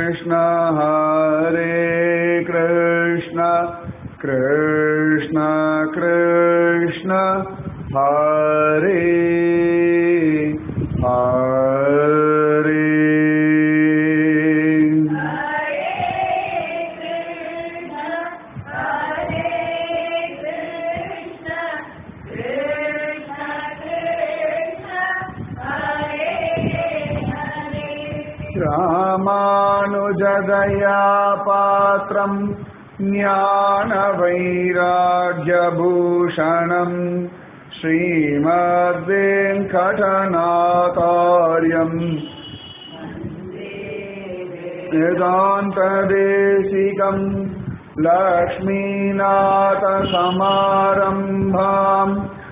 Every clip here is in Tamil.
कृष्ण हरे कृष्ण कृष्ण कृष्ण हरे हरे रामानुजदया पात्रम् ज्ञानवैराग्यभूषणम् श्रीमद्वेङ्कटनाथार्यम् वेदान्तदेशिकम् लक्ष्मीनाथसमारम्भाम्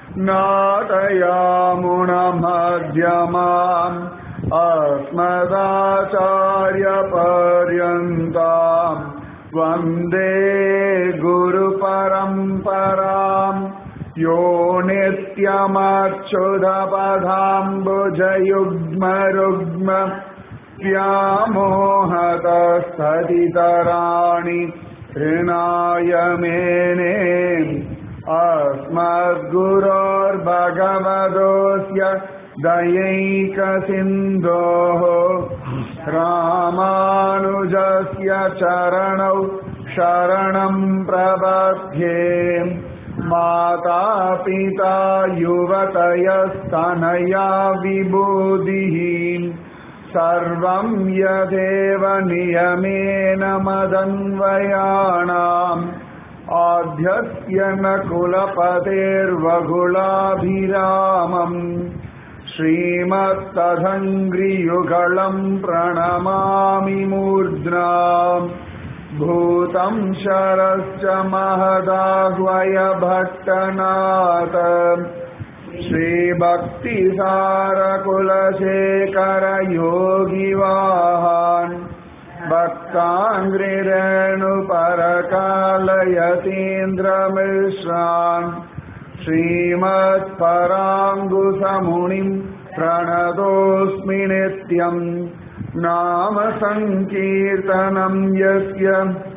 नाटयामुणमध्यमाम् अस्मदाचार्यपर्यन्ताम् वन्दे गुरुपरम्पराम् यो नित्यमच्युतपदाम्बुजयुग्मरुग्म व्यामोहतस्तदितराणि ऋणाय मेने अस्मद्गुरोर्भगवतोऽस्य दयैकसिन्धोः रामानुजस्य चरणौ शरणं प्रबध्ये माता पिता युवतयस्तनया विबुधिः सर्वं यदेव नियमेन मदन्वयाणाम् आद्यस्य न कुलपतेर्वकुलाभिरामम् श्रीमत्तदङ्घ्रियुगळम् प्रणमामि मूर्ध्ना भूतं शरश्च महदाह्वय भट्टनाथ श्रीभक्तिसारकुलशेखर योगिवाहान् भक्ताङ्घ्रिरेणुपरकालयतीन्द्रमिश्रान् श्रीमत्पराङ्गुसमुनिम् प्रणतोऽस्मि नित्यम् नाम सङ्कीर्तनम् यस्य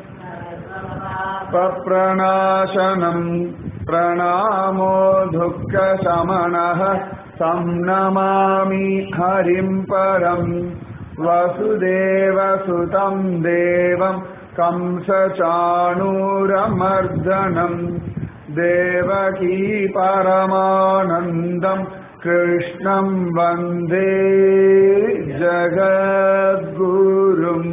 पप्रणाशनम् प्रणामो दुःखशमनः तं नमामि हरिम् परम् वसुदेवसुतं देवं कंसचाणूरमर्दनम् देवकी परमानन्दम् कृष्णं वन्दे ஜகத்குரும்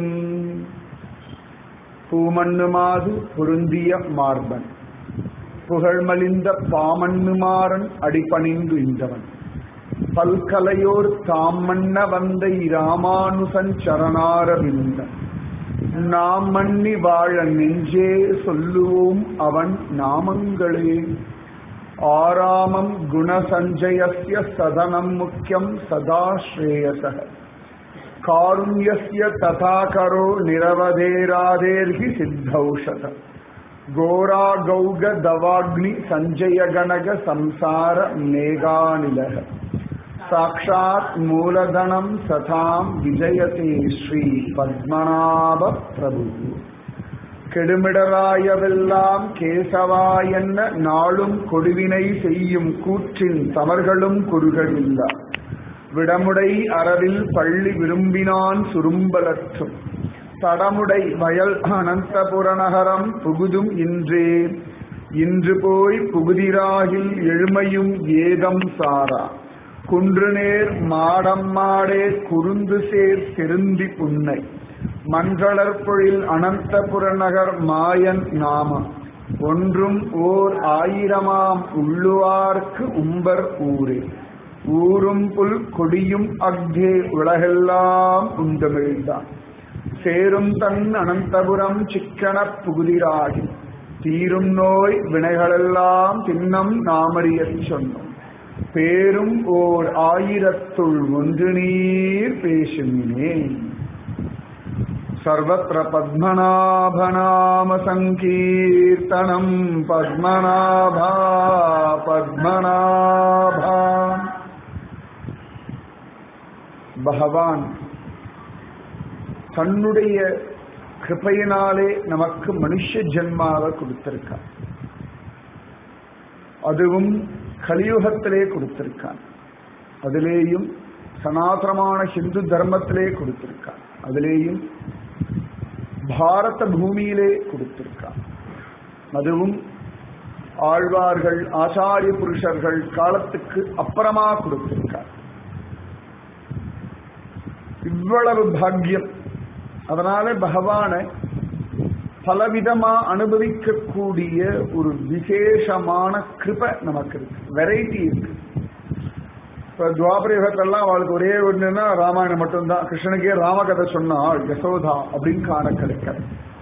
பூமண்ணுமாது பொருந்திய மார்பன் புகழ்மலிந்த பாமண்ணுமாறன் அடிபணிந்து இந்தவன் பல்கலையோர் தாம் மன்ன வந்த இராமானுசன் சரணாரவிந்தன் நாம் மன்னி வாழ நெஞ்சே சொல்லுவோம் அவன் நாமங்களே ஆராமம் குணசஞ்சயஸ்ய சதனம் முக்கியம் சதா ஸ்ரேயச காருண்யஸ்ய ததாகரோ நிரவதேராதேர்ஹி சித்தௌஷத கோரா கௌக தவாக்னி சஞ்சய கணக சம்சார மேகாநிலக சாட்சாத் மூலதனம் சதாம் விஜயதே ஸ்ரீ பத்மநாப பிரபு கெடுமிடராயவெல்லாம் கேசவா என்ன நாளும் கொடுவினை செய்யும் கூற்றின் தமர்களும் குறுகளில்ல விடமுடை அறவில் பள்ளி விரும்பினான் சுரும்பலற்றும் தடமுடை வயல் அனந்தபுரநகரம் புகுதும் இன்றே இன்று போய் புகுதிராகில் எழுமையும் ஏதம் சாரா குன்றுநேர் மாடம் மாடே குறுந்து சேர் திருந்தி புன்னை மன்றளற்பொழில் அனந்தபுரநகர் மாயன் நாமம் ஒன்றும் ஓர் ஆயிரமாம் உள்ளுவார்க்கு உம்பர் ஊரே ஊரும் புல் கொடியும் அக்தே உலகெல்லாம் உண்டமிழ்ந்தான் சேரும் தன் அனந்தபுரம் சிக்கனப் புகுதிராகி தீரும் நோய் வினைகளெல்லாம் தின்னம் நாமறியச் சொன்னோம் பேரும் ஓர் ஆயிரத்துள் ஒன்று நீர் பேசுமினே सर्वत्र पद्मनाभनाम सङ्कीर्तनम् पद्मनाभा पद्मनाभा பகவான் தன்னுடைய கிருபையினாலே நமக்கு மனுஷ ஜென்மாவை கொடுத்திருக்கான் அதுவும் கலியுகத்திலே கொடுத்திருக்கான் அதிலேயும் சனாதனமான ஹிந்து தர்மத்திலே கொடுத்திருக்கான் அதிலேயும் பாரத பூமியிலே கொடுத்திருக்கான் அதுவும் ஆழ்வார்கள் ஆச்சாரிய புருஷர்கள் காலத்துக்கு அப்புறமா கொடுத்திருக்கார் இவ்வளவு பாக்கியம் அதனால பகவானை பலவிதமா அனுபவிக்கக்கூடிய ஒரு விசேஷமான கிருப நமக்கு இருக்கு வெரைட்டி இருக்கு இப்ப துவாபர யுகத்திலலாம் அவளுக்கு ஒரே ஒண்ணுன்னா ராமாயணம் மட்டும்தான் கிருஷ்ணனுக்கே ராமகதை சொன்னால் யசோதா அப்படின்னு காண கிடைக்கிறது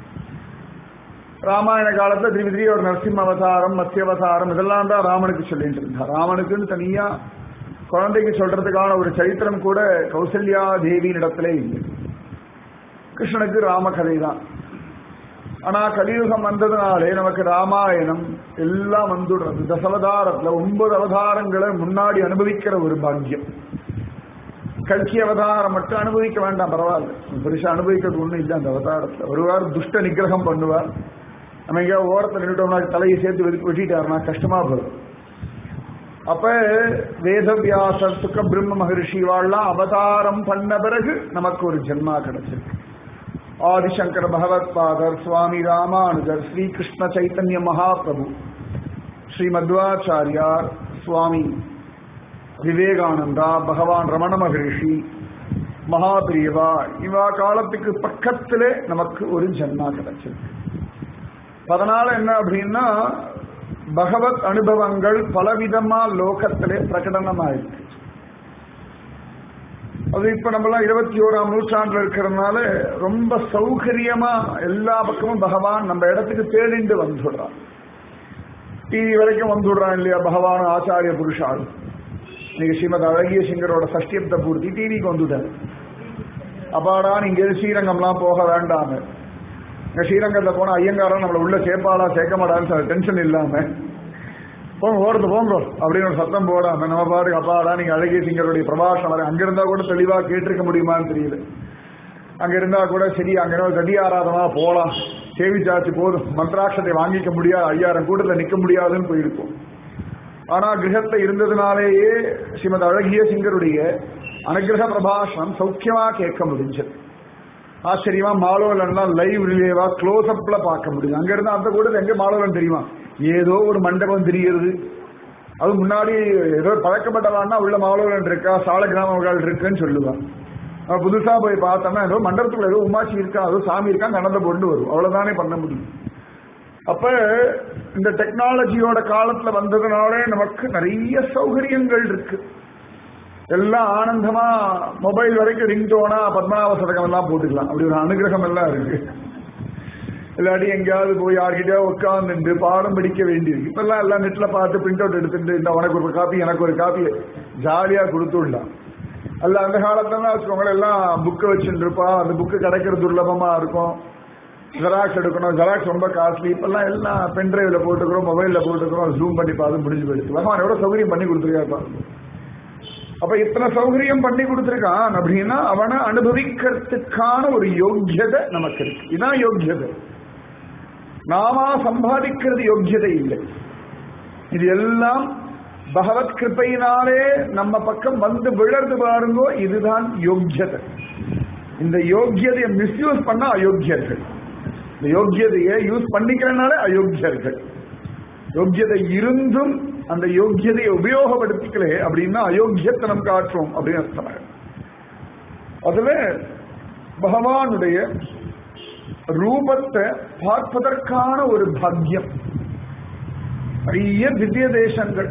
ராமாயண காலத்துல திரும்பி திரும்பி ஒரு நரசிம்ம அவதாரம் மத்திய அவதாரம் இதெல்லாம் தான் ராமனுக்கு சொல்லிட்டு இருந்தார் ராமனுக்குன்னு தனியா குழந்தைக்கு சொல்றதுக்கான ஒரு சரித்திரம் கூட கௌசல்யா தேவியின் இடத்துல இல்லை கிருஷ்ணனுக்கு ராமகதை தான் ஆனா கலியுகம் வந்ததுனாலே நமக்கு ராமாயணம் எல்லாம் வந்துடுறது தசவதாரத்துல ஒன்பது அவதாரங்களை முன்னாடி அனுபவிக்கிற ஒரு பாக்கியம் கல்கி அவதாரம் மட்டும் அனுபவிக்க வேண்டாம் பரவாயில்ல பெருசா அனுபவிக்கிறது ஒண்ணும் இல்லை அந்த அவதாரத்துல ஒருவார் துஷ்ட நிகிரகம் பண்ணுவார் நம்ம எங்கேயா ஓரத்தில் நின்றுட்டோம்னா தலையை சேர்த்து வெட்டி வெட்டிட்டாருன்னா கஷ்டமா போகும் அப்ப வேதவியாசர் சுக்க பிரம்ம மகர்ஷி வாழலாம் அவதாரம் பண்ண பிறகு நமக்கு ஒரு ஜென்மா கிடைச்சிருக்கு ஆதிசங்கர பகவத் பாதர் சுவாமி ராமானுஜர் ஸ்ரீகிருஷ்ண சைத்தன்ய மகாபிரபு ஸ்ரீ மத்வாச்சாரியார் சுவாமி விவேகானந்தா பகவான் ரமண மகரிஷி மகாபிரியவா இவா காலத்துக்கு பக்கத்திலே நமக்கு ஒரு ஜென்மா கிடைச்சிருக்கு அதனால என்ன அப்படின்னா பகவத் அனுபவங்கள் பலவிதமா லோகத்திலே பிரகடனமாயிருக்கு அது இப்ப நம்மளாம் இருபத்தி ஓராம் நூற்றாண்டுல இருக்கிறதுனால ரொம்ப சௌகரியமா எல்லா பக்கமும் பகவான் நம்ம இடத்துக்கு தேடிண்டு வந்துடுறான் டிவி வரைக்கும் வந்துடுறான் இல்லையா பகவான் ஆச்சாரிய புருஷால் இன்னைக்கு ஸ்ரீமத் அழகிய சிங்கரோட சஷ்டியப்த பூர்த்தி டிவிக்கு வந்துட்டாரு அப்பாடா நீங்க ஸ்ரீரங்கம்லாம் போக வேண்டாம இங்க ஸ்ரீரங்கத்துல போனா ஐயங்காரன் நம்மள உள்ள சேர்ப்பாளா சேர்க்க மாட்டான்னு டென்ஷன் இல்லாம போங்க ஓடுறது போங்க அப்படின்னு ஒரு சத்தம் போடாம நம்ம பாட்டுக்கு அப்பாடா நீங்க அழகிய சிங்கருடைய பிரபாஷம் வர அங்க இருந்தா கூட தெளிவா கேட்டிருக்க முடியுமான்னு தெரியல அங்க இருந்தா கூட சரி அங்க ஒரு கடி ஆராதனா போலாம் சேவிச்சாச்சு போதும் மந்திராட்சத்தை வாங்கிக்க முடியாது ஐயாயிரம் கூட்டத்தில் நிக்க முடியாதுன்னு போயிருக்கும் ஆனா கிரகத்துல இருந்ததுனாலேயே ஸ்ரீமத் அழகிய சிங்கருடைய அனுகிரக பிரபாஷனம் சௌக்கியமா கேட்க முடிஞ்சது ஆச்சரியமா மாலோலன்லாம் லைவ் ரிலேவா க்ளோஸ் அப்ல பார்க்க முடியும் அங்க இருந்து அந்த கூட எங்க மாலோலன் தெரியுமா ஏதோ ஒரு மண்டபம் தெரிகிறது அது முன்னாடி ஏதோ பழக்கப்பட்டவான்னா உள்ள மாலோலன் இருக்கா சால கிராமங்கள் இருக்குன்னு சொல்லுவான் அவன் புதுசா போய் பார்த்தோம்னா ஏதோ மண்டபத்துக்குள்ள ஏதோ உமாச்சி இருக்கா ஏதோ சாமி இருக்கா நடந்த கொண்டு வரும் அவ்வளவுதானே பண்ண முடியும் அப்ப இந்த டெக்னாலஜியோட காலத்துல வந்ததுனாலே நமக்கு நிறைய சௌகரியங்கள் இருக்கு எல்லாம் ஆனந்தமா மொபைல் வரைக்கும் ரிங்டோனா பத்மநாப சதகம் எல்லாம் போட்டுக்கலாம் அப்படி ஒரு அனுகிரகம் எல்லாம் இருக்கு இல்லாட்டி எங்கேயாவது போய் யார்கிட்டயோ உட்கார்ந்து பாடம் படிக்க வேண்டியிருக்கு இப்பெல்லாம் எல்லாம் நெட்ல பார்த்து பிரிண்ட் அவுட் எடுத்துட்டு இந்த உனக்கு ஒரு காப்பி எனக்கு ஒரு காப்பி ஜாலியா கொடுத்துடலாம் அல்ல அந்த காலத்துல வச்சுக்கோங்களேன் எல்லாம் புக்கை வச்சுட்டு இருப்பா அந்த புக்கு கிடைக்கிறது துர்லபமா இருக்கும் ஜெராக்ஸ் எடுக்கணும் ஜெராக்ஸ் ரொம்ப காஸ்ட்லி இப்பெல்லாம் எல்லாம் பென் டிரைவ்ல போட்டுக்கிறோம் மொபைல்ல போட்டுக்கிறோம் ஜூம் பண்ணி பார்த்து முடிஞ்சு போயிடுச்சு பகவான் எவ்வளவு சௌகரியம் பண்ணி கொடுத்துருக்கா அப்ப இத்தனை சௌகரியம் பண்ணி கொடுத்துருக்கான் அப்படின்னா அவனை அனுபவிக்கிறதுக்கான ஒரு யோக்கியதை நமக்கு இருக்கு இதான் யோக்கியதை நாம சம்பாதிக்கிறது யோக்கியதை இல்லை இது எல்லாம் பகவத் கிருப்பையினாலே நம்ம பக்கம் வந்து விழறது பாருங்கோ இதுதான் யோக்கியதை இந்த யோக்கியதையை மிஸ்யூஸ் பண்ண அயோக்கியர்கள் இந்த யோக்கியதையை யூஸ் பண்ணிக்கிறனால அயோக்கியர்கள் யோக்கியதை இருந்தும் அந்த யோக்கியதையை உபயோகப்படுத்திக்கலே அப்படின்னா அயோக்கியத்தனம் காட்டுறோம் அப்படின்னு அர்த்தம் அதுல பகவானுடைய ரூபத்தை பார்ப்பதற்கான ஒரு பாக்கியம் நிறைய திவ்ய தேசங்கள்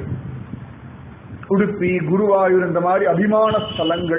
உடுப்பி குருவாயூர் இந்த மாதிரி அபிமான ஸ்தலங்கள்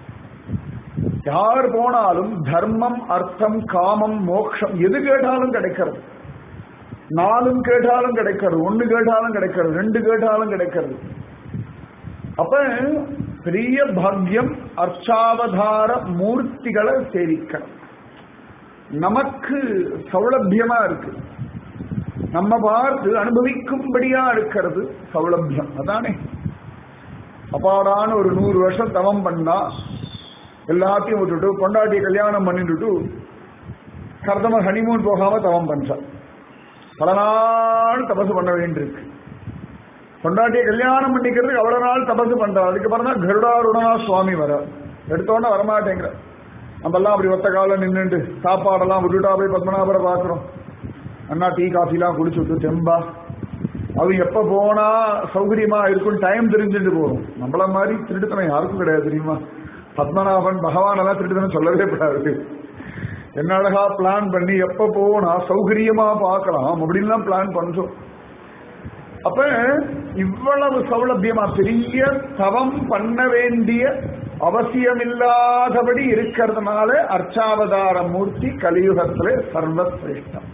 யார் போனாலும் தர்மம் அர்த்தம் காமம் மோட்சம் எது கேட்டாலும் கிடைக்கிறது நாலும் கேட்டாலும் கிடைக்கிறது ஒன்னு கேட்டாலும் கிடைக்கிறது ரெண்டு கேட்டாலும் கிடைக்கிறது அப்ப பெரிய பாக்கியம் அர்ச்சாவதார மூர்த்திகளை சேவிக்கணும் நமக்கு சௌலபியமா இருக்கு நம்ம பார்த்து அனுபவிக்கும்படியா இருக்கிறது சௌலபியம் அதானே அப்பாடான ஒரு நூறு வருஷம் தவம் பண்ணா எல்லாத்தையும் விட்டுட்டு பொண்டாட்டியை கல்யாணம் பண்ணிட்டு கர்தம ஹனிமூன் போகாம தவம் பண்றான் பல நாள் தபசு பண்ண வேண்டியிருக்கு பொண்டாட்டியை கல்யாணம் பண்ணிக்கிறதுக்கு அவ்வளவு நாள் தபசு பண்றா அதுக்கப்புறம் தான் கருடாருடனா சுவாமி வர எடுத்தோன்னே வரமாட்டேங்கிற நம்ம எல்லாம் அப்படி ஒத்த காலம் நின்றுட்டு சாப்பாடெல்லாம் விட்டுட்டா போய் பத்மநாபரை பார்க்குறோம் அண்ணா டீ காஃபிலாம் குடிச்சு விட்டு தெம்பா அவங்க எப்ப போனா சௌகரியமா இருக்கும் டைம் தெரிஞ்சுட்டு போறோம் நம்மள மாதிரி திருட்டுத்தனம் யாருக்கும் கிடையாது தெரியுமா பத்மநாபன் பகவான் எல்லாம் திருட்டுத்தனம் சொல்லவே கூடாது என்ன அழகா பிளான் பண்ணி எப்ப போனா சௌகரியமா பார்க்கலாம் அப்படின்லாம் பிளான் பண்றோம் அப்ப இவ்வளவு சௌலபியமா பெரிய தவம் பண்ண வேண்டிய அவசியமில்லாதபடி இருக்கிறதுனால அர்ச்சாவதார மூர்த்தி கலியுகத்திலே சர்வசிரேஷ்டம்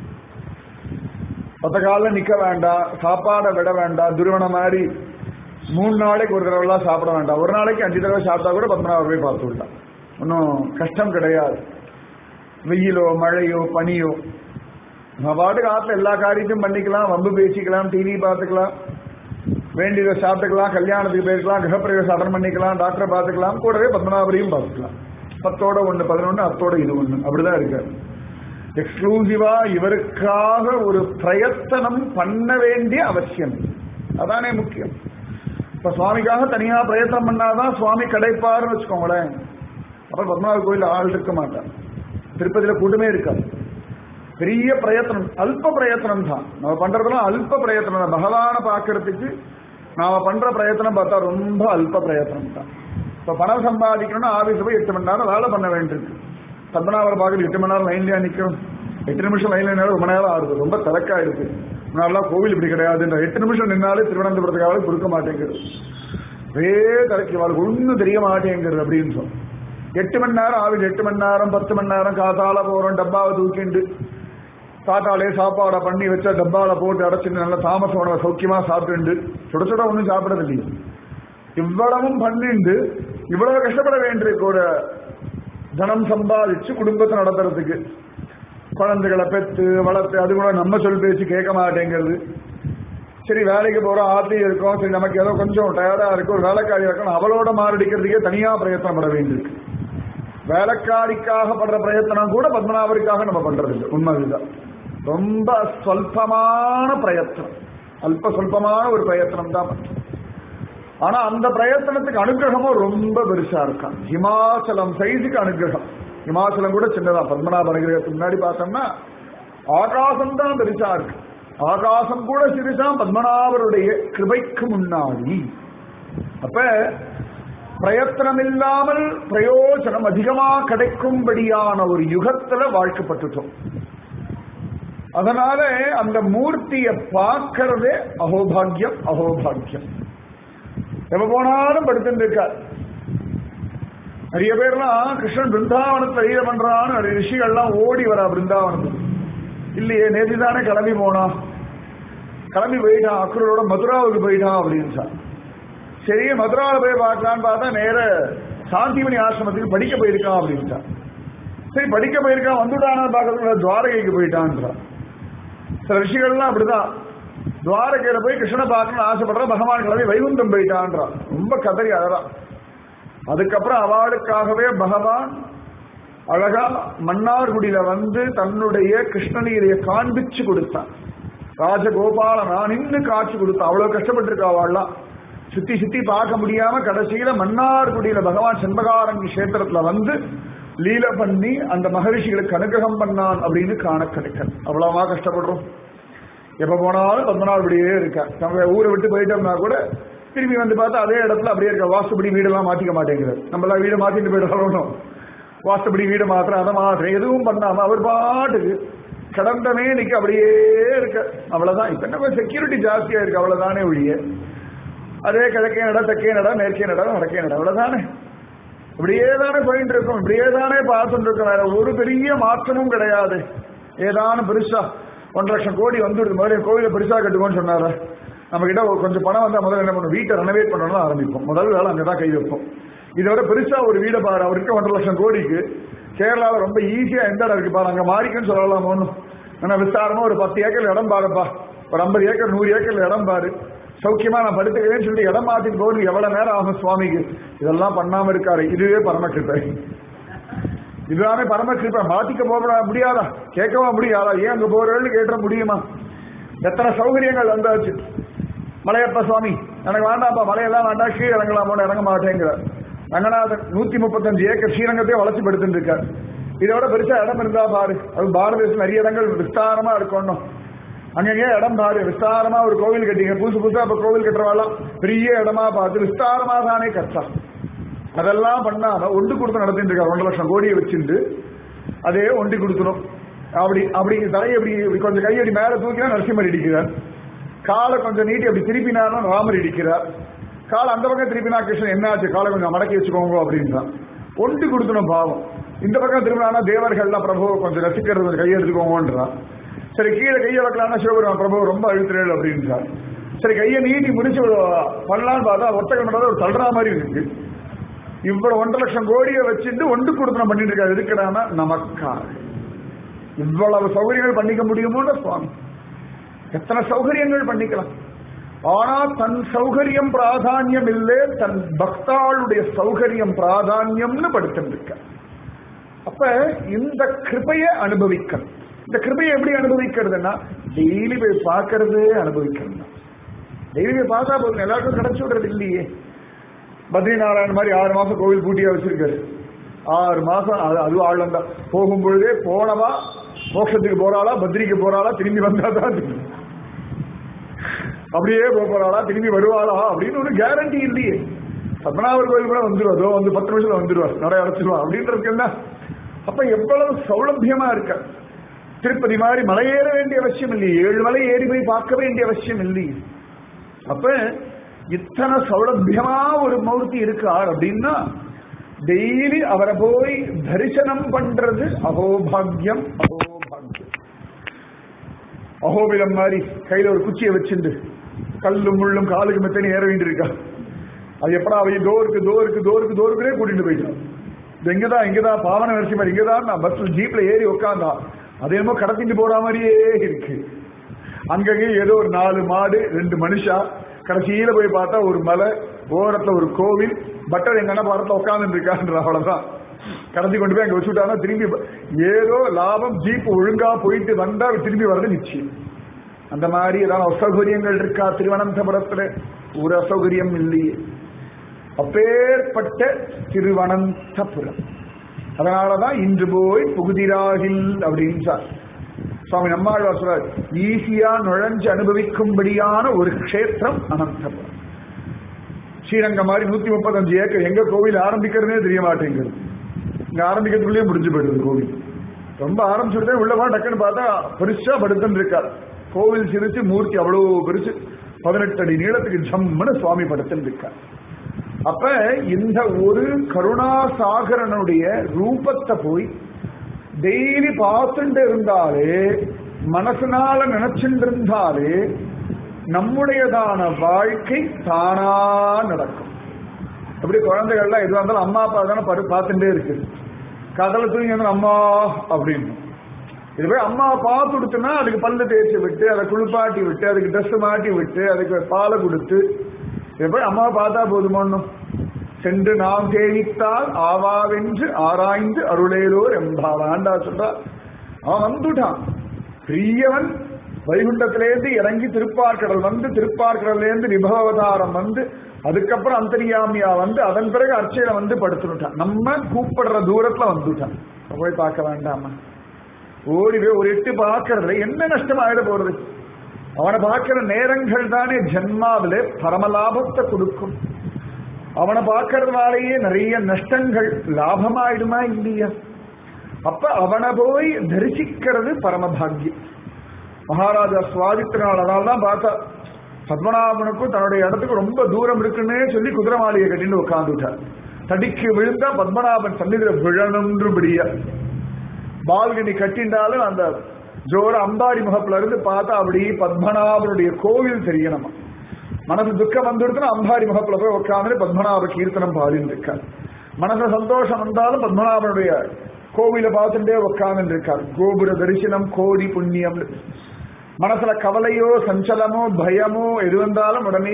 பத்த காலம் நிக்க வேண்டாம் சாப்பாடை விட வேண்டாம் துருவன மாதிரி மூணு நாளைக்கு ஒரு தடவைலாம் சாப்பிட வேண்டாம் ஒரு நாளைக்கு அஞ்சு தடவை சாப்பிட்டா கூட பத்மநாபர் போய் பார்த்து விடலாம் ஒன்றும் கஷ்டம் கிடையாது வெயிலோ மழையோ பனியோ நம்ம பாட்டுக்கு ஆத்துல எல்லா காரியத்தையும் பண்ணிக்கலாம் வம்பு பேசிக்கலாம் டிவி பார்த்துக்கலாம் வேண்டியதை சாப்பிட்டுக்கலாம் கல்யாணத்துக்கு போயிருக்கலாம் கிரகப்பிரவேசம் அட்டன் பண்ணிக்கலாம் டாக்டரை பார்த்துக்கலாம் கூடவே பத்மநாபரையும் பார்த்துக்கலாம் பத்தோட ஒன்று பதினொன்று அத்தோட இது ஒன்று அப்படிதான் இருக்காரு எக்ஸ்க்ளூசிவா இவருக்காக ஒரு பிரயத்தனம் பண்ண வேண்டிய அவசியம் அதானே முக்கியம் இப்ப சுவாமிக்காக தனியா பிரயத்தனம் பண்ணாதான் சுவாமி கிடைப்பாருன்னு வச்சுக்கோங்களேன் அப்புறம் பத்மநாப கோயில் ஆள் இருக்க மாட்டார் திருப்பதியில கூட்டமே இருக்காது பெரிய பிரயத்தனம் அல்ப பிரயத்தனம் தான் நம்ம பண்றதெல்லாம் அல்ப பிரயத்தனம் தான் பகவானை பார்க்கறதுக்கு நாம பண்ற பிரயத்தனம் பார்த்தா ரொம்ப அல்ப பிரயத்தனம் தான் இப்ப பணம் சம்பாதிக்கணும்னா ஆபீஸ் போய் எட்டு மணி நேரம் வேலை பண்ண வேண்டியிருக்கு பத்மநாபர் பார்க்கறது எட்டு மணி நேரம் லைன்லயா நிக்கிறோம் எட்டு நிமிஷம் லைன்ல நின்னாலும் ரொம்ப நேரம் ஆகுது ரொம்ப திறக்கா இருக்கு முன்னாடிலாம் கோவில் இப்படி கிடையாதுன்ற எட்டு நிமிஷம் நின்னாலே திருவனந்தபுரத்துக்காக கொடுக்க மாட்டேங்கிறது ஒரே திறக்கி வாழ்க்கை ஒன்றும் தெரிய மாட்டேங்கிறது அப்படின்னு சொல்லி எட்டு மணி நேரம் ஆகுது எட்டு மணி நேரம் பத்து மணி நேரம் காத்தால போறோம் டப்பாவை தூக்கிண்டு தாத்தாலே சாப்பாடை பண்ணி வச்ச டப்பால போட்டு அடைச்சிட்டு நல்ல தாமச உணவை சௌக்கியமா சாப்பிட்டு சுட சுட ஒன்றும் சாப்பிடறது இல்லையே இவ்வளவும் பண்ணிண்டு இவ்வளவு கஷ்டப்பட வேண்டியிருக்கு ஒரு தனம் சம்பாதிச்சு குடும்பத்தை நடத்துறதுக்கு குழந்தைகளை பெத்து வளர்த்து அது கூட நம்ம சொல் பேச்சு கேட்க மாட்டேங்கிறது சரி வேலைக்கு போறோம் ஆத்தியும் இருக்கோம் சரி நமக்கு ஏதோ கொஞ்சம் டயர்டா இருக்கு ஒரு வேலைக்காரி இருக்கணும் அவளோட மாரடிக்கிறதுக்கே தனியா பிரயத்தனப்பட வேண்டியிருக்கு வேலைக்காரிக்காக பண்ற பிரயத்தனம் கூட பத்மநாபருக்காக நம்ம பண்றது இல்லை உண்மை இதுதான் ரொம்ப சொல்பமான பிரயத்தனம் அல்ப சொல்பமான ஒரு பிரயத்தனம் தான் பண்றோம் ஆனா அந்த பிரயத்தனத்துக்கு அனுகிரகமும் ரொம்ப பெருசா இருக்கான் ஹிமாச்சலம் சைஸுக்கு அனுகிரகம் ஹிமாச்சலம் கூட சின்னதா பத்மநாப அனுகிரகத்துக்கு முன்னாடி பார்த்தோம்னா ஆகாசம் தான் பெருசா இருக்கு ஆகாசம் கூட சிறுசா பத்மநாபருடைய கிருபைக்கு முன்னாடி அப்ப பிரயத்தனம் இல்லாமல் பிரயோஜனம் அதிகமா கிடைக்கும்படியான ஒரு யுகத்துல வாழ்க்கப்பட்டுட்டோம் அதனால அந்த மூர்த்தியை பார்க்கறதே அகோபாகியம் அகோபாகியம் எப்ப போனாலும் படுத்துட்டு இருக்கார் நிறைய பேர்லாம் கிருஷ்ணன் பிருந்தாவனத்தை லீல பண்றான்னு நிறைய ரிஷிகள்லாம் ஓடி வரா பிருந்தாவனத்துக்கு இல்லையே நேற்று தானே கிளம்பி போனான் கிளம்பி போயிட்டான் அக்ரூரோட மதுராவுக்கு போயிட்டான் அப்படின்னு சார் சரி மதுராவில் போய் பார்க்கலான்னு பார்த்தா நேர சாந்திமணி ஆசிரமத்துக்கு படிக்க போயிருக்கான் அப்படின்ட்டான் சரி படிக்க போயிருக்கான் வந்துட்டானா பார்க்கறதுக்கு துவாரகைக்கு போயிட்டான்றான் சில ரிஷிகள்லாம் அப்படிதான் துவாரகையில போய் கிருஷ்ணனை பார்க்கணும்னு ஆசைப்படுற பகவான் கிளம்பி வைகுந்தம் போயிட்டான்றான் ரொம்ப கதறி அழறான் அதுக்கப்புறம் அவளுக்காகவே பகவான் அழகா மன்னார்குடியில வந்து தன்னுடைய கிருஷ்ணநீரைய காண்பிச்சு கொடுத்தான் ராஜகோபாலனா நின்று காட்சி கொடுத்தான் அவ்வளவு கஷ்டப்பட்டிருக்கா அவள்லாம் சுத்தி சுத்தி பார்க்க முடியாம கடைசியில மன்னார்குடியில பகவான் செண்பகாரங்கி கஷேத்திரத்துல வந்து லீல பண்ணி அந்த மகரிஷிகளுக்கு அனுகிரகம் பண்ணான் அப்படின்னு காண கிடைக்க அவ்வளவா கஷ்டப்படுறோம் எப்ப போனாலும் பத்மநாபடியே இருக்கா நம்ம ஊரை விட்டு போயிட்டோம்னா கூட திரும்பி வந்து பார்த்தா அதே இடத்துல அப்படியே இருக்க வாஸ்துபடி வீடெல்லாம் மாத்திக்க மாட்டேங்கிறது நம்மளாம் வீடை மாத்திட்டு போயிடணும் வாஸ்துபடி வீடு மாத்திரம் அதை மாத்திரம் எதுவும் பண்ணாம அவர் பாட்டுக்கு கடந்த மேனிக்கு அப்படியே இருக்க அவ்வளவுதான் இப்ப என்ன செக்யூரிட்டி ஜாஸ்தியா இருக்கு அவ்வளவுதானே ஒழிய அதே கிழக்கே நட தெற்கே நட மேற்கே நட வடக்கே நட அவ்வளவுதானே இப்படியே தானே போயிட்டு இருக்கோம் இப்படியே தானே பார்த்துட்டு இருக்கோம் வேற ஒரு பெரிய மாற்றமும் கிடையாது ஏதான பெருசா ஒன்றரை லட்சம் கோடி வந்துடுது முதல்ல கோவிலை பெருசா கட்டுவோம்னு சொன்னார நம்ம கிட்ட ஒரு கொஞ்சம் பணம் வந்தா முதல்ல என்ன பண்ணும் வீட்டை ரெனோவேட் பண்ணணும் ஆரம்பிப்போம் முதல் வேலை அங்கதான் கை வைப்போம் இதை விட பெருசா ஒரு வீடை பாரு அவருக்கு ஒன்றரை லட்சம் கோடிக்கு கேரளாவில் ரொம்ப ஈஸியா எந்த இடம் இருக்கு பாரு அங்க மாறிக்குன்னு சொல்லலாம் ஒன்றும் ஆனா விஸ்தாரமா ஒரு பத்து ஏக்கர் இடம் பாருப்பா ஒரு ஐம்பது ஏக்கர் நூறு ஏக்கர் இடம் பாரு சௌக்கியமா நான் படுத்துக்கிறேன்னு சொல்லி இடம் மாத்திட்டு போகணும் எவ்வளவு நேரம் ஆகும் சுவாமிக்கு இதெல்லாம் பண்ணாம இருக்காரு இதுவே பரமகிருப்பை இதுதானே பரமகிருப்பை மாத்திக்க போக முடியாதா கேட்கவா முடியாதா ஏன் அங்க போறேன்னு கேட்ட முடியுமா எத்தனை சௌகரியங்கள் வந்தாச்சு மலையப்ப சுவாமி எனக்கு வேண்டாம்ப்பா மலையெல்லாம் வேண்டாம் கீழே இறங்கலாம் போன இறங்க மாட்டேங்கிறார் ரங்கநாதன் நூத்தி முப்பத்தஞ்சு ஏக்கர் ஸ்ரீரங்கத்தையும் வளர்ச்சி படுத்துட்டு இருக்கார் இதோட பெருசா இடம் இருந்தா பாரு அது பாரத தேசம் நிறைய இடங்கள் விஸ்தாரமா இருக்கணும் அங்கங்கே இடம் பாரு விஸ்தாரமா ஒரு கோவில் கட்டிங்க புதுசு புதுசா இப்ப கோவில் கட்டுறவாலாம் பெரிய இடமா பார்த்து விஸ்தாரமா தானே கட்டா அதெல்லாம் பண்ணாம ஒண்டு கொடுத்து நடத்திட்டு இருக்காரு ஒன்றரை லட்சம் கோடியை வச்சிருந்து அதே ஒண்டி கொடுக்கணும் அப்படி அப்படி தலையை இப்படி இப்படி கொஞ்சம் கையடி மேல தூக்கினா நரசிம்மர் இடிக்கிறார் காலை கொஞ்சம் நீட்டி அப்படி திருப்பினார்னா ராமர் இடிக்கிறார் காலை அந்த பக்கம் திருப்பினா கிருஷ்ணன் என்னாச்சு காலை கொஞ்சம் மடக்கி வச்சுக்கோங்க அப்படின்றான் ஒண்டி கொடுக்கணும் பாவம் இந்த பக்கம் திரும்பினா தேவர்கள்லாம் பிரபு கொஞ்சம் ரசிக்கிறது கொஞ்சம் கையை எடுத்துக்கோங்கன்றான் சரி கீழே கையை வைக்கலாம்னா சிவபெருமான் பிரபு ரொம்ப அழுத்துறேள் அப்படின்றார் சரி கையை நீட்டி முடிச்சு பண்ணலான்னு பார்த்தா ஒட்டகம் பண்ணாத ஒரு தள்ளுற மாதிரி இருக்கு இவ்வளவு ஒன்றரை லட்சம் கோடியை வச்சுட்டு ஒன்று கொடுத்தனம் பண்ணிட்டு இருக்காரு இருக்கிறான்னா நமக்காக இவ்வளவு சௌகரியங்கள் பண்ணிக்க முடியுமோன்ற சுவாமி எத்தனை சௌகரியங்கள் பண்ணிக்கலாம் ஆனா தன் சௌகரியம் பிராதானியம் இல்லை தன் பக்தாளுடைய சௌகரியம் பிராதானியம்னு படுத்திருக்க அப்ப இந்த கிருபையை அனுபவிக்க இந்த கிருபையை எப்படி அனுபவிக்கிறதுனா டெய்லி போய் பார்க்கறது அனுபவிக்கிறது டெய்லி போய் பார்த்தா போதும் எல்லாருக்கும் கிடைச்சு விடுறது இல்லையே பத்ரிநாராயண் மாதிரி ஆறு மாசம் கோவில் பூட்டியா வச்சிருக்காரு ஆறு மாசம் அது அதுவும் ஆழம் தான் போகும்பொழுதே போனவா மோட்சத்துக்கு போறாளா பத்ரிக்கு போறாளா திரும்பி வந்தா தான் தெரியும். அப்படியே போக போறாளா திரும்பி வருவாளா அப்படின்னு ஒரு கேரண்டி இல்லையே பத்மநாபர் கோயில் கூட வந்துருவா வந்து பத்து நிமிஷத்துல வந்துருவா நடை அடைச்சிருவா அப்படின்றது என்ன அப்ப எவ்வளவு சௌலபியமா இருக்க திருப்பதி மாதிரி மலை ஏற வேண்டிய அவசியம் இல்லையே ஏழு மலை ஏறி போய் பார்க்க வேண்டிய அவசியம் இல்லையே அப்ப இத்தனை சௌலபியமா ஒரு மூர்த்தி இருக்கார் அப்படின்னா டெய்லி அவரை போய் தரிசனம் பண்றது அகோபாகியம் அகோபாகியம் அகோபிலம் மாதிரி கையில ஒரு குச்சியை வச்சுண்டு கல்லும் முள்ளும் காலுக்கு மெத்தனி ஏற வேண்டியிருக்கா அது எப்படா அவங்க தோருக்கு தோருக்கு தோருக்கு தோருக்குனே கூட்டிட்டு போயிட்டான் இது எங்கதான் இங்கதான் பாவன நரசிம்மர் இங்கதான் நான் பஸ்ல ஜீப்ல ஏறி உட்காந்தா அது என்னமோ கடத்திட்டு போற மாதிரியே இருக்கு அங்கங்கே ஏதோ ஒரு நாலு மாடு ரெண்டு மனுஷா கடைசியில போய் பார்த்தா ஒரு மலை ஓரத்துல ஒரு கோவில் பட்டர் எங்க பாரத்துல உட்கார்ந்து இருக்கான்ற அவ்வளவுதான் கடத்தி கொண்டு போய் அங்க வச்சுட்டானா திரும்பி ப- ஏதோ லாபம் ஜீப் ஒழுங்கா போயிட்டு வந்தா திரும்பி வர்றது நிச்சயம் அந்த மாதிரி ஏதாவது அசௌகரியங்கள் இருக்கா திருவனந்தபுரத்துல ஒரு அசௌகரியம் இல்லையே அப்பேற்பட்ட திருவனந்தபுரம் அதனாலதான் இன்று போய் புகுதிராகில் அப்படின்னு சார் சுவாமி நம்மாழ்வார் சொல்றார் ஈஸியா நுழைஞ்சு அனுபவிக்கும்படியான ஒரு க்ஷேத்திரம் அனந்தபுரம் ஸ்ரீரங்கம் மாதிரி நூத்தி முப்பத்தஞ்சு ஏக்கர் எங்க கோவில் ஆரம்பிக்கிறதுனே தெரிய மாட்டேங்குது இங்க ஆரம்பிக்கிறதுக்குள்ளேயே முடிஞ்சு போயிடுது கோவில் ரொம்ப ஆரம்பிச்சுட்டு உள்ளவா டக்குன்னு பார்த்தா பெருசா படுத்துன்னு இருக்கார் கோவில் சிரிச்சு மூர்த்தி அவ்வளவு பெருசு பதினெட்டு அடி நீளத்துக்கு ஜம்முன்னு சுவாமி படுத்துன்னு இருக்கார் அப்ப இந்த ஒரு கருணாசாகரனுடைய ரூபத்தை போய் டெய்லி பார்த்துட்டு இருந்தாலே மனசுனால நினைச்சுட்டு இருந்தாலே நம்முடையதான வாழ்க்கை தானா நடக்கும் அப்படி குழந்தைகள்லாம் எதுவாக இருந்தாலும் அம்மா அப்பா தானே பரு பார்த்துட்டே இருக்கு கதல தூங்கி வந்து அம்மா அப்படின்னு இது போய் அம்மா பார்த்து கொடுத்துனா அதுக்கு பல்லு தேய்ச்சி விட்டு அதை குளிப்பாட்டி விட்டு அதுக்கு ட்ரெஸ் மாட்டி விட்டு அதுக்கு பாலை கொடுத்து இது போய் அம்மா பார்த்தா போதுமோன்னும் சென்று நாம் சேவித்தால் ஆவாவென்று ஆராய்ந்து அருளேலோர் எம்பாவாண்டா சொல்றா அவன் வந்துட்டான் பெரியவன் வைகுண்டத்திலேருந்து இறங்கி திருப்பார்கடல் வந்து திருப்பார்கடல்லேருந்து விபவதாரம் வந்து அதுக்கப்புறம் அந்தரியாமியா வந்து அதன் பிறகு அர்ச்சையில வந்து படுத்துட்டான் நம்ம கூப்பிடுற தூரத்துல வந்துட்டான் போய் பார்க்க வேண்டாமா ஓடி போய் ஒரு எட்டு பார்க்கறதுல என்ன நஷ்டம் ஆயிட போறது அவனை பார்க்கிற நேரங்கள் தானே ஜென்மாவில பரமலாபத்தை கொடுக்கும் அவனை பார்க்கறதுனாலேயே நிறைய நஷ்டங்கள் லாபமாயிடுமா இல்லையா அப்ப அவனை போய் தரிசிக்கிறது பரமபாகியம் மகாராஜா சுவாதித்தனால் அதனால்தான் பார்த்தா பத்மநாபனுக்கும் தன்னுடைய இடத்துக்கு ரொம்ப தூரம் இருக்குன்னே சொல்லி குதிரை மாளிகை கட்டிட்டு உட்கார்ந்துட்டார் தடிக்கு விழுந்தா பத்மநாபன் சன்னிதில விழணுன்றபடியா பால்கனி கட்டிண்டாலும் அந்த ஜோர அம்பாடி முகப்புல இருந்து பார்த்தா அப்படி பத்மநாபனுடைய கோவில் தெரியணுமா மனசு துக்கம் வந்துடுச்சுன்னா அம்பாடி முகப்புல போய் உட்காந்து பத்மநாப கீர்த்தனம் பாடின்னு இருக்கார் மனசு சந்தோஷம் வந்தாலும் பத்மநாபனுடைய கோவில பார்த்துட்டே உட்கார்ந்து இருக்கார் கோபுர தரிசனம் கோடி புண்ணியம் மனசுல கவலையோ சஞ்சலமோ பயமோ எது வந்தாலும் உடனே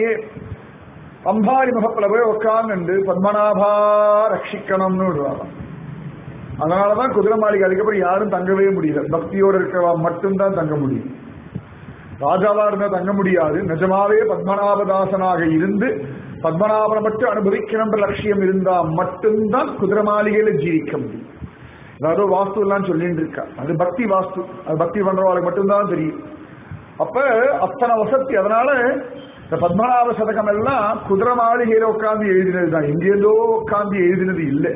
அம்பாரி முகப்புல போய் உட்கார்ந்து பத்மநாபா ரட்சிக்கணும்னு விடுவாங்க அதனாலதான் குதிரை மாளிகை அதுக்கப்புறம் யாரும் தங்கவே முடியல பக்தியோட இருக்கிறவா மட்டும்தான் தங்க முடியும் ராஜாவா இருந்தா தங்க முடியாது நிஜமாவே பத்மநாபதாசனாக இருந்து பத்மநாபனை மட்டும் அனுபவிக்கணுன்ற லட்சியம் இருந்தா மட்டும்தான் குதிரை மாளிகையில ஜீவிக்க முடியும் அதாவது வாஸ்து எல்லாம் சொல்லிட்டு இருக்கா அது பக்தி வாஸ்து அது பக்தி பண்றவங்களுக்கு மட்டும்தான் தெரியும் அப்ப அத்தனை வசதி அதனால இந்த பத்மநாப சதகம் எல்லாம் குதிரை மாளிகையில உட்கார்ந்து எழுதினது தான் எங்கேதோ உட்கார்ந்து எழுதினது இல்லை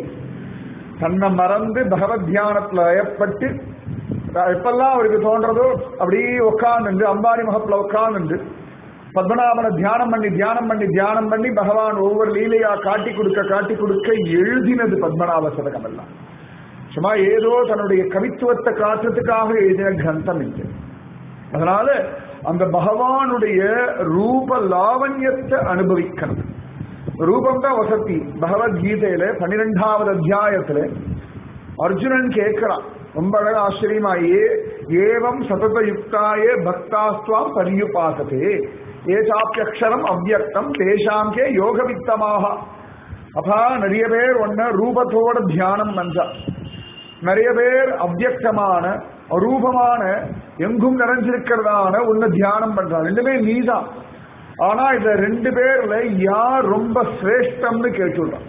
தன்னை மறந்து பகவத் தியானத்துல ஏற்பட்டு எப்பெல்லாம் அவருக்கு தோன்றதோ அப்படியே உட்கார்ந்து அம்பாரி முகத்துல உட்கார்ந்து பத்மநாபனை தியானம் பண்ணி தியானம் பண்ணி தியானம் பண்ணி பகவான் ஒவ்வொரு லீலையா காட்டி கொடுக்க காட்டி கொடுக்க எழுதினது பத்மநாப சதகம் எல்லாம் சும்மா ஏதோ தன்னுடைய கவித்துவத்தை காட்டுறதுக்காக எழுதின கிரந்தம் இல்லை அதனால அந்த பகவானுடைய ரூப லாவண்யத்தை அனுபவிக்கணும் ரூபம் தான் வசதி பகவத்கீதையில பன்னிரெண்டாவது அத்தியாயத்துல அர்ஜுனன் கேட்கிறான் ரொம்ப அழகா ஆச்சரியமா ஏ ஏவம் சதத யுக்தாயே பக்தாஸ்துவாம் பரியுபாசதே ஏசாப்பியக்ஷரம் அவ்யக்தம் தேசாம் கே யோகவித்தமாக அப்பா நிறைய பேர் ஒன்ன ரூபத்தோட தியானம் பண்றா நிறைய பேர் அவ்யக்தமான அரூபமான எங்கும் நிறைஞ்சிருக்கிறதான ஒன்னு தியானம் பண்றா ரெண்டுமே நீதான் ஆனா இந்த ரெண்டு பேர்ல யார் ரொம்ப சிரேஷ்டம்னு கேட்டுள்ளான்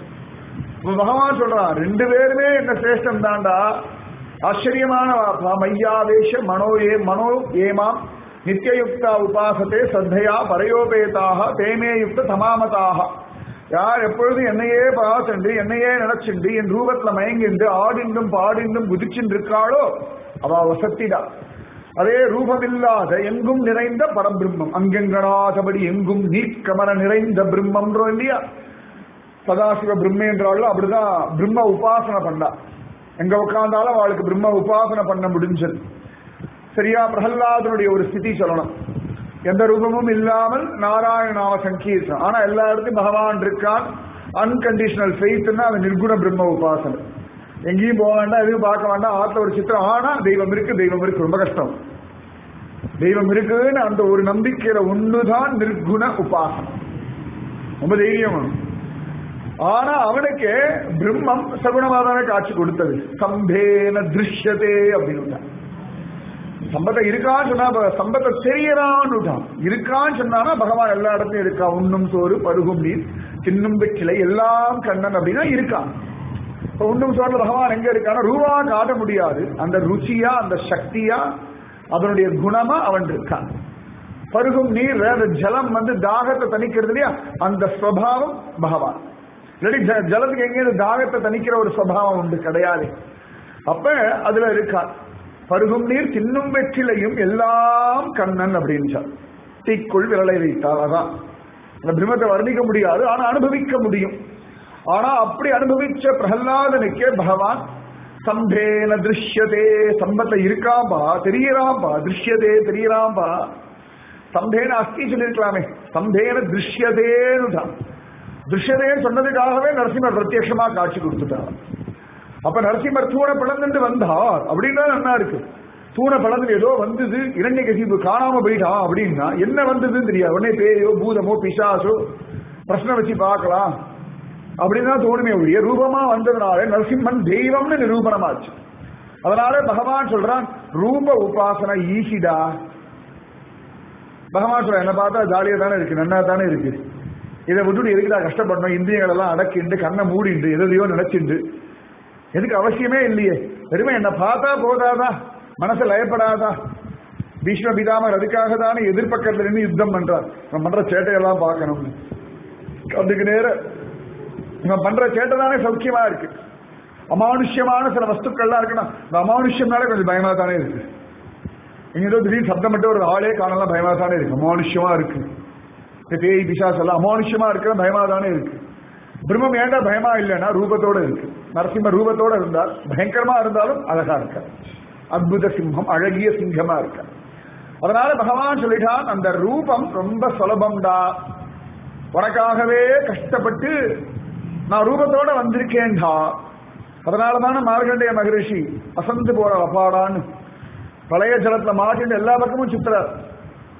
பகவான் சொல்றான் ரெண்டு பேருமே என்ன சிரேஷ்டம் தாண்டா ஆச்சரியமான மையாவேஷ மனோ ஏ மனோ ஏமாம் நித்தியயுக்தா உபாசத்தே சத்தையா பரயோபேதாக தேமே யுக்த தமாமதாக யார் எப்பொழுதும் என்னையே பார்த்துண்டு என்னையே நினைச்சுண்டு என் ரூபத்துல மயங்கிண்டு ஆடிண்டும் பாடிண்டும் குதிச்சுட்டு இருக்காளோ அவ வசத்திடா அதே ரூபமில்லாத எங்கும் நிறைந்த பரபிரம்மம் அங்கெங்கனாதபடி எங்கும் நீக்கமர நிறைந்த பிரம்மன்றோம் இல்லையா சதாசிவ பிரம்மேன்றாலும் அப்படிதான் பிரம்ம உபாசனை பண்ணா எங்க உட்கார்ந்தாலும் அவளுக்கு பிரம்ம உபாசனை பண்ண முடிஞ்சது சரியா பிரகல்லாதனுடைய ஒரு ஸ்திதி சொல்லணும் எந்த ரூபமும் இல்லாமல் நாராயணாம சங்கீர்த்தனம் ஆனா எல்லா இடத்தையும் பகவான் இருக்கான் அன்கண்டிஷனல் ஃபெய்த்னா அது நிர்குண பிரம்ம உபாசனை எங்கேயும் போக வேண்டாம் எதுவும் பார்க்க வேண்டாம் ஆத்துல ஒரு சித்திரம் ஆனா தெய்வம் இருக்கு தெய்வம் இருக்கு ரொம்ப கஷ்டம் தெய்வம் இருக்குன்னு அந்த ஒரு நம்பிக்கையில ஒண்ணுதான் நிர்குண உபாசனம் ரொம்ப தைரியம் வேணும். ஆனா அவனுக்கு பிரம்மம் சகுணமாதான காட்சி கொடுத்தது சம்பேன திருஷ்யதே அப்படின்னு சம்பத்தை இருக்கான்னு சொன்னா அப்ப சம்பத்தை தெரியறான்னு இருக்கான்னு சொன்னானா பகவான் எல்லா இடத்துலயும் இருக்கா உண்ணும் சோறு பருகும் நீர் தின்னும் கிளை எல்லாம் கண்ணன் அப்படின்னா இருக்கான் இப்ப உண்ணும் சோறுல பகவான் எங்க இருக்கான ரூபா காட்ட முடியாது அந்த ருச்சியா அந்த சக்தியா அதனுடைய குணமா அவன் இருக்கான் பருகும் நீர் அந்த ஜலம் வந்து தாகத்தை தணிக்கிறது இல்லையா அந்த ஸ்வபாவம் பகவான் இல்லாட்டி ஜ- ஜலத்துக்கு எங்கேயும் தாகத்தை தணிக்கிற ஒரு ஸ்வபாவம் உண்டு கிடையாது அப்ப அதுல இருக்கான் பருகும் நீர் தின்னும் வெற்றிலையும் எல்லாம் கண்ணன் அப்படின்னு சொல். தீக்குள் விரலை வைத்தார் அதான் அந்த பிரம்மத்தை வர்ணிக்க முடியாது ஆனா அனுபவிக்க முடியும் ஆனா அப்படி அனுபவிச்ச பிரகலாதனுக்கே பகவான் சம்பேன திருஷ்யதே சம்பத்தை இருக்காம்பா தெரியறாம்பா திருஷ்யதே தெரியறாம்பா சம்பேன அஸ்தி சொல்லியிருக்கலாமே சம்பேன திருஷ்யதேன்னு தான் திருஷ்யதேன்னு சொன்னதுக்காகவே நரசிம்மர் பிரத்யட்சமா காட்சி கொடுத்துட்டார் அப்ப நரசிம்மர் தூணை பிளந்துட்டு வந்தார் அப்படின்னா நல்லா இருக்கு தூணை பிளந்து ஏதோ வந்தது இரண்ய கசிப்பு காணாம போயிட்டான் அப்படின்னா என்ன வந்ததுன்னு தெரியாது உடனே பேயோ பூதமோ பிசாசோ பிரச்சனை வச்சு பார்க்கலாம் அப்படின்னு தான் தோணுமே ஒழிய ரூபமா வந்ததுனால நரசிம்மன் தெய்வம்னு நிரூபணமாச்சு அதனால பகவான் சொல்றான் ரூப உபாசனை ஈசிடா பகவான் சொல்ற என்ன பார்த்தா ஜாலியா தானே இருக்கு நன்னா தானே இருக்கு இதை விட்டுட்டு எதுக்குடா கஷ்டப்படணும் இந்திரியங்கள் எல்லாம் அடக்கிண்டு கண்ணை மூடிண்டு எதையோ நினைச்சுண்டு எதுக்கு அவசியமே இல்லையே வெறுமை என்ன பார்த்தா போதாதா மனசு லயப்படாதா பீஷ்ம பிதாமர் அதுக்காக தானே எதிர்பக்கத்துல நின்று யுத்தம் பண்றார் இவன் பண்ற சேட்டையெல்லாம் பார்க்கணும் அதுக்கு நேர இவன் பண்ற சேட்டை தானே சௌக்கியமா இருக்கு அமானுஷ்யமான சில வஸ்துக்கள்லாம் இருக்குன்னா இந்த அமானுஷ்யம்னாலே கொஞ்சம் பயமா தானே இருக்கு இங்க ஏதோ திடீர்னு சப்தம் மட்டும் ஒரு ஆளே காணலாம் பயமா தானே இருக்கு அமானுஷ்யமா இருக்கு இந்த பேய் பிசாஸ் எல்லாம் அமானுஷ்யமா இருக்கிற பயமா தானே இருக்கு பிரம்மம் ஏண்டா பயமா இல்லைன்னா ரூபத்தோட இருக்கு நரசிம்ம ரூபத்தோட இருந்தால் பயங்கரமா இருந்தாலும் அழகா இருக்க அத்புத சிம்மம் அழகிய சிங்கமா இருக்க அதனால பகவான் சொல்லிட்டான் அந்த ரூபம் ரொம்ப சுலபம்டா உனக்காகவே கஷ்டப்பட்டு நான் ரூபத்தோட வந்திருக்கேன்டா அதனாலதான மார்கண்டேய மகரிஷி அசந்து போற அப்பாடான்னு பழைய ஜலத்துல மாட்டிட்டு எல்லா பக்கமும் சுத்துறார்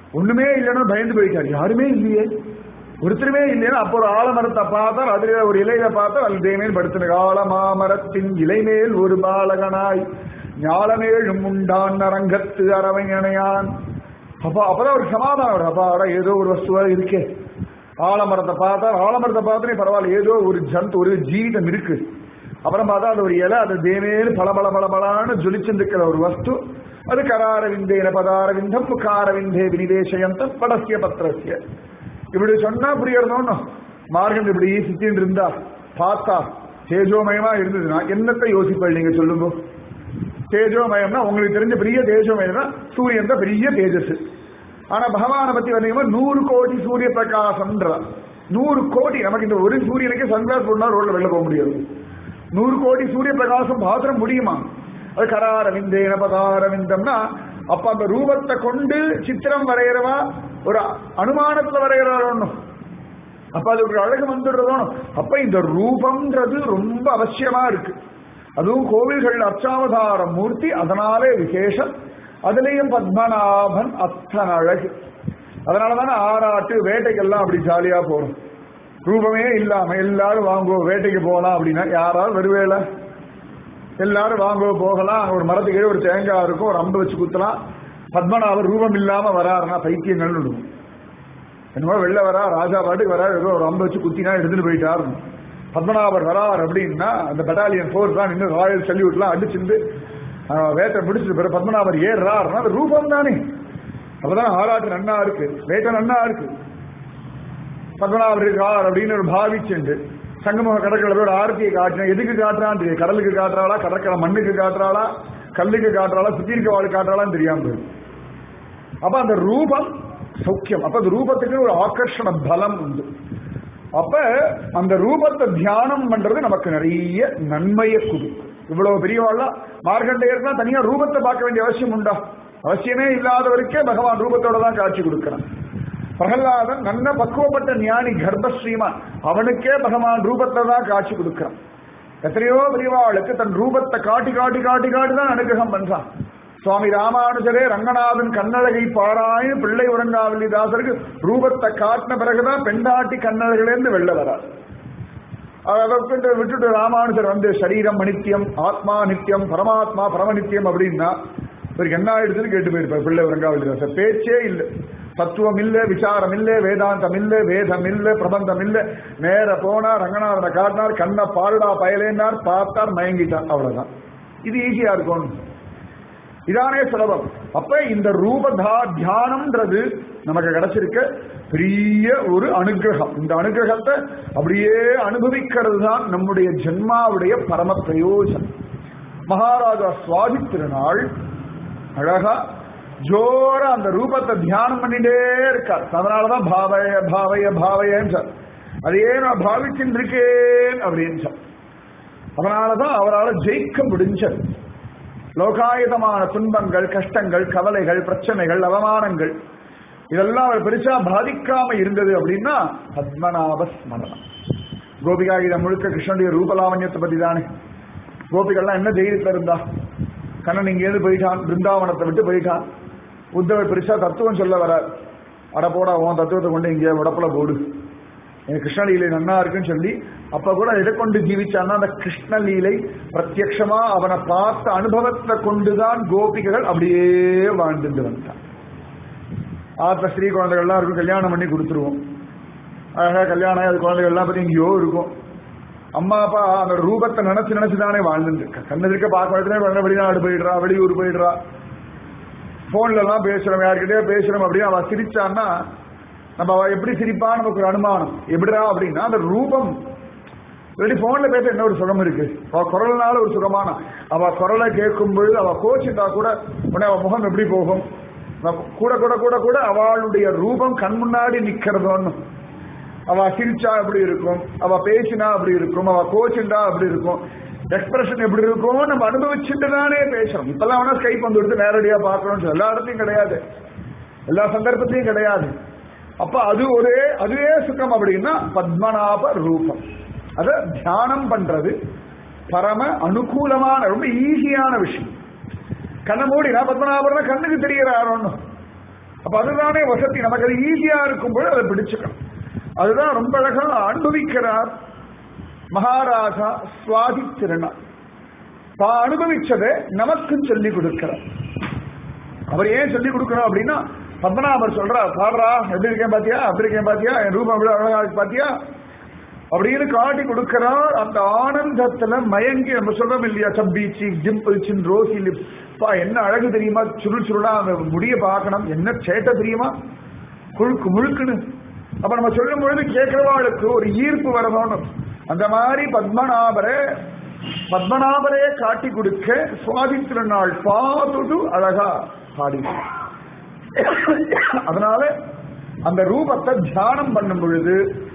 ஒண்ணுமே இல்லைன்னு பயந்து போயிட்டார் யாருமே இல்லையே ஒருத்தருமே இல்லைன்னா அப்போ ஒரு ஆலமரத்தை பார்த்தால் அதுல ஒரு இலையில பார்த்தா அது தேமேல் படுத்தின ஆலமாமரத்தின் இலைமேல் ஒரு பாலகனாய் ஞாலமேழும் உண்டான் அரங்கத்து அரவணையான் அப்பா அப்பதான் ஒரு சமாதானம் வரும் அப்பாடா ஏதோ ஒரு வஸ்துவா இருக்கே ஆலமரத்தை பார்த்தா ஆலமரத்தை பார்த்தனே பரவாயில்ல ஏதோ ஒரு ஜந்து ஒரு ஜீவிதம் இருக்கு அப்புறம் பார்த்தா அது ஒரு இலை அது தேமேல் பல பல பல பலான்னு ஜொலிச்சிருக்கிற ஒரு வஸ்து அது கராரவிந்தேன பதாரவிந்தம் முகாரவிந்தே வினிவேசயந்தம் படசிய பத்திரசிய இப்படி சொன்னா புரியறதோன்னு மார்க்கம் இப்படி சுத்தின்னு இருந்தா பார்த்தா தேஜோமயமா இருந்ததுன்னா என்னத்தை யோசிப்பள் நீங்க சொல்லுங்க தேஜோமயம்னா உங்களுக்கு தெரிஞ்ச பெரிய தேஜோமயம்னா சூரியன் தான் பெரிய தேஜஸ் ஆனா பகவானை பத்தி வந்தீங்கன்னா நூறு கோடி சூரிய பிரகாசம்ன்ற நூறு கோடி நமக்கு இந்த ஒரு சூரியனுக்கு சன்கிளாஸ் போடனா ரோட்ல வெளில போக முடியாது நூறு கோடி சூரிய பிரகாசம் பாத்திர முடியுமா அது கராரவிந்தேன பதாரவிந்தம்னா அப்ப அந்த ரூபத்தை கொண்டு சித்திரம் வரைகிறவா ஒரு அனுமானத்துல வரைகிறாரோன்னு அப்ப அது ஒரு அழகு வந்துடுறதோனும் அப்ப இந்த ரூபம்ன்றது ரொம்ப அவசியமா இருக்கு அதுவும் கோவில்கள் அர்ச்சாவதார மூர்த்தி அதனாலே விசேஷம் அதுலயும் பத்மநாபன் அத்தன் அழகு அதனாலதானே ஆராட்டு வேட்டைக்கெல்லாம் அப்படி ஜாலியா போறோம் ரூபமே இல்லாம எல்லாரும் வாங்குவோம் வேட்டைக்கு போகலாம் அப்படின்னா யாராவது வருவேல எல்லாரும் வாங்குவ போகலாம் அங்க ஒரு மரத்துக்கு ஒரு தேங்காய் இருக்கும் ஒரு அம்பு வச்சு குத்தலாம் பத்மநாபர் ரூபம் இல்லாம வராருன்னா பைத்தியங்கள் விடுவோம் என்னமோ வெளில வரா ராஜா பாட்டுக்கு வரா ஏதோ ஒரு அம்பு வச்சு குத்தினா எடுத்துட்டு போயிட்டாரு பத்மநாபர் வரார் அப்படின்னா அந்த பட்டாலியன் ஃபோர்ஸ் தான் இன்னும் ராயல் சல்யூட்லாம் அடிச்சிருந்து வேட்டை முடிச்சது பிறகு பத்மநாபர் ஏறாருன்னா அது ரூபம் தானே அப்பதான் ஆராட்டு நன்னா இருக்கு வேட்டை நன்னா இருக்கு பத்மநாபர் இருக்கார் அப்படின்னு ஒரு பாவிச்சுண்டு சங்கமுக கடற்கரையோட ஆர்த்தியை காட்டினா எதுக்கு காட்டுறான்னு தெரியும் கடலுக்கு காட்டுறாளா கடற்கரை மண்ணுக்கு காட்டுறாளா கல்லுக்கு காட்டுறாளா சுத்தி இருக்கவாள் காட்டுறாளான்னு தெரியாம போயிடும் அப்ப அந்த ரூபம் சௌக்கியம் அப்ப அந்த ரூபத்துக்கு ஒரு ஆக்கர்ஷண பலம் உண்டு அப்ப அந்த ரூபத்தை தியானம் பண்றது நமக்கு நிறைய நன்மையை கொடுக்கும் இவ்வளவு பெரியவாள்லாம் மார்க்கண்டேயர்னா தனியா ரூபத்தை பார்க்க வேண்டிய அவசியம் உண்டா அவசியமே இல்லாதவருக்கே பகவான் ரூபத்தோட தான் காட்சி கொடுக்கிறான் பிரகலாதன் நல்ல பக்குவப்பட்ட ஞானி கர்ப்பஸ்ரீமான் அவனுக்கே பகவான் ரூபத்தை தான் காட்சி கொடுக்கிறான் எத்தனையோ பெரியவாளுக்கு தன் ரூபத்தை காட்டி காட்டி காட்டி காட்டி தான் அனுகிரகம் பண்றான் சுவாமி ராமானுஜரே ரங்கநாதன் கண்ணழகை பாராயணு பிள்ளை உறங்காவல்லி தாசருக்கு ரூபத்தை காட்டின பிறகுதான் பெண்டாட்டி கண்ணழகிலேருந்து வெளில வரார் அதற்கு விட்டுட்டு ராமானுஜர் வந்து சரீரம் அனித்தியம் ஆத்மா நித்தியம் பரமாத்மா பரமநித்தியம் அப்படின்னா இவருக்கு என்ன ஆயிடுச்சுன்னு கேட்டு போயிருப்பார் பிள்ளை உறங்காவல்லி தாசர் பேச்சே இல்லை தத்துவம் இல்ல விசாரம் இல்ல வேதாந்தம் இல்ல வேதம் இல்ல பிரபந்தம் இல்ல நேர போனா ரங்கநாதனை காட்டினார் கண்ணை பாருடா பயலேன்னார் பார்த்தார் மயங்கிட்டார் அவ்வளவுதான் இது ஈஸியா இருக்கும் இதானே சுலபம் அப்ப இந்த ரூபதா தியானம்ன்றது நமக்கு கிடைச்சிருக்க பெரிய ஒரு அனுகிரகம் இந்த அனுகிரகத்தை அப்படியே அனுபவிக்கிறது தான் நம்முடைய ஜென்மாவுடைய பரம பிரயோஜனம் மகாராஜா சுவாதி திருநாள் அழகா ஜோர அந்த ரூபத்தை தியானம் பண்ணிட்டே இருக்கார் அதனாலதான் பாவய பாவய பாவயன்னு சார் அதையே நான் பாவிச்சுட்டு இருக்கேன் அப்படின்னு சார் அதனாலதான் அவரால் ஜெயிக்க முடிஞ்சது லோகாயுதமான துன்பங்கள் கஷ்டங்கள் கவலைகள் பிரச்சனைகள் அவமானங்கள் இதெல்லாம் அவர் பெருசா பாதிக்காம இருந்தது அப்படின்னா பத்மநாப ஸ்மரணம் கோபிகா இதை முழுக்க கிருஷ்ணனுடைய ரூபலாவண்யத்தை பத்தி தானே கோபிகள்லாம் என்ன தைரியத்துல இருந்தா கண்ணன் இங்கேருந்து போயிட்டான் பிருந்தாவனத்தை விட்டு போயிட்டான் உத்தவர் பெருசா தத்துவம் சொல்ல வரார் அட போடா உன் தத்துவத்தை கொண்டு இங்கே உடப்புல போடு எனக்கு கிருஷ்ணலீலை நன்னா இருக்குன்னு சொல்லி அப்ப கூட எதை கொண்டு ஜீவிச்சான்னா அந்த கிருஷ்ணலீலை பிரத்யக்ஷமா அவனை பார்த்த அனுபவத்தை கொண்டுதான் கோபிகைகள் அப்படியே வாழ்ந்துட்டு வந்தான் ஆத்த ஸ்ரீ குழந்தைகள்லாம் இருக்கும் கல்யாணம் பண்ணி கொடுத்துருவோம் அழகா கல்யாணம் அது குழந்தைகள்லாம் பத்தி எங்கேயோ இருக்கும் அம்மா அப்பா அந்த ரூபத்தை நினைச்சு நினைச்சு தானே வாழ்ந்துட்டு இருக்கா கண்ணு இருக்க பார்க்க இடத்துல வெளிநாடு போயிடுறா வெளியூர் போயிடுறா போன்ல எல்லாம் பேசுறோம் யார்கிட்டயோ பேசுறோம் அப்படின்னு அவ சிரிச்சான்னா நம்ம அவ எப்படி சிரிப்பா நமக்கு ஒரு அனுமானம் எப்படிடா அப்படின்னா அந்த ரூபம் இல்லாட்டி போன்ல பேச என்ன ஒரு சுகம் இருக்கு அவ குரல்னால ஒரு சுகமான அவ குரலை கேட்கும் பொழுது அவ கோச்சிட்டா கூட உடனே அவ முகம் எப்படி போகும் கூட கூட கூட கூட அவளுடைய ரூபம் கண் முன்னாடி நிக்கிறதோன்னு அவ சிரிச்சா எப்படி இருக்கும் அவ பேசினா அப்படி இருக்கும் அவ கோச்சுண்டா அப்படி இருக்கும் எக்ஸ்பிரஷன் எப்படி இருக்கும் நம்ம அனுபவிச்சுட்டு தானே பேசுறோம் இப்பெல்லாம் வேணா ஸ்கைப் வந்து எடுத்து நேரடியா பாக்குறோம் எல்லா இடத்தையும் கிடையாது எல்லா சந்தர்ப்பத்தையும் கிடையாது அப்ப அது ஒரே அதுவே சுகம் அப்படின்னா பத்மநாப ரூபம் அத தியானம் பண்றது பரம அனுகூலமான ரொம்ப ஈஸியான விஷயம் கண்ணை மூடினா பத்மநாபர்னா கண்ணுக்கு தெரியறாரோன்னு அப்ப அதுதானே வசதி நமக்கு அது ஈஸியா இருக்கும்போது அதை பிடிச்சுக்கணும் அதுதான் ரொம்ப அழகா அனுபவிக்கிறார் மகாராஜா சுவாதி திருநாள் தான் அனுபவிச்சதை நமக்கும் சொல்லி கொடுக்கிறார் அவர் ஏன் சொல்லி கொடுக்கணும் அப்படின்னா பத்மநாபர் சொல்றார் பாடுறா எப்படி இருக்கேன் பாத்தியா அப்படி இருக்கேன் பாத்தியா என் ரூபம் எவ்வளவு அழகா இருக்கு பாத்தியா அப்படின்னு காட்டி கொடுக்கிறார் அந்த ஆனந்தத்துல மயங்கி நம்ம சொல்றோம் இல்லையா chubby cheek dimple chin rosy lips பா என்ன அழகு தெரியுமா சுருள் சுருளா அந்த முடிய பார்க்கணும் என்ன சேட்டை தெரியுமா குழுக்கு முழுக்குன்னு அப்ப நம்ம சொல்லும் பொழுது கேட்கிறவாளுக்கு ஒரு ஈர்ப்பு வரணும் அந்த மாதிரி பத்மநாபரை பத்மநாபரே காட்டி கொடுக்க சுவாதி திருநாள் பார்த்துட்டு அழகா பாடி அதனால அந்த ரூபத்தை தியானம் பண்ணும் பொழுது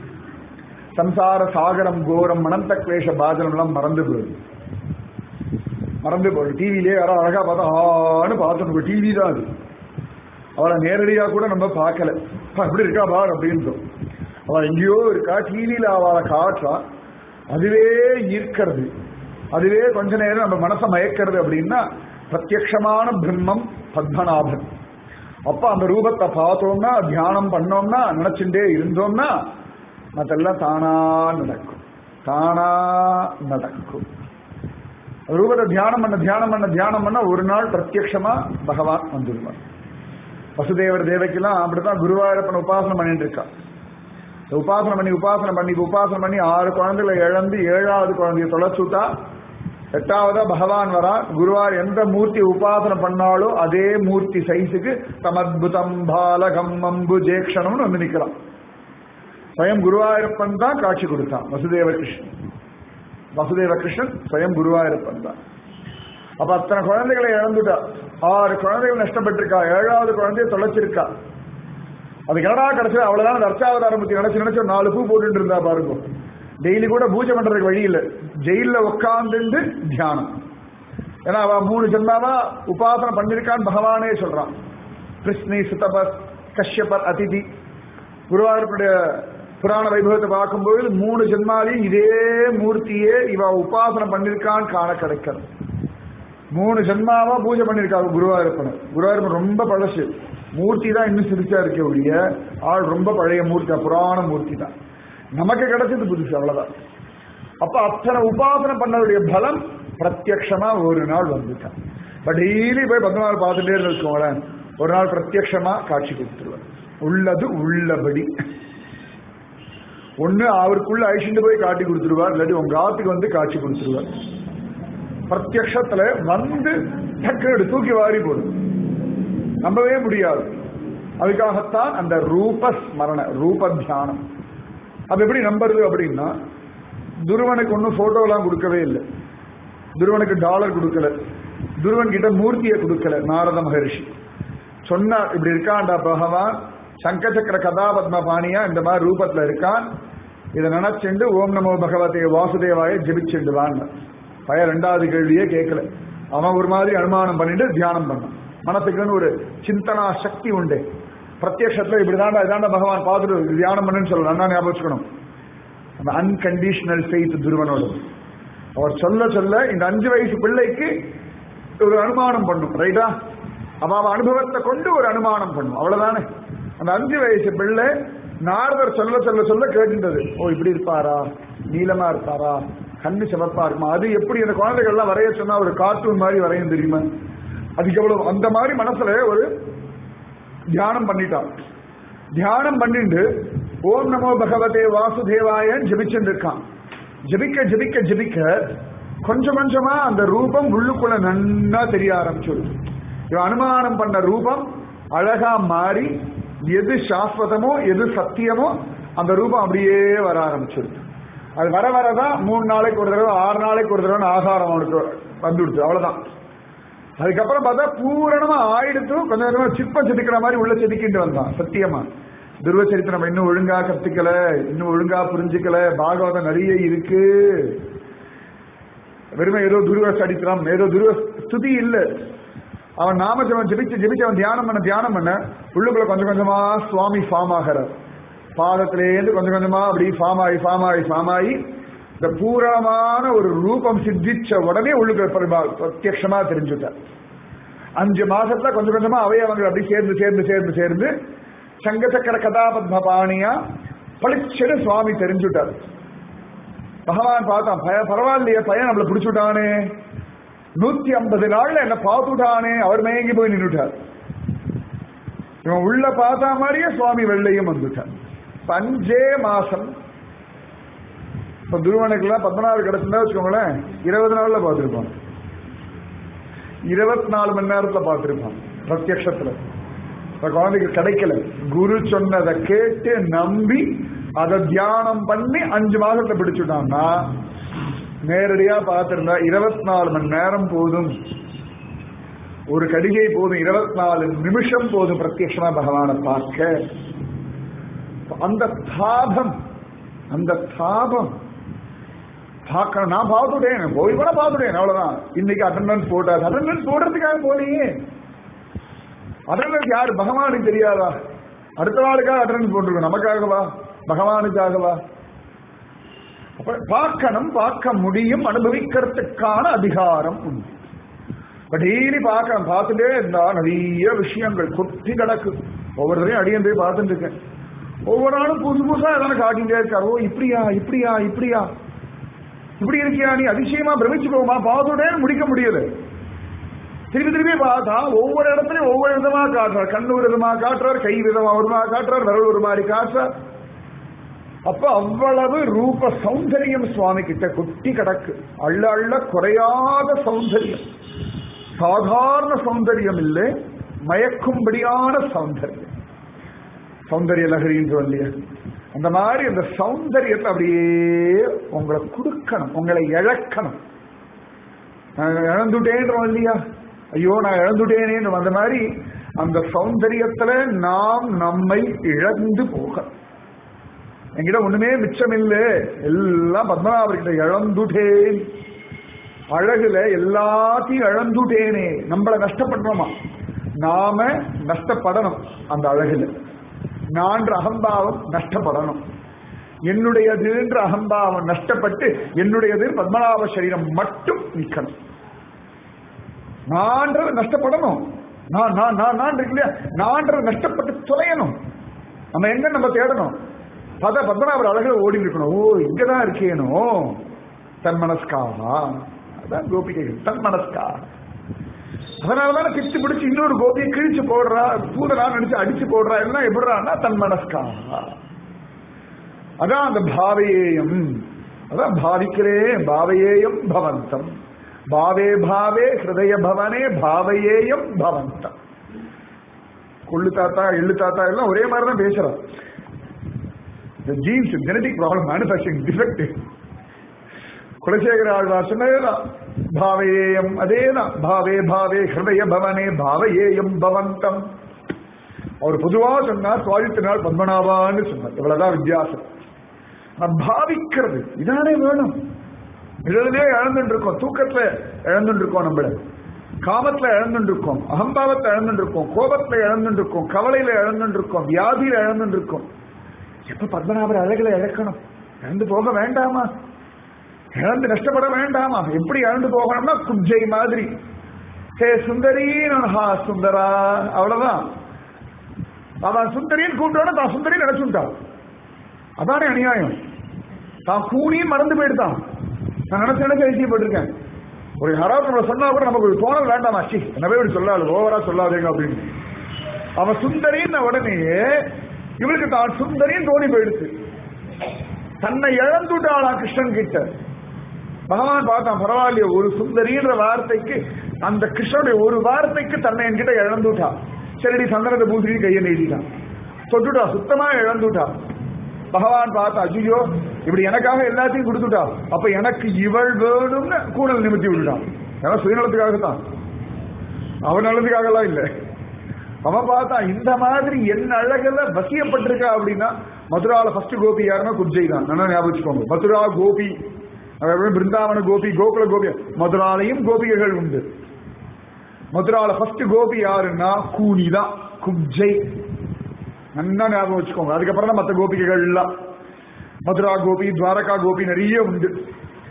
சம்சார சாகரம் கோரம் மனந்த கிளேஷ பாஜனம் எல்லாம் மறந்து போயிடும் மறந்து போயிடும் டிவிலே யாரோ அழகா பார்த்தா ஆன்னு பார்த்துட்டு டிவி தான் அது அவளை நேரடியா கூட நம்ம பார்க்கல அப்பா, எப்படி இருக்கா பார் அப்படின்றோம் அவள் எங்கேயோ இருக்கா டிவியில அவளை காட்டுறா அதுவே ஈர்க்கிறது அதுவே கொஞ்ச நேரம் நம்ம மனசை மயக்கிறது அப்படின்னா பிரத்யக்ஷமான பிரம்மம் பத்மநாபன் அப்ப அந்த ரூபத்தை பார்த்தோம்னா தியானம் பண்ணோம்னா நினைச்சுட்டே இருந்தோம்னா மத்தெல்லாம் தானா நடக்கும் தானா நடக்கும் ரூபத்தை தியானம் பண்ண தியானம் பண்ண தியானம் பண்ண ஒரு நாள் பிரத்யக்ஷமா பகவான் வந்துடுவார் வசுதேவர் தேவைக்கெல்லாம் அப்படித்தான் குருவாயூரப்பன் உபாசனம் பண்ணிட்டு இருக்கா இந்த உபாசனம் பண்ணி உபாசனம் பண்ணி உபாசனம் பண்ணி ஆறு குழந்தைகளை இழந்து ஏழாவது குழந்தைய தொலைச்சுட்டா எட்டாவதா பகவான் வரா குருவார் எந்த மூர்த்தி உபாசனம் பண்ணாலோ அதே மூர்த்தி சைஸுக்கு தமத்புதம் பாலகம் அம்பு ஜேக்ஷணம்னு வந்து நிக்கிறான் ஸ்வயம் குருவாயூரப்பன் தான் காட்சி கொடுத்தான் வசுதேவ கிருஷ்ணன் வசுதேவ கிருஷ்ணன் ஸ்வயம் குருவாயூரப்பன் தான் அப்ப அத்தனை குழந்தைகளை இழந்துட்டா ஆறு குழந்தைகள் நஷ்டப்பட்டிருக்கா ஏழாவது குழந்தைய தொலைச்சிருக்கா அது கனடா கிடைச்சது அவ்வளவுதான் அந்த அர்ச்சாவதாரம் பத்தி நினைச்சு நினைச்சு ஒரு நாலு பூ போட்டுட்டு இருந்தா பாருங்க டெய்லி கூட பூஜை பண்றதுக்கு வழி இல்லை ஜெயில உட்காந்துட்டு தியானம் ஏன்னா அவ மூணு ஜென்மாவா உபாசனம் பண்ணிருக்கான்னு பகவானே சொல்றான் கிருஷ்ணி சுத்தபர் கஷ்யபர் அதிதி குருவாயூருடைய புராண வைபவத்தை பார்க்கும்போது மூணு ஜென்மாலையும் இதே மூர்த்தியே இவ உபாசனம் பண்ணிருக்கான்னு காண கிடைக்கிறது மூணு ஜென்மாவா பூஜை பண்ணிருக்காங்க குருவாயூரப்பனை குருவாயூரப்பன் ரொம்ப பழசு மூர்த்தி தான் இன்னும் சிரிச்சா இருக்க ஒழிய ஆள் ரொம்ப பழைய மூர்த்தி புராண மூர்த்தி தான் நமக்கு கிடைச்சது புதுசு அவ்வளவுதான் அப்ப அத்தனை உபாசனை பண்ணதுடைய பலம் பிரத்யக்ஷமா ஒரு நாள் வந்துட்டான் இப்ப டெய்லி போய் பத்மநாள் பார்த்துட்டே இருக்கோங்களேன் ஒரு நாள் பிரத்யக்ஷமா காட்சி கொடுத்துருவார் உள்ளது உள்ளபடி ஒண்ணு அவருக்குள்ள அழிச்சுட்டு போய் காட்டி கொடுத்துருவார் இல்லாட்டி உங்க ஆத்துக்கு வந்து காட்சி கொடுத்துருவார் பிரத்யக்ஷத்துல வந்து டக்கு தூக்கி வாரி போடும் நம்பவே முடியாது அதுக்காகத்தான் அந்த ரூப ஸ்மரண ரூப தியானம் அது எப்படி நம்புறது அப்படின்னா துருவனுக்கு ஒன்றும் போட்டோலாம் கொடுக்கவே இல்லை துருவனுக்கு டாலர் கொடுக்கல துருவன் கிட்ட மூர்த்தியை கொடுக்கல நாரத மகரிஷி சொன்னார் இப்படி இருக்கான்டா பகவான் சங்கச்சக்கர கதாபத்ம பாணியா இந்த மாதிரி ரூபத்துல இருக்கான் இதை நினைச்சுண்டு ஓம் நமோ பகவதே வாசுதேவாய ஜெபிச்சுண்டு வாங்க பய ரெண்டாவது கேள்வியே கேட்கல அவன் ஒரு மாதிரி அனுமானம் பண்ணிட்டு தியானம் பண்ணான் மனத்துக்குன்னு ஒரு சிந்தனா சக்தி உண்டு பிரத்யக்ஷத்துல இப்படிதாண்டா இதாண்டா பகவான் பார்த்துட்டு தியானம் பண்ணுன்னு சொல்லலாம் நான் ஞாபகம் வச்சுக்கணும் அந்த அன்கண்டிஷனல் ஃபெய்த் துருவனோட அவர் சொல்ல சொல்ல இந்த அஞ்சு வயசு பிள்ளைக்கு ஒரு அனுமானம் பண்ணும் ரைட்டா அவ அவ அனுபவத்தை கொண்டு ஒரு அனுமானம் பண்ணும் அவ்வளவுதானே அந்த அஞ்சு வயசு பிள்ளை நாரதர் சொல்ல சொல்ல சொல்ல கேட்டுட்டது ஓ இப்படி இருப்பாரா நீளமா இருப்பாரா கண்ணு சிவப்பா இருக்குமா அது எப்படி அந்த குழந்தைகள்லாம் வரைய சொன்னா ஒரு கார்ட்டூன் மாதிரி வரையும் தெரியுமா அதுக்கு எவ்வளவு அந்த மாதிரி மனசுல ஒரு தியானம் பண்ணிட்டான் தியானம் பண்ணிட்டு ஓம் நமோ பகவதே வாசுதேவாயன் ஜபிச்சுட்டு இருக்கான் ஜபிக்க ஜபிக்க ஜபிக்க கொஞ்சம் கொஞ்சமா அந்த ரூபம் உள்ளுக்குள்ள நன்னா தெரிய ஆரம்பிச்சிடும் இவன் அனுமானம் பண்ண ரூபம் அழகா மாறி எது சாஸ்வதமோ எது சத்தியமோ அந்த ரூபம் அப்படியே வர ஆரம்பிச்சிருது அது வர வரதான் மூணு நாளைக்கு ஒரு தடவை ஆறு நாளைக்கு ஒரு தடவை ஆகாரம் அவனுக்கு வந்துடுச்சு அவ்வளவுதான் அதுக்கப்புறம் பார்த்தா பூரணமா ஆயிடுத்து கொஞ்சம் கொஞ்சமா சிப்பம் செதுக்கிற மாதிரி உள்ள செதுக்கிட்டு வந்தான் சத்தியமா துருவ சரித்திரம் நம்ம இன்னும் ஒழுங்கா கத்துக்கல இன்னும் ஒழுங்கா புரிஞ்சுக்கல பாகவதம் நிறைய இருக்கு வெறுமை ஏதோ துருவ சரித்திரம் ஏதோ துருவ ஸ்துதி இல்ல அவன் நாமஜவன் ஜெபிச்சு ஜெபிச்சு அவன் தியானம் பண்ண தியானம் பண்ண உள்ளுக்குள்ள கொஞ்சம் கொஞ்சமா சுவாமி ஃபார்ம் ஆகிறார் பாதத்திலேருந்து கொஞ்சம் கொஞ்சமா அப்படி ஃபார்ம் ஆகி ஃபார்ம் ஆகி ஃபார்ம் ஆகி இந்த பூரணமான ஒரு ரூபம் சித்திச்ச உடனே உள்ளுக்கு பிரதிபா- பிரத்யக்ஷமா தெரிஞ்சுட்டார் அஞ்சு மாசத்துல கொஞ்சம் கொஞ்சமா அவயவங்கள் அப்படி சேர்ந்து சேர்ந்து சேர்ந்து சேர்ந்து சங்கச்சக்கர கதாபத்ம பாணியா பளிச்சுன்னு சுவாமி தெரிஞ்சுட்டார் பகவான் பார்த்தான் பய பரவாயில்லையே பையன் நம்மளை பிடிச்சுட்டானே நூத்தி ஐம்பது நாள்ல என்ன பார்த்துட்டானே அவர் மயங்கி போய் நின்றுட்டார் இவன் உள்ள பார்த்தா மாதிரியே சுவாமி வெள்ளையும் வந்துட்டார் இப்ப அஞ்சே மாசம் இப்ப துருவனுக்கெல்லாம் பத்மநாபர் கிடச்சிருந்தா வச்சுக்கோங்களேன் இருபது நாள்ல பார்த்திருப்பான் இருபத்தி நாலு மணி நேரத்துல பார்த்திருப்பான் பிரத்யக்ஷத்துல இப்ப குழந்தைக்கு கிடைக்கல குரு சொன்னதை கேட்டு நம்பி அதை தியானம் பண்ணி அஞ்சு மாசத்துல பிடிச்சுட்டான்னா நேரடியா பார்த்திருந்தா இருபத்தி நாலு மணி நேரம் போதும் ஒரு கடிகை போதும் இருபத்தி நாலு நிமிஷம் போதும் பிரத்யக்ஷமா பகவானை பார்க்க அந்த தாபம் அந்த தாபம் பார்க்கணும் நான் பார்த்துட்டேன் போய் கூட பார்த்துட்டேன் அவ்வளவுதான் இன்னைக்கு அட்டண்டன்ஸ் போட்டார் அட்டண்டன்ஸ் போடுறதுக்காக போலியே அட்டண்டன்ஸ் யாரு பகவானுக்கு தெரியாதா அடுத்த நாளுக்காக அட்டண்டன்ஸ் போட்டிருக்கோம் நமக்காகவா பகவானுக்காகவா அப்ப பார்க்கணும் பார்க்க முடியும் அனுபவிக்கிறதுக்கான அதிகாரம் உண்டு இப்ப டெய்லி பார்க்கணும் பார்த்துட்டே இருந்தா நிறைய விஷயங்கள் கொத்தி கிடக்கு ஒவ்வொருத்தரையும் அடியன் போய் பார்த்துட்டு இருக்கேன் ஒவ்வொரு நாளும் புதுசு புதுசா எதனா காட்டிட்டே இருக்காரு ஓ இப்படியா இப்படியா இப்படியா இப்படி இருக்கியா நீ அதிசயமா பிரமிச்சு போகுமா பார்த்துட்டே முடிக்க முடியல திருப்பி திருப்பி பார்த்தா ஒவ்வொரு இடத்துலயும் ஒவ்வொரு விதமா காட்டுறார் கண்ணு ஒரு விதமா காட்டுறார் கை விதமா ஒரு மாதிரி காட்டுறார் விரல் ஒரு மாதிரி காட்டுறார் அப்ப அவ்வளவு ரூப சௌந்தரியம் சுவாமி கிட்ட குட்டி கிடக்கு அள்ள அள்ள குறையாத சௌந்தரியம் சாதாரண சௌந்தரியம் இல்லை மயக்கும்படியான சௌந்தரியம் சௌந்தரிய லகரின்னு சொல்லிய அந்த மாதிரி அந்த சௌந்தரியத்தை அப்படியே உங்களை கொடுக்கணும் உங்களை இழக்கணும் நான் இழந்துட்டேன்றோம் இல்லையா ஐயோ நான் இழந்துட்டேனேன்னு அந்த மாதிரி அந்த சௌந்தரியத்துல நாம் நம்மை இழந்து போக என்கிட்ட ஒண்ணுமே மிச்சமில்லை எல்லாம் பத்மநாபர்கிட்ட இழந்துட்டேன் அழகுல எல்லாத்தையும் இழந்துட்டேனே நம்மளை நஷ்டப்படுறோமா நாம நஷ்டப்படணும் அந்த அழகுல நான்ற அகம்பாவம் நஷ்டப்படணும் என்னுடையதுன்ற அகம்பாவம் நஷ்டப்பட்டு என்னுடையது பத்மநாப சரீரம் மட்டும் நிக்கணும் நான்றது நஷ்டப்படணும் நான் நான் நான் நான் இருக்கு இல்லையா நான்றது நஷ்டப்பட்டு தொலையணும் நம்ம எங்க நம்ம தேடணும் பத பத்மநாபர் அழகுல ஓடி இருக்கணும் ஓ இங்கதான் இருக்கேனோ தன் மனஸ்காவா அதான் கோபிகைகள் தன் மனஸ்கா அதனாலதான பிச்சு பிடிச்சு இன்னொரு கோபியை கிழிச்சு போடுறா பூதனா நினைச்சு அடிச்சு போடுறா எல்லாம் எப்படிறான்னா தன் மனஸ்கா அதான் அந்த பாவையேயம் அதான் பாவிக்கிறேன் பாவையேயம் பவந்தம் பாவே பாவே ஹிருதய பவனே பாவையேயம் பவந்தம் கொள்ளு தாத்தா எள்ளு தாத்தா எல்லாம் ஒரே மாதிரி தான் பேசுறான் இந்த jeans genetic problem manufacturing defect Kulasekhara Alvar சொன்னதேதான் பாவேயம் அதேதான் பாவே பாவே ஹிருதய பவனே பாவையேயம் பவந்தம் அவர் பொதுவா சொன்னார் சுவாதித்தினால் பத்மநாபான்னு சொன்னார் இவ்வளவுதான் வித்தியாசம் நான் பாவிக்கிறது இதானே வேணும் இதிலே இழந்துட்டு இருக்கோம் தூக்கத்துல இழந்துட்டு இருக்கோம் நம்மள காமத்துல இழந்துட்டு இருக்கோம் அகம்பாவத்தை இழந்துட்டு இருக்கோம் கோபத்துல இழந்துட்டு இருக்கோம் கவலையில இழந்துட்டு இருக்கோம் வியாதியில இழந்துட்டு இருக்கோம் எப்ப பத்மநாபர் அழகுல இழக்கணும் இழந்து போக வேண்டாமா இழந்து நஷ்டப்பட வேண்டாமா எப்படி இழந்து போகணும்னா குஜை மாதிரி ஹே சுந்தரி ஹா சுந்தரா அவ்வளவுதான் அவன் சுந்தரின்னு கூப்பிட்டோட தான் சுந்தரி நினைச்சுட்டான் அதானே அநியாயம் தான் கூனியும் மறந்து போயிடுதான் நான் நினைச்சு நினைச்சு ஐசியப்பட்டிருக்கேன் ஒரு யாராவது நம்மளை சொன்னா கூட நமக்கு ஒரு தோணல் வேண்டாமா சி என்ன போய் இப்படி சொல்லாது ஓவரா சொல்லாதீங்க அப்படின்னு அவன் சுந்தரின்னு உடனேயே இவளுக்கு தான் சுந்தரின்னு தோணி போயிடுச்சு தன்னை இழந்துட்டாளா கிருஷ்ணன் கிட்ட பகவான் பார்த்தான் பரவாயில்லையே ஒரு சுந்தரின்ற வார்த்தைக்கு அந்த கிருஷ்ணனுடைய ஒரு வார்த்தைக்கு தன்னை என்கிட்ட இழந்துட்டா சரிடி சந்தனத்தை பூசிட்டு கையை நீட்டிட்டான் தொட்டுட்டா சுத்தமா இழந்துட்டா பகவான் பார்த்தா ஐயோ இப்படி எனக்காக எல்லாத்தையும் கொடுத்துட்டா அப்ப எனக்கு இவள் வேணும்னு கூடல் நிமித்தி விட்டுட்டான் ஏன்னா சுயநலத்துக்காகத்தான் அவன் நல்லதுக்காக எல்லாம் இல்லை அவன் பார்த்தா இந்த மாதிரி என் அழகுல வசியப்பட்டிருக்கா அப்படின்னா மதுரால ஃபர்ஸ்ட் கோபி யாருன்னா குஜை தான் நல்லா ஞாபகம் வச்சுக்கோங்க மதுரா கோபி அதாவது பிருந்தாவன கோபி கோகுல கோபி மதுராலையும் கோபிகைகள் உண்டு மதுரால ஃபர்ஸ்ட் கோபி யாருன்னா கூனி தான் குப்ஜை நல்லா ஞாபகம் வச்சுக்கோங்க அதுக்கப்புறம் தான் மற்ற கோபிகைகள் எல்லாம் மதுரா கோபி துவாரகா கோபி நிறைய உண்டு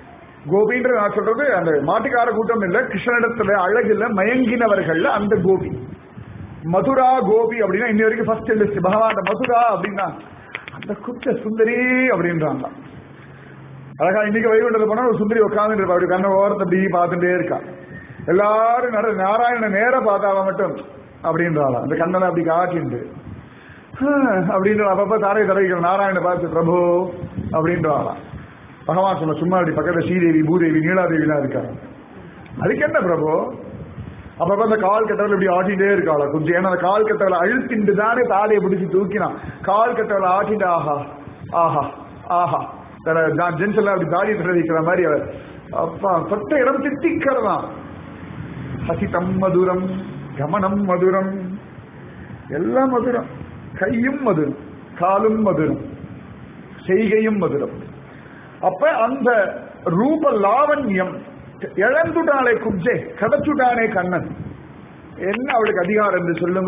கோபின்ற நான் சொல்றது அந்த மாட்டுக்கார கூட்டம் இல்ல கிருஷ்ணனிடத்துல அழகுல மயங்கினவர்கள்ல அந்த கோபி மதுரா கோபி அப்படின்னா இன்னி வரைக்கும் ஃபர்ஸ்ட் லிஸ்ட் பகவான் மதுரா அப்படின்னா அந்த குத்த சுந்தரி அப்படின்றாங்க அழகா இன்னைக்கு வைகுண்டத்துல போனா ஒரு சுந்தரி உட்கார்ந்து இருப்பா அப்படி கண்ண ஓரத்தை அப்படி பார்த்துட்டே இருக்கா எல்லாரும் நர நாராயண நேர பார்த்தாவ மட்டும் அப்படின்றாளா அந்த கண்ணனை அப்படி காட்டிண்டு அப்படின்ற அப்பப்ப தாரை தரைக்கிற நாராயண பார்த்து பிரபு அப்படின்றாளா பகவான் சொன்ன சும்மா அப்படி பக்கத்துல ஸ்ரீதேவி பூதேவி நீலாதேவிலாம் இருக்காங்க அதுக்கு என்ன பிரபு அப்பப்ப அந்த கால் கட்டவில் இப்படி ஆட்டிட்டே இருக்காளா கொஞ்சம் ஏன்னா அந்த கால் கட்டவில் அழுத்திண்டு தானே தாலியை பிடிச்சி தூக்கினான் கால் கட்டவில் ஆட்டிட்டு ஆஹா ஆஹா ஆஹா ஜென்ஸ் எல்லாம் அப்படி தாடி தெரிவிக்கிற மாதிரி அவர் அப்பா தொட்ட இடம் திட்டிக்கிறதான் ஹசிதம் மதுரம் கமனம் மதுரம் எல்லாம் மதுரம் கையும் மதுரம் காலும் மதுரம் செய்கையும் மதுரம் அப்ப அந்த ரூப லாவண்யம் இழந்துட்டாளே குப்ஜே கடச்சுட்டானே கண்ணன் என்ன அவளுக்கு அதிகாரம் என்று சொல்லுங்க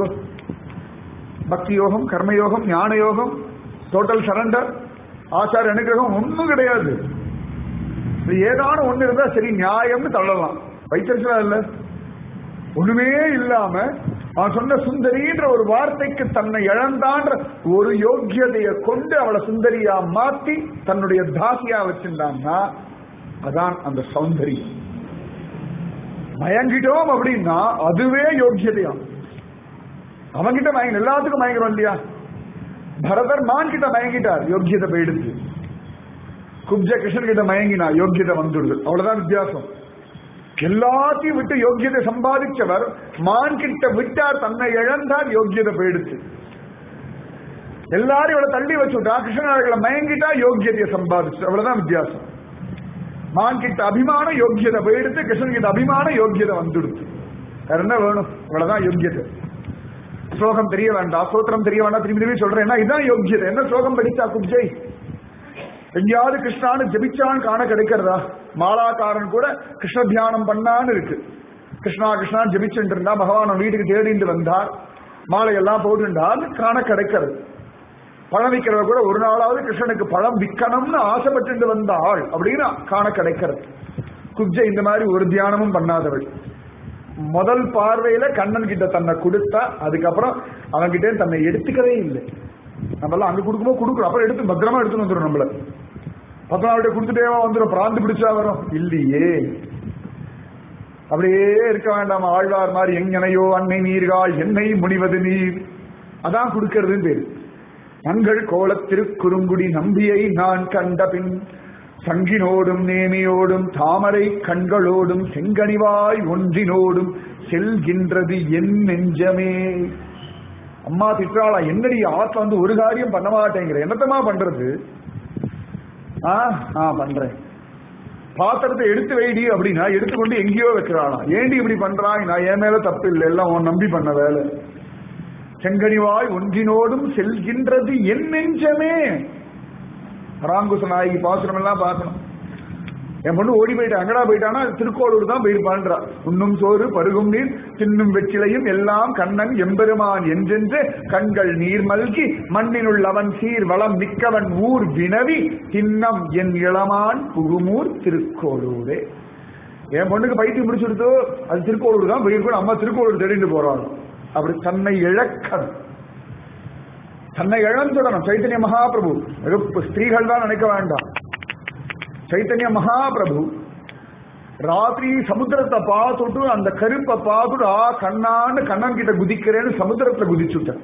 பக்தி யோகம் கர்மயோகம் ஞான யோகம் டோட்டல் சரண்டர் ஆச்சார அனுகிரகம் ஒன்றும் கிடையாது இது ஏதான ஒண்ணு இருந்தா சரி நியாயம்னு தள்ளலாம் வைத்திருச்சா இல்ல ஒண்ணுமே இல்லாம அவன் சொன்ன சுந்தரின்ற ஒரு வார்த்தைக்கு தன்னை இழந்தான்ற ஒரு யோக்கியதைய கொண்டு அவளை சுந்தரியா மாத்தி தன்னுடைய தாசியா வச்சிருந்தான்னா அதான் அந்த சௌந்தரியம் மயங்கிட்டோம் அப்படின்னா அதுவே யோக்கியதையாம் அவங்கிட்ட மயங்க எல்லாத்துக்கும் மயங்குறோம் இல்லையா பரதர் மான் கிட்ட மயங்கிட்டார் யோக்கியதை போயிடுச்சு குப்ஜ கிருஷ்ணன் கிட்ட மயங்கினா யோக்கியதை வந்துடுது அவ்வளவுதான் வித்தியாசம் எல்லாத்தையும் விட்டு யோக்கியதை சம்பாதிச்சவர் மான் கிட்ட விட்டார் தன்னை இழந்தார் யோக்கியதை போயிடுச்சு எல்லாரும் இவளை தள்ளி வச்சுட்டா கிருஷ்ணனார்களை மயங்கிட்டா யோக்கியதையை சம்பாதிச்சு அவ்வளவுதான் வித்தியாசம் மான் கிட்ட அபிமான யோக்கியதை போயிடுத்து கிருஷ்ணன் கிட்ட அபிமான யோக்கியதை வந்துடுச்சு வேற என்ன வேணும் இவ்வளவுதான் யோக்கியதை ஸ்லோகம் தெரிய வேண்டாம் சோத்திரம் தெரிய வேண்டாம் திரும்பி திரும்பி சொல்றேன் என்ன இதுதான் யோக்கியதை என்ன ஸ்லோகம் படிச்சா குப்ஜை எங்கேயாவது கிருஷ்ணான்னு ஜபிச்சான்னு காண கிடைக்கிறதா மாலாக்காரன் கூட கிருஷ்ண தியானம் பண்ணான்னு இருக்கு கிருஷ்ணா கிருஷ்ணா ஜபிச்சுட்டு இருந்தா பகவான் வீட்டுக்கு தேடிட்டு வந்தார் மாலையெல்லாம் போட்டுண்டான்னு காண கிடைக்கிறது பழம் விற்கிறவ கூட ஒரு நாளாவது கிருஷ்ணனுக்கு பழம் விற்கணும்னு ஆசைப்பட்டு வந்தாள் அப்படின்னு காண கிடைக்கிறது குப்ஜை இந்த மாதிரி ஒரு தியானமும் பண்ணாதவள் முதல் பார்வையில கண்ணன் கிட்ட தன்னை கொடுத்தா அதுக்கப்புறம் அவன் கிட்டே தன்னை எடுத்துக்கவே இல்லை நம்மளாம் அங்க கொடுக்கும்போது கொடுக்குறோம் அப்புறம் எடுத்து பத்திரமா எடுத்து வந்துடும் நம்மள பத்திரம் கொடுத்துட்டேவா வந்துடும் பிராந்து பிடிச்சா வரும் இல்லையே அப்படியே இருக்க வேண்டாம் ஆழ்வார் மாதிரி எங்கனையோ அன்னை நீர்கால் என்னை முனிவது நீர் அதான் கொடுக்கறதுன்னு பேரு தங்கள் கோலத்திருக்குறுங்குடி நம்பியை நான் கண்ட பின் சங்கினோடும் நேமியோடும் தாமரை கண்களோடும் செங்கனிவாய் ஒன்றினோடும் செல்கின்றது என் நெஞ்சமே அம்மா திட்டாளா என்னடி ஆத்துல வந்து ஒரு காரியம் பண்ண மாட்டேங்கிற என்னத்தமா பண்றது ஆ ஆ பண்றேன் பாத்திரத்தை எடுத்து வைடி அப்படின்னா எடுத்துக்கொண்டு எங்கேயோ வைக்கிறாளா ஏண்டி இப்படி பண்றாய் நான் என் மேல தப்பு இல்லை எல்லாம் உன் நம்பி பண்ண வேலை செங்கனிவாய் ஒன்றினோடும் செல்கின்றது என் நெஞ்சமே ராங்குச நாயகி பாசுரம் எல்லாம் பார்க்கணும் என் பொண்ணு ஓடி போயிட்டா அங்கடா போயிட்டானா திருக்கோளூர் தான் போயிருப்பான்றா உண்ணும் சோறு பருகும் நீர் தின்னும் வெற்றிலையும் எல்லாம் கண்ணன் எம்பெருமான் என்றென்று கண்கள் நீர் மல்கி மண்ணினுள் அவன் சீர் வளம் மிக்கவன் ஊர் வினவி தின்னம் என் இளமான் புகுமூர் திருக்கோளூரே என் பொண்ணுக்கு பைத்தியம் பிடிச்சிருத்தோ அது திருக்கோளூர் தான் போயிருக்கணும் அம்மா திருக்கோளூர் தேடிட்டு போறாங்க அப்படி தன்னை இழக்கணும் தன்னை இழந்துடணும் சைத்தன்ய மகாபிரபு வெறுப்பு ஸ்திரீகள் தான் நினைக்க வேண்டாம் சைத்தன்ய மகாபிரபு ராத்திரி சமுத்திரத்தை பார்த்துட்டு அந்த கருப்பை பார்த்துட்டு ஆ கண்ணான்னு கண்ணன் கிட்ட குதிக்கிறேன்னு சமுத்திரத்துல குதிச்சுட்டான்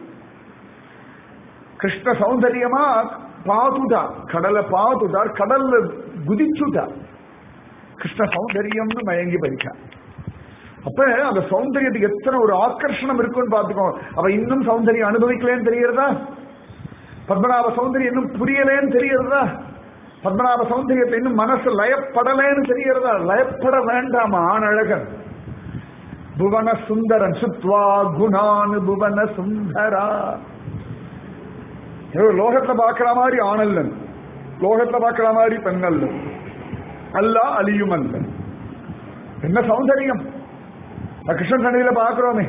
கிருஷ்ண சௌந்தரியமா பார்த்துட்டா கடலை பார்த்துட்டார் கடல்ல குதிச்சுட்டா கிருஷ்ண சௌந்தரியம்னு மயங்கி படிச்சா அப்ப அந்த சௌந்தரியத்துக்கு எத்தனை ஒரு ஆக்கர்ஷணம் இருக்குன்னு பாத்துக்கோ அவ இன்னும் சௌந்தரியம் அனுபவிக்கலன்னு தெரியறதா பத்மநாப சௌந்தரியம் இன்னும் புரியலேன்னு தெரியறதா பத்மநாப சௌந்தரியத்தை இன்னும் மனசு லயப்படலேன்னு தெரியறதா லயப்பட வேண்டாமா ஆணழகன் புவன சுந்தரன் சுத்வா குணானு புவன சுந்தரா ஏதோ லோகத்துல பாக்குற மாதிரி ஆணல்லன் லோகத்துல பாக்குற மாதிரி பெண்ணல்லன் அல்ல அலியும் அல்ல என்ன சௌந்தரியம் கிருஷ்ணன் சன்னிதியில பாக்குறோமே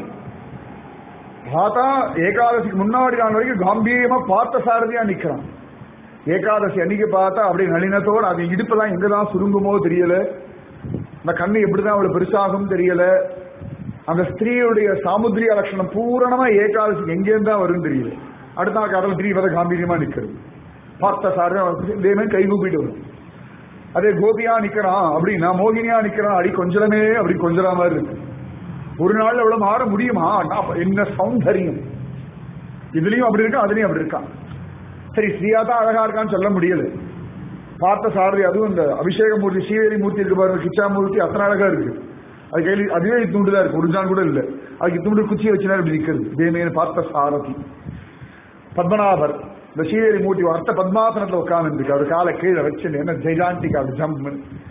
பார்த்தா ஏகாதசிக்கு முன்னாடி நாள் வரைக்கும் காம்பீரியமா பார்த்த சாரதியா நிக்கிறான் ஏகாதசி அன்னைக்கு பார்த்தா அப்படி நளினத்தோடு அது இடுப்பெல்லாம் எங்கதான் சுருங்குமோ தெரியல அந்த கண்ணு எப்படிதான் அவ்வளவு பெருசாகும் தெரியல அந்த ஸ்திரீயுடைய சாமுத்திரிய லட்சணம் பூரணமா ஏகாதசிக்கு எங்கேருந்து தான் வரும் தெரியல அடுத்த நாள் கடல் திரீபத காம்பீரியமா நிக்கிறது பார்த்த சாரு இதேமே கை கூப்பிட்டு வரும் அதே கோபியா நிக்கிறான் அப்படின்னா மோகினியா நிக்கிறான் அடி கொஞ்சலமே அப்படி கொஞ்சலா மாதிரி இருக்கு ஒரு நாள் எவ்வளவு மாற முடியுமா நான் என்ன சௌந்தரியம் இதுலயும் அப்படி இருக்கா அதுலயும் அப்படி இருக்கான் சரி ஸ்ரீயா தான் அழகா இருக்கான்னு சொல்ல முடியல பார்த்த சாரதி அதுவும் இந்த அபிஷேக மூர்த்தி ஸ்ரீவேலி மூர்த்தி இருக்கு பாருங்க கிச்சா மூர்த்தி அத்தனை அழகா இருக்கு அது கையில அதுவே இத்துண்டு தான் இருக்கு ஒரு ஜான் கூட இல்ல அதுக்கு இத்துண்டு குச்சியை வச்சுனா இப்படி நிக்கிறது இதேமே பார்த்த சாரதி பத்மநாபர் இந்த ஸ்ரீவேலி மூர்த்தி அர்த்த பத்மாசனத்துல உட்கார்ந்து அவர் காலை கீழே வச்சு என்ன ஜெய்ஜாண்டிக் அப்படி ஜம்ப்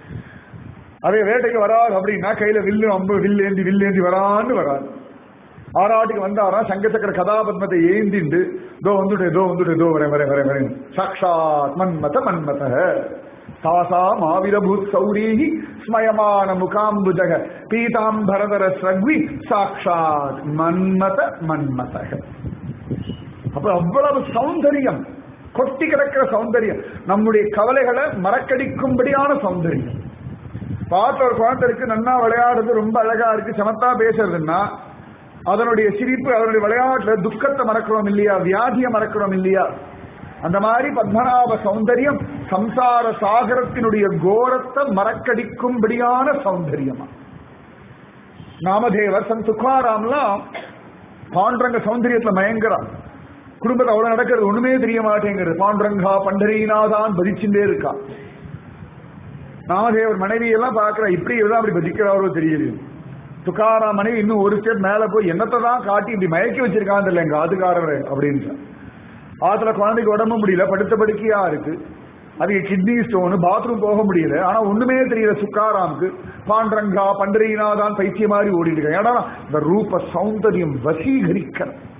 அதே வேட்டைக்கு வராது அப்படின்னா கையில வில்லு அம்பு வில்லேந்தி வில்லேந்தி வரான்னு வராது ஆறாட்டுக்கு வந்தாரா சங்க சக்கர கதாபத்மத்தை ஏந்திண்டு தோ வந்துட்டு தோ வந்துட்டு தோ வரேன் வரேன் வரேன் வரேன் சாட்சாத் மன்மத மன்மத தாசா மாவிரபூத் சௌரீஹி ஸ்மயமான முகாம்புஜக பீதாம்பரதர ஸ்ரக்வி சாட்சாத் மன்மத மன்மதக அப்ப அவ்வளவு சௌந்தரியம் கொட்டி கிடக்கிற சௌந்தரியம் நம்முடைய கவலைகளை மறக்கடிக்கும்படியான சௌந்தரியம் பார்த்த ஒரு குழந்தை இருக்கு நன்னா விளையாடுறது ரொம்ப அழகா இருக்கு சமத்தா பேசுறதுன்னா அதனுடைய சிரிப்பு அதனுடைய விளையாட்டுல துக்கத்தை மறக்கிறோம் இல்லையா வியாதியை மறக்கிறோம் இல்லையா அந்த மாதிரி பத்மநாப சௌந்தரியம் சம்சார சாகரத்தினுடைய கோரத்தை மறக்கடிக்கும்படியான சௌந்தரியமா நாமதேவர் சன் துக்காராம்லாம் பாண்டரங்க சௌந்தரியத்துல மயங்குறான் குடும்பத்தை அவ்வளவு நடக்கிறது ஒண்ணுமே தெரிய மாட்டேங்கிறது பாண்டரங்கா பண்டரீநாதான் பதிச்சுட்டே இருக்கா நாமதேவர் மனைவி எல்லாம் பாக்குறா இப்படி எல்லாம் அப்படி பதிக்கிறாரோ தெரியல துக்காரா மனைவி இன்னும் ஒரு ஸ்டெப் மேல போய் என்னத்தை தான் காட்டி இப்படி மயக்கி வச்சிருக்காங்க இல்ல எங்க ஆத்துக்காரர் அப்படின்னு ஆத்துல குழந்தைக்கு உடம்பு முடியல படுத்த படுக்கையா இருக்கு அதுக்கு கிட்னி ஸ்டோனு பாத்ரூம் போக முடியல ஆனா ஒண்ணுமே தெரியல சுக்காராமுக்கு பாண்டரங்கா பண்டரீனாதான் பைத்திய மாதிரி ஓடிட்டு இருக்காங்க ஏன்னா இந்த ரூப சௌந்தரியம் வசீகரிக்க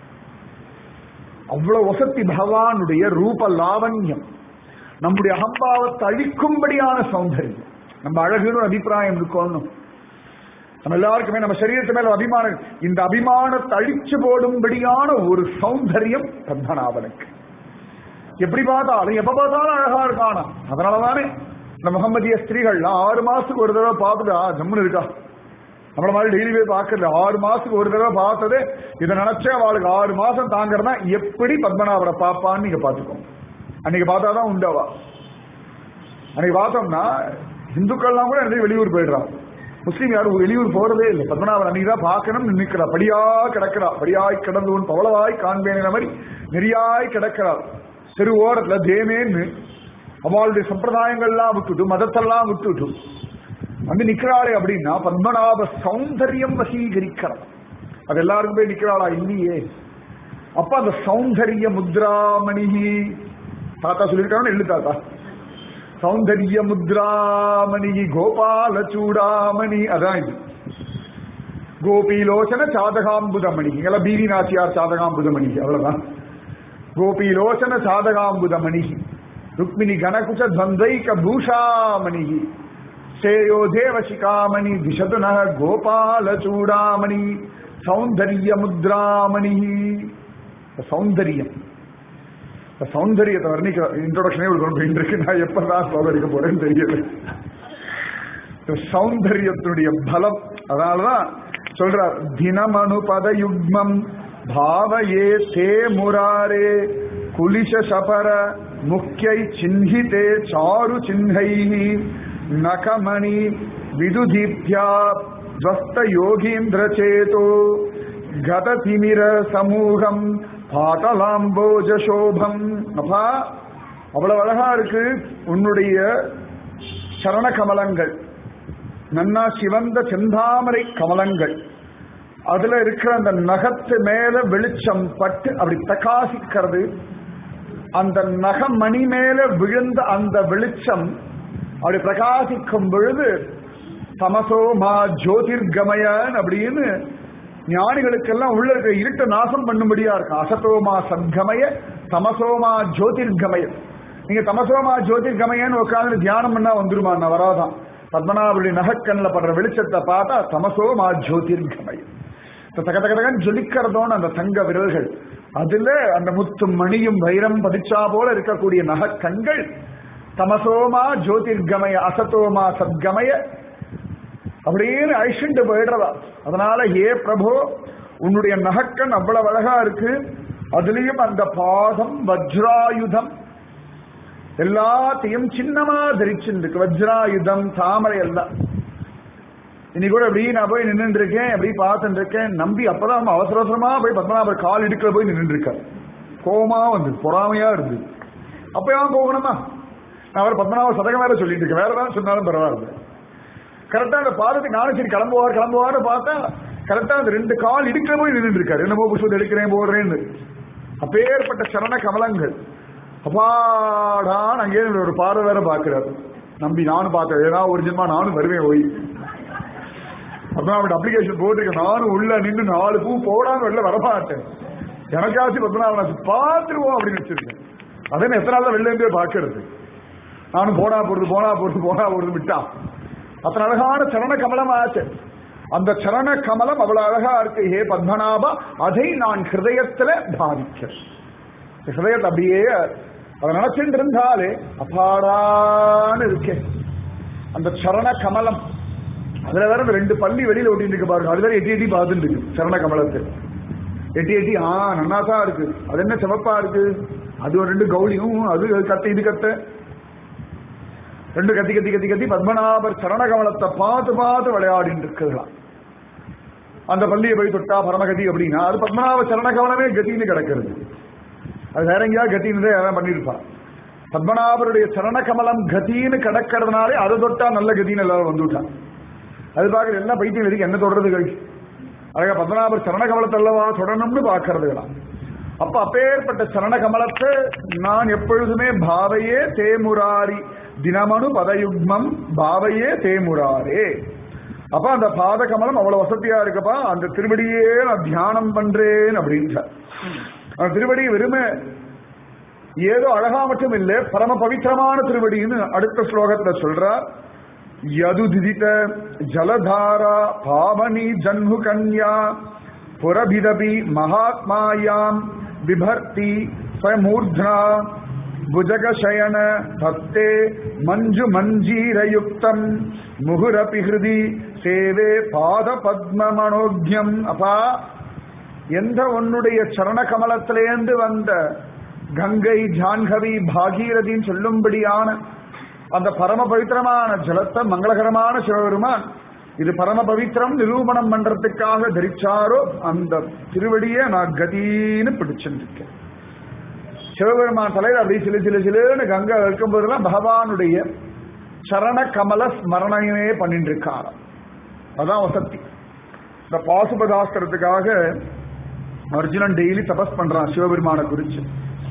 அவ்வளவு வசத்தி பகவானுடைய ரூப லாவண்யம் நம்முடைய அகம்பாவத்தை அழிக்கும்படியான சௌந்தரியம் நம்ம அழகுன்னு அபிப்பிராயம் இருக்கணும் நம்ம எல்லாருக்குமே நம்ம சரீரத்து மேல அபிமானம் இந்த அபிமானத்தை அழிச்சு போடும்படியான ஒரு சௌந்தரியம் பத்மநாபனுக்கு எப்படி பார்த்தாலும் எப்ப பார்த்தாலும் அழகா இருக்கானா அதனாலதானே இந்த முகமதிய ஸ்திரீகள் ஆறு மாசத்துக்கு ஒரு தடவை பார்த்துட்டு ஆ ஜம்முன்னு இருக்கா நம்மள மாதிரி டெய்லி போய் பார்க்கறது ஆறு மாசத்துக்கு ஒரு தடவை பார்த்தது இதை நினைச்சே அவளுக்கு ஆறு மாசம் தாங்கிறதா எப்படி பத்மநாபரை பார்ப்பான்னு நீங்க பாத்துக்கோங்க அன்னைக்கு பார்த்தாதான் உண்டாவா அன்னைக்கு பார்த்தோம்னா இந்துக்கள்லாம் கூட நிறைய வெளியூர் போயிடுறான் முஸ்லீம் யாரும் வெளியூர் போறதே இல்லை பத்மநாபன் அன்னைக்கு தான் பார்க்கணும் நிற்கிறா படியா கிடக்கிறா படியாய் கிடந்து உன் பவளவாய் காண்பேன் மாதிரி நெறியாய் கிடக்கிறார் தெரு ஓரத்துல தேமேன்னு அவளுடைய சம்பிரதாயங்கள்லாம் விட்டுட்டு மதத்தெல்லாம் விட்டுட்டு வந்து நிக்கிறாளே அப்படின்னா பத்மநாப சௌந்தரியம் வசீகரிக்கிறார் அது எல்லாருக்கும் போய் நிக்கிறாளா இல்லையே அப்ப அந்த சௌந்தரிய முத்ராமணி தாத்தா சொல்லியிருக்காங்க எழுது தாத்தா சௌந்தரிய முத்ராமணி கோபால சூடாமணி அதான் இது கோபிலோசன சாதகாம்புதமணி இங்கெல்லாம் பீவி நாச்சியார் சாதகாம்புதமணி அவ்வளவுதான் கோபிலோசன சாதகாம்புதமணி ருக்மிணி கணகுச துவந்தைக பூஷாமணி சேயோ தேவசிகாமணி திசது நக கோபால சூடாமணி சௌந்தரிய முத்ராமணி சௌந்தரியம் சௌந்தரியத்தை வர்ணிக்க இன்ட்ரோடக்ஷனே ஒரு கொண்டு இருக்கு நான் எப்பதான் ஸ்லோகரிக்க போறேன்னு தெரியல சௌந்தரியத்தினுடைய பலம் அதனாலதான் சொல்றார் தினமனு பதயுக்மம் பாவையே தே முராரே குலிஷ சபர முக்கியை சின்ஹிதே சாரு சின்ஹை நகமணி விதுதீப்தியா துவஸ்த யோகீந்திர சேதோ கததிமிர சமூகம் பாட்டலாம்போஜ சோபம் அப்பா அவ்வளவு அழகா இருக்கு உன்னுடைய சரண கமலங்கள் நன்னா சிவந்த செந்தாமரை கமலங்கள் அதுல இருக்கிற அந்த நகத்து மேல வெளிச்சம் பட்டு அப்படி பிரகாசிக்கிறது அந்த நகமணி மேல விழுந்த அந்த வெளிச்சம் அப்படி பிரகாசிக்கும் பொழுது தமசோ மா ஜோதிர்கமயன் அப்படின்னு ஞானிகளுக்கெல்லாம் உள்ள இருக்கிற இருட்ட நாசம் பண்ணும்படியா இருக்கும் அசதோமா சத்கமய தமசோமா ஜோதிர்கமய நீங்க தமசோமா ஜோதிர்கமயன்னு உட்காந்து தியானம் பண்ணா வந்துருமா நான் வராதான் பத்மநாபுடைய நகக்கண்ணில் படுற வெளிச்சத்தை பார்த்தா தமசோமா ஜோதிர்கமய தக தக தகன்னு ஜொலிக்கிறதோன்னு அந்த தங்க விரல்கள் அதுல அந்த முத்தும் மணியும் வைரம் பதிச்சா போல இருக்கக்கூடிய நகக்கண்கள் தமசோமா ஜோதிர்கமய அசதோமா சத்கமய அப்படின்னு அழிச்சுட்டு போயிடுறதா அதனால ஏ பிரபு உன்னுடைய நகக்கண் அவ்வளவு அழகா இருக்கு அதுலயும் அந்த பாதம் வஜ்ராயுதம் எல்லாத்தையும் சின்னமா தரிச்சுருக்கு வஜ்ராயுதம் தாமரை எல்லாம் இன்னைக்கு கூட அப்படி நான் போய் நின்றுட்டு இருக்கேன் அப்படி பார்த்துட்டு இருக்கேன் நம்பி அப்பதான் அவன் அவசர அவசரமா போய் பத்மநாபர் கால் இடுக்கல போய் நின்றுட்டு இருக்கார் கோவமா வந்து பொறாமையா இருந்து அப்ப ஏன் போகணுமா நான் அவர் பத்மநாப சதகம் வேற சொல்லிட்டு இருக்கேன் வேற ஏதாவது சொன்னாலும் பரவாயில்ல கரெக்டா அந்த பாதத்துக்கு நானும் சரி கிளம்புவார் கிளம்புவார்னு பார்த்தா கரெக்டா அந்த ரெண்டு கால் இடுக்கல போய் நின்றுட்டு இருக்காரு என்னமோ புஷ்பத்தை எடுக்கிறேன் போடுறேன்னு அப்பேற்பட்ட சரண கமலங்கள் அப்பாடான் அங்கே ஒரு பார்வை வேற பாக்குறாரு நம்பி நானும் பார்த்தேன் ஏதாவது ஒரு ஜென்மா நானும் வருவேன் போய் பத்மநாபன் அப்ளிகேஷன் போட்டிருக்கேன் நானும் உள்ள நின்று நாலு பூ போடாம வெளில வரமாட்டேன் எனக்காச்சும் பத்மநாபன் பார்த்துருவோம் அப்படின்னு வச்சிருக்கேன் அதே எத்தனை நாள் வெளில இருந்தே பார்க்கறது நானும் போனா போறது போனா போறது போனா போறது விட்டான் அத்தனை அழகான சரண கமலம் ஆச்சு அந்த சரண கமலம் அவ்வளவு அழகா இருக்கு ஹே பத்மநாபா அதை நான் ஹிருதயத்துல பாதிக்கிறேன் ஹிருதயத்தை அப்படியே அதை நினைச்சுட்டு இருந்தாலே அப்பாடான்னு இருக்கேன் அந்த சரண கமலம் அதுல வேற இந்த ரெண்டு பள்ளி வெளியில ஒட்டிட்டு இருக்கு பாருங்க அது வேற எட்டி எட்டி பார்த்துட்டு இருக்கு சரண கமலத்தை எட்டி எட்டி ஆ நன்னா தான் இருக்கு அது என்ன சிவப்பா இருக்கு அது ஒரு ரெண்டு கௌலியும் அது கத்த இது கத்த ரெண்டு கத்தி கத்தி கத்தி கத்தி பத்மநாபர் சரண கமலத்தை பார்த்து பார்த்து விளையாடிட்டு இருக்குதுலாம் அந்த பள்ளியை போய் தொட்டா பரமகதி அப்படின்னா அது பத்மநாப சரண கமலமே கத்தின்னு கிடக்கிறது அது வேற எங்கேயா கத்தின்னு யாரும் பண்ணிருப்பான் பத்மநாபருடைய சரண கமலம் கத்தின்னு கிடக்கிறதுனாலே அதை தொட்டா நல்ல கத்தின்னு எல்லாரும் வந்துவிட்டான் அது பார்க்கறது என்ன பைத்தியம் இருக்கு என்ன தொடர்றது கழி அழகா பத்மநாபர் சரண கமலத்தை அல்லவா தொடரணும்னு பார்க்கறதுலாம் அப்ப அப்பேற்பட்ட சரண கமலத்தை நான் எப்பொழுதுமே பாவையே தேமுராரி தினமனு பதயுக்மம் பாவையே தேமுராரே அப்ப அந்த பாத கமலம் அவ்வளவு வசதியா இருக்கப்பா அந்த திருவடியே நான் தியானம் பண்றேன் அப்படின்ற அந்த திருவடி வெறுமை ஏதோ அழகா மட்டும் இல்லை பரம பவித்திரமான திருவடின்னு அடுத்த ஸ்லோகத்துல சொல்றார் யதுதிதித ஜலதாரா பாவனி ஜன்மு கன்யா புரபிதபி மகாத்மாயாம் விபர்த்தி ஸ்வமூர்த்னா புஜகசயன பக்தே மஞ்சு மஞ்சீரயுக்தம் முகுரபி ஹிருதி சேவே பாத பத்ம மனோக்யம் அப்பா எந்த உன்னுடைய சரண கமலத்திலேந்து வந்த கங்கை ஜான்கவி பாகீரதின்னு சொல்லும்படியான அந்த பரம பவித்திரமான ஜலத்தை மங்களகரமான சிவபெருமான் இது பரம பவித்திரம் நிரூபணம் பண்றதுக்காக தரிச்சாரோ அந்த திருவடியை நான் கதின்னு பிடிச்சிருக்கேன் சிவபெருமான் தலையில் அப்படி சிலு சிலு சிலுன்னு கங்கை வைக்கும் போதெல்லாம் பகவானுடைய சரண கமல ஸ்மரணையே பண்ணிட்டு இருக்காராம் அதான் வசதி இந்த பாசுபதாஸ்திரத்துக்காக அர்ஜுனன் டெய்லி தபஸ் பண்றான் சிவபெருமானை குறிச்சு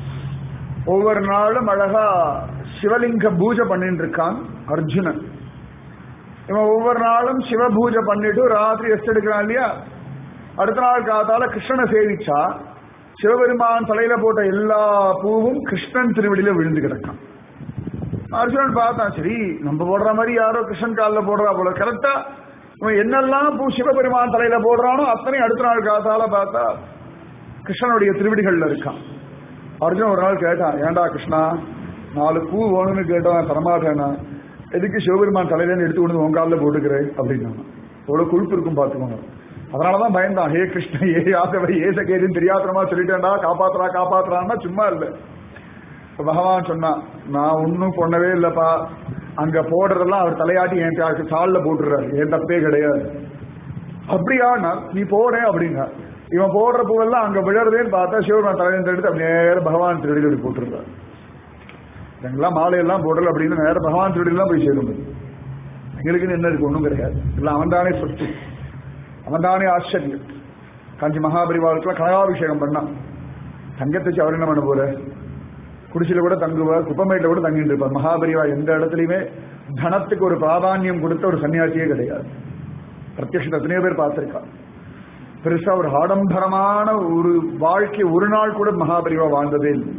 ஒவ்வொரு நாளும் அழகா சிவலிங்க பூஜை பண்ணிட்டு இருக்கான் அர்ஜுனன் இவன் ஒவ்வொரு நாளும் சிவ பூஜை பண்ணிட்டு ராத்திரி ரெஸ்ட் எடுக்கிறான் இல்லையா அடுத்த நாள் காத்தால கிருஷ்ணனை சேவிச்சா சிவபெருமான் தலையில போட்ட எல்லா பூவும் கிருஷ்ணன் திருவடியில விழுந்து கிடக்கான் அர்ஜுனன் பார்த்தான் சரி நம்ம போடுற மாதிரி யாரோ கிருஷ்ணன் காலில் போடுறா போல கரெக்டா இவன் என்னெல்லாம் பூ சிவபெருமான் தலையில போடுறானோ அத்தனை அடுத்த நாள் காத்தால பார்த்தா கிருஷ்ணனுடைய திருவடிகள்ல இருக்கான் அர்ஜுன் ஒரு நாள் கேட்டான் ஏண்டா கிருஷ்ணா நாலு பூ வேணும்னு கேட்டான் தரமாட்டேனா எதுக்கு சிவபெருமான் தலையிலேருந்து எடுத்து கொண்டு உன் காலில் போட்டுக்கிறேன் அப்படின்னா எவ்வளவு கொழுப்பு இருக்கும் பார்த்துக்கோங்க அதனாலதான் பயந்தான் ஹே கிருஷ்ண ஏ யாதவை ஏ சகேதின்னு தெரியாதனமா சொல்லிட்டேன்டா காப்பாத்துறா காப்பாத்துறான்னா சும்மா இல்லை இப்ப பகவான் சொன்னான் நான் ஒன்னும் பண்ணவே இல்லப்பா அங்க போடுறதெல்லாம் அவர் தலையாட்டி என் தா- சால்ல போட்டுறாரு என் தப்பே கிடையாது அப்படியா நான் நீ போறேன் அப்படின்னா இவன் போடுற பூவெல்லாம் அங்க விழறதேன்னு பார்த்தா சிவபெருமான் தலையில எடுத்து அப்படியே நேரா பகவான் திருடியில் எடுத்து போட்டுருக்காரு எங்கெல்லாம் மாலையெல்லாம் போடல அப்படின்னு நேர பகவான் திருடியில் தான் போய் சேரும் எங்களுக்கு என்ன இருக்கு ஒன்றும் கிடையாது எல்லாம் அவன் தானே சொத்து அவன் தானே ஆச்சரியம் காஞ்சி மகாபரிவாளுக்குலாம் கனகாபிஷேகம் பண்ணான் தங்கத்தை வச்சு அவர் என்ன பண்ண போற குடிசையில கூட தங்குவார் குப்பமேட்டில் கூட தங்கிட்டு இருப்பார் மகாபரிவா எந்த இடத்துலையுமே தனத்துக்கு ஒரு பிராதானியம் கொடுத்த ஒரு சன்னியாசியே கிடையாது பிரத்யட்சத்தை எத்தனையோ பேர் பார்த்திருக்கா பெருசா ஒரு ஆடம்பரமான ஒரு வாழ்க்கை ஒரு நாள் கூட மகாபரிவா வாழ்ந்ததே இல்லை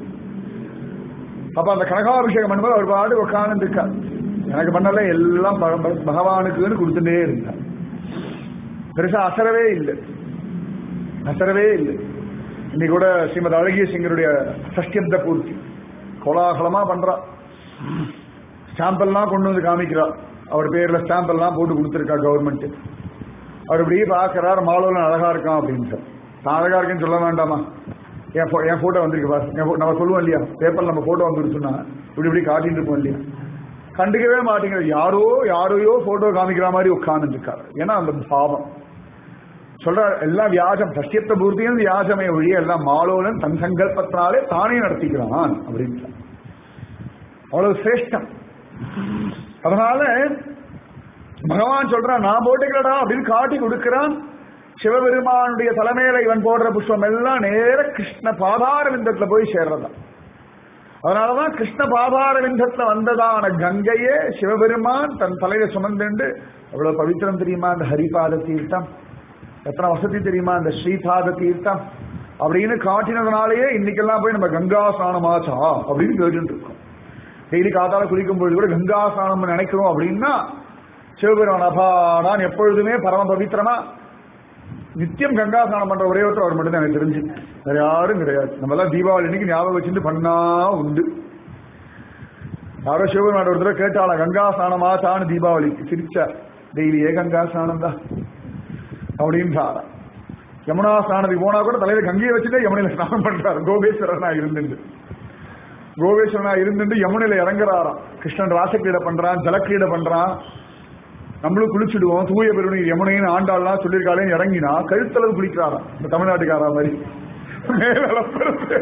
அப்ப அந்த கனகாபிஷேகம் பண்ணும்போது அவர் பாடு உட்கார்ந்து இருக்கார் எனக்கு பண்ணல எல்லாம் ப- ப- பகவானுக்குன்னு கொடுத்துட்டே இருந்தார் பெருசா அசரவே இல்லை அசரவே இல்லை இன்னைக்கு கூட ஸ்ரீமத் அழகிய சிங்கருடைய சஷ்டியப்த பூர்த்தி கோலாகலமா பண்றா ஸ்டாம்ப் எல்லாம் கொண்டு வந்து காமிக்கிறா அவர் பேர்ல ஸ்டாம்ப் எல்லாம் போட்டு கொடுத்துருக்கா கவர்மெண்ட் அவர் இப்படியே பார்க்கறார் மாலோல அழகா இருக்கான் அப்படின்னு சார் நான் அழகா இருக்கேன்னு சொல்ல வேண்டாமா என் pho- என் போட்டோ வந்திருக்கு பாரு என் pho- நம்ம சொல்லுவோம் இல்லையா பேப்பர்ல நம்ம போட்டோ வந்துருச்சுன்னா இப்படி இப்படி காட்டிட்டு இருப்போம் இல்லையா கண்டுக்கவே மாட்டேங்கிறது யாரோ யாரையோ போட்டோ காமிக்கிற மாதிரி உட்கார்ந்து இருக்காரு ஏன்னா அந்த பாவம் சொல்ற எல்லாம் வியாஜம் சஷ்டியத்த பூர்த்தியும் வியாஜமே ஒழிய எல்லாம் மாலோலன் தன் சங்கல்பத்தினாலே தானே நடத்திக்கிறான் அப்படின்னு அவ்வளவு சிரேஷ்டம் அதனால பகவான் சொல்றான் நான் போட்டுக்கிறடா அப்படின்னு காட்டி கொடுக்கிறான் சிவபெருமானுடைய தலைமையில இவன் போடுற புஷ்பம் எல்லாம் நேர கிருஷ்ண பாதார விந்தத்துல போய் சேர்றதா அதனாலதான் கிருஷ்ண பாதார விந்தத்துல வந்ததான கங்கையே சிவபெருமான் தன் தலையில சுமந்துண்டு அவ்வளவு பவித்திரம் தெரியுமா அந்த ஹரிபாத தீர்த்தம் எத்தனை வசதி தெரியுமா அந்த ஸ்ரீபாத தீர்த்தம் அப்படின்னு காட்டினதுனாலேயே இன்னைக்கெல்லாம் போய் நம்ம கங்கா ஸ்நானமாச்சா அப்படின்னு கேட்டுட்டு இருக்கோம் டெய்லி காத்தால குளிக்கும் பொழுது கூட கங்கா ஸ்நானம் நினைக்கிறோம் அப்படின்னா சிவபெருமான் அபாடான் எப்பொழுதுமே பரம பவித்திரமா நித்தியம் கங்கா ஸ்நானம் பண்ற ஒரே ஒருத்தர் அவர் மட்டும் தான் எனக்கு தெரிஞ்சு வேற யாரும் கிடையாது நம்ம எல்லாம் தீபாவளி அன்னைக்கு ஞாபகம் வச்சுட்டு பண்ணா உண்டு யாரோ சிவபெருமான் ஒரு தடவை கேட்டாளா கங்கா ஸ்நானமா தானு தீபாவளிக்கு சிரிச்சா டெய்லியே கங்கா ஸ்நானம் தான் அப்படின்றாரா யமுனா ஸ்நானத்துக்கு போனா கூட தலையில கங்கையை வச்சுட்டு யமுனையில ஸ்நானம் பண்றாரு கோபேஸ்வரனா இருந்துட்டு கோபேஸ்வரனா இருந்துட்டு யமுனையில இறங்குறாராம் கிருஷ்ணன் ராசக்கிரீடை பண்றான் ஜலக்கிரீடை பண்றான் நம்மளும் குளிச்சுடுவோம் தூய பெருமை யமுனைன்னு ஆண்டாள்லாம் சொல்லியிருக்காளே இறங்கினா கழுத்தளவு குளிக்கிறாராம் இந்த தமிழ்நாட்டுக்காரா மாதிரி மேல அலம்புறது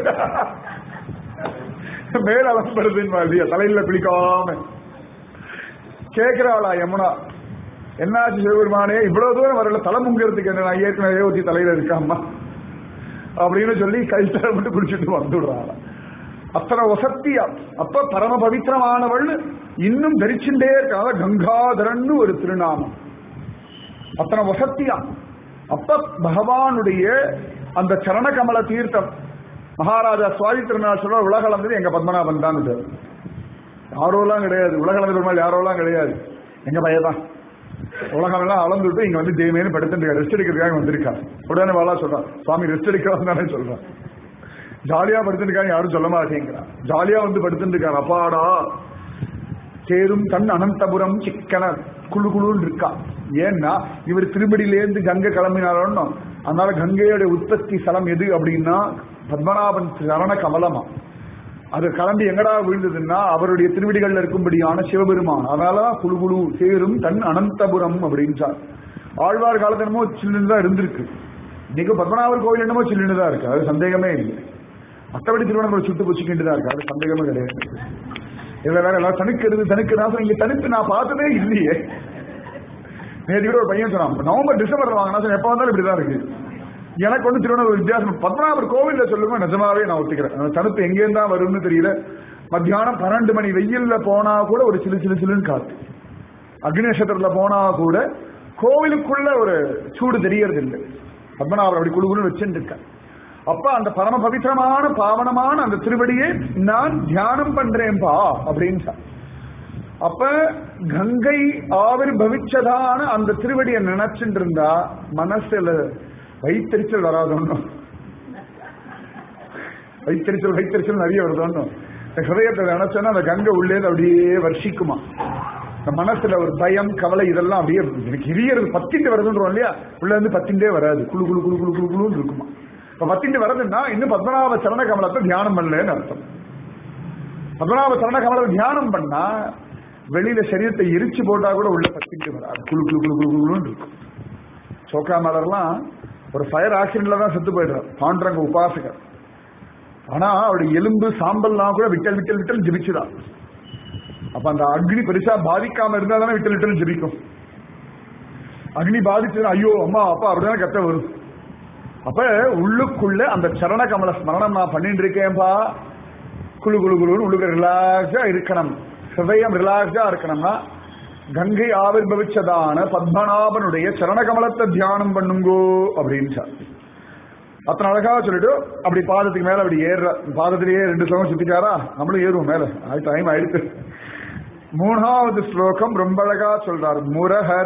மேல அலம்புறதுன்னு இல்லையா தலையில குளிக்காம கேக்குறாளா யமுனா என்னாச்சு சிவபெருமானே இவ்வளவு தூரம் வரல தலை முங்கிறதுக்கு என்ன நான் ஏற்கனவே ஊத்தி தலையில இருக்காம்மா அப்படின்னு சொல்லி கைத்தலை மட்டும் குடிச்சிட்டு வந்துடுறாங்க அத்தனை வசத்தியா அப்ப பரம பவித்திரமானவள் இன்னும் தரிச்சுட்டே இருக்காங்க கங்காதரன்னு ஒரு திருநாமம் அத்தனை வசத்தியா அப்ப பகவானுடைய அந்த சரண கமல தீர்த்தம் மகாராஜா சுவாதி திருநாள் சொல்ற உலகளந்தது எங்க பத்மநாபன் தான் இது யாரோலாம் கிடையாது உலகளந்த பெருமாள் யாரோலாம் கிடையாது எங்க பையதான் உலகம் எல்லாம் அளந்துட்டு இங்க வந்து தெய்வமேனு படுத்துட்டு ரெஸ்ட் எடுக்கிறதுக்காக வந்திருக்கா உடனே வாழா சொல்றான் சுவாமி ரெஸ்ட் எடுக்க வந்தானே சொல்றான் ஜாலியா படுத்துருக்காங்க யாரும் சொல்ல மாட்டேங்கிறான் ஜாலியா வந்து படுத்துருக்காரு அப்பாடா சேரும் தன் அனந்தபுரம் சிக்கன குழு குழுன்னு இருக்கா ஏன்னா இவர் திருப்படியிலேருந்து கங்கை கிளம்பினாரோன்னு அதனால கங்கையோட உற்பத்தி ஸ்தலம் எது அப்படின்னா பத்மநாபன் சரண கமலமா அது கிளம்பி எங்கடா விழுந்ததுன்னா அவருடைய திருவடிகள்ல இருக்கும்படியான சிவபெருமான் அதனாலதான் குழு குழு சேரும் தன் அனந்தபுரம் அப்படின்றார் ஆழ்வார் காலத்து என்னமோ சில்லுன்னு தான் இருந்திருக்கு இன்னைக்கு பத்மநாபர் கோவில் என்னமோ சில்லுன்னு தான் இருக்கு அது சந்தேகமே இல்லை மற்றபடி திருவண்ணாமலை சுட்டு புச்சிக்கிட்டு தான் இருக்கு அது சந்தேகமே கிடையாது இதுல வேற எல்லாம் தனுக்கிறது தனுக்குனா இங்க தனுக்கு நான் பார்த்ததே இல்லையே நேற்று கூட ஒரு பையன் சொன்னான் நவம்பர் டிசம்பர் வாங்கினா சொன்னேன், எப்ப வந்தாலும் இப்படிதான் இருக்கு எனக்கு வந்து திருவண்ணாமலை வித்தியாசம் பத்மநாபர் கோவில்ல சொல்லுங்க நிஜமாவே நான் ஒத்துக்கிறேன் அந்த தனுப்பு எங்கேருந்து தான் வரும்னு தெரியல மத்தியானம் பன்னெண்டு மணி வெயில்ல போனா கூட ஒரு சிலு சிலு சிலுன்னு காத்து அக்னி நட்சத்திரத்துல போனா கூட கோவிலுக்குள்ள ஒரு சூடு தெரியறது இல்லை பத்மநாபர் அப்படி குழு குழு வச்சுட்டு இருக்கேன் அப்ப அந்த பரம பவித்திரமான பாவனமான அந்த திருவடியை நான் தியானம் பண்றேன்பா அப்படின்னு சொன்னார். அப்ப கங்கை ஆவிர்பவிச்சதான அந்த திருவடியை நினைச்சுட்டு இருந்தா மனசுல வைத்தறிச்சல் வராதோன்னு வைத்தறிச்சல் வைத்தறிச்சல் நிறைய வருதோன்னு இந்த ஹிருதயத்தை நினைச்சோன்னா அந்த கங்கை உள்ளே அப்படியே வர்ஷிக்குமா இந்த மனசுல ஒரு பயம் கவலை இதெல்லாம் அப்படியே எனக்கு எரியறது பத்திண்டு வருதுன்றோம் இல்லையா உள்ள இருந்து பத்திண்டே வராது குழு குழு குழு குழு குழு குழுன்னு இருக்குமா இப்ப பத்திண்டு வரதுன்னா இன்னும் பத்மநாப சரண கமலத்தை தியானம் பண்ணலன்னு அர்த்தம் பத்மநாப சரண கமலத்தை தியானம் பண்ணா வெளியில சரீரத்தை எரிச்சு போட்டா கூட உள்ள பத்திண்டு வராது குழு குழு குழு குழு குழுன்னு இருக்கும் சோக்கா மலர்லாம் ஒரு ஃபயர் ஆக்சிடென்ட்ல தான் செத்து போயிடுறார் பாண்டரங்க உபாசகர் ஆனா அவருடைய எலும்பு சாம்பல்லாம் கூட விட்டல் விட்டல் விட்டல் ஜெபிச்சுதான் அப்ப அந்த அக்னி பெருசா பாதிக்காம இருந்தா தானே விட்டல் விட்டல் ஜெபிக்கும் அக்னி பாதிச்சது ஐயோ அம்மா அப்பா அப்படிதான் கத்த வரும் அப்ப உள்ளுக்குள்ள அந்த சரண கமல ஸ்மரணம் நான் பண்ணிட்டு இருக்கேன்பா குழு குழு குழுன்னு உள்ளுக்கு ரிலாக்ஸா இருக்கணும் ஹிருதயம் ரிலாக்ஸா இருக்கணும்னா கங்கை ஆவிர்பவிச்சதான பத்மநாபனுடைய சரணகமலத்தை தியானம் பண்ணுங்கோ அப்படின்னு சார் அத்தனை அழகா சொல்லிட்டு அப்படி பாதத்துக்கு மேல அப்படி ஏறுற பாதத்திலேயே ரெண்டு ஸ்லோகம் சுத்திட்டாரா நம்மளும் ஏறுவோம் மேல அது டைம் ஆயிடுச்சு மூணாவது ஸ்லோகம் ரொம்ப அழகா சொல்றார் முரஹர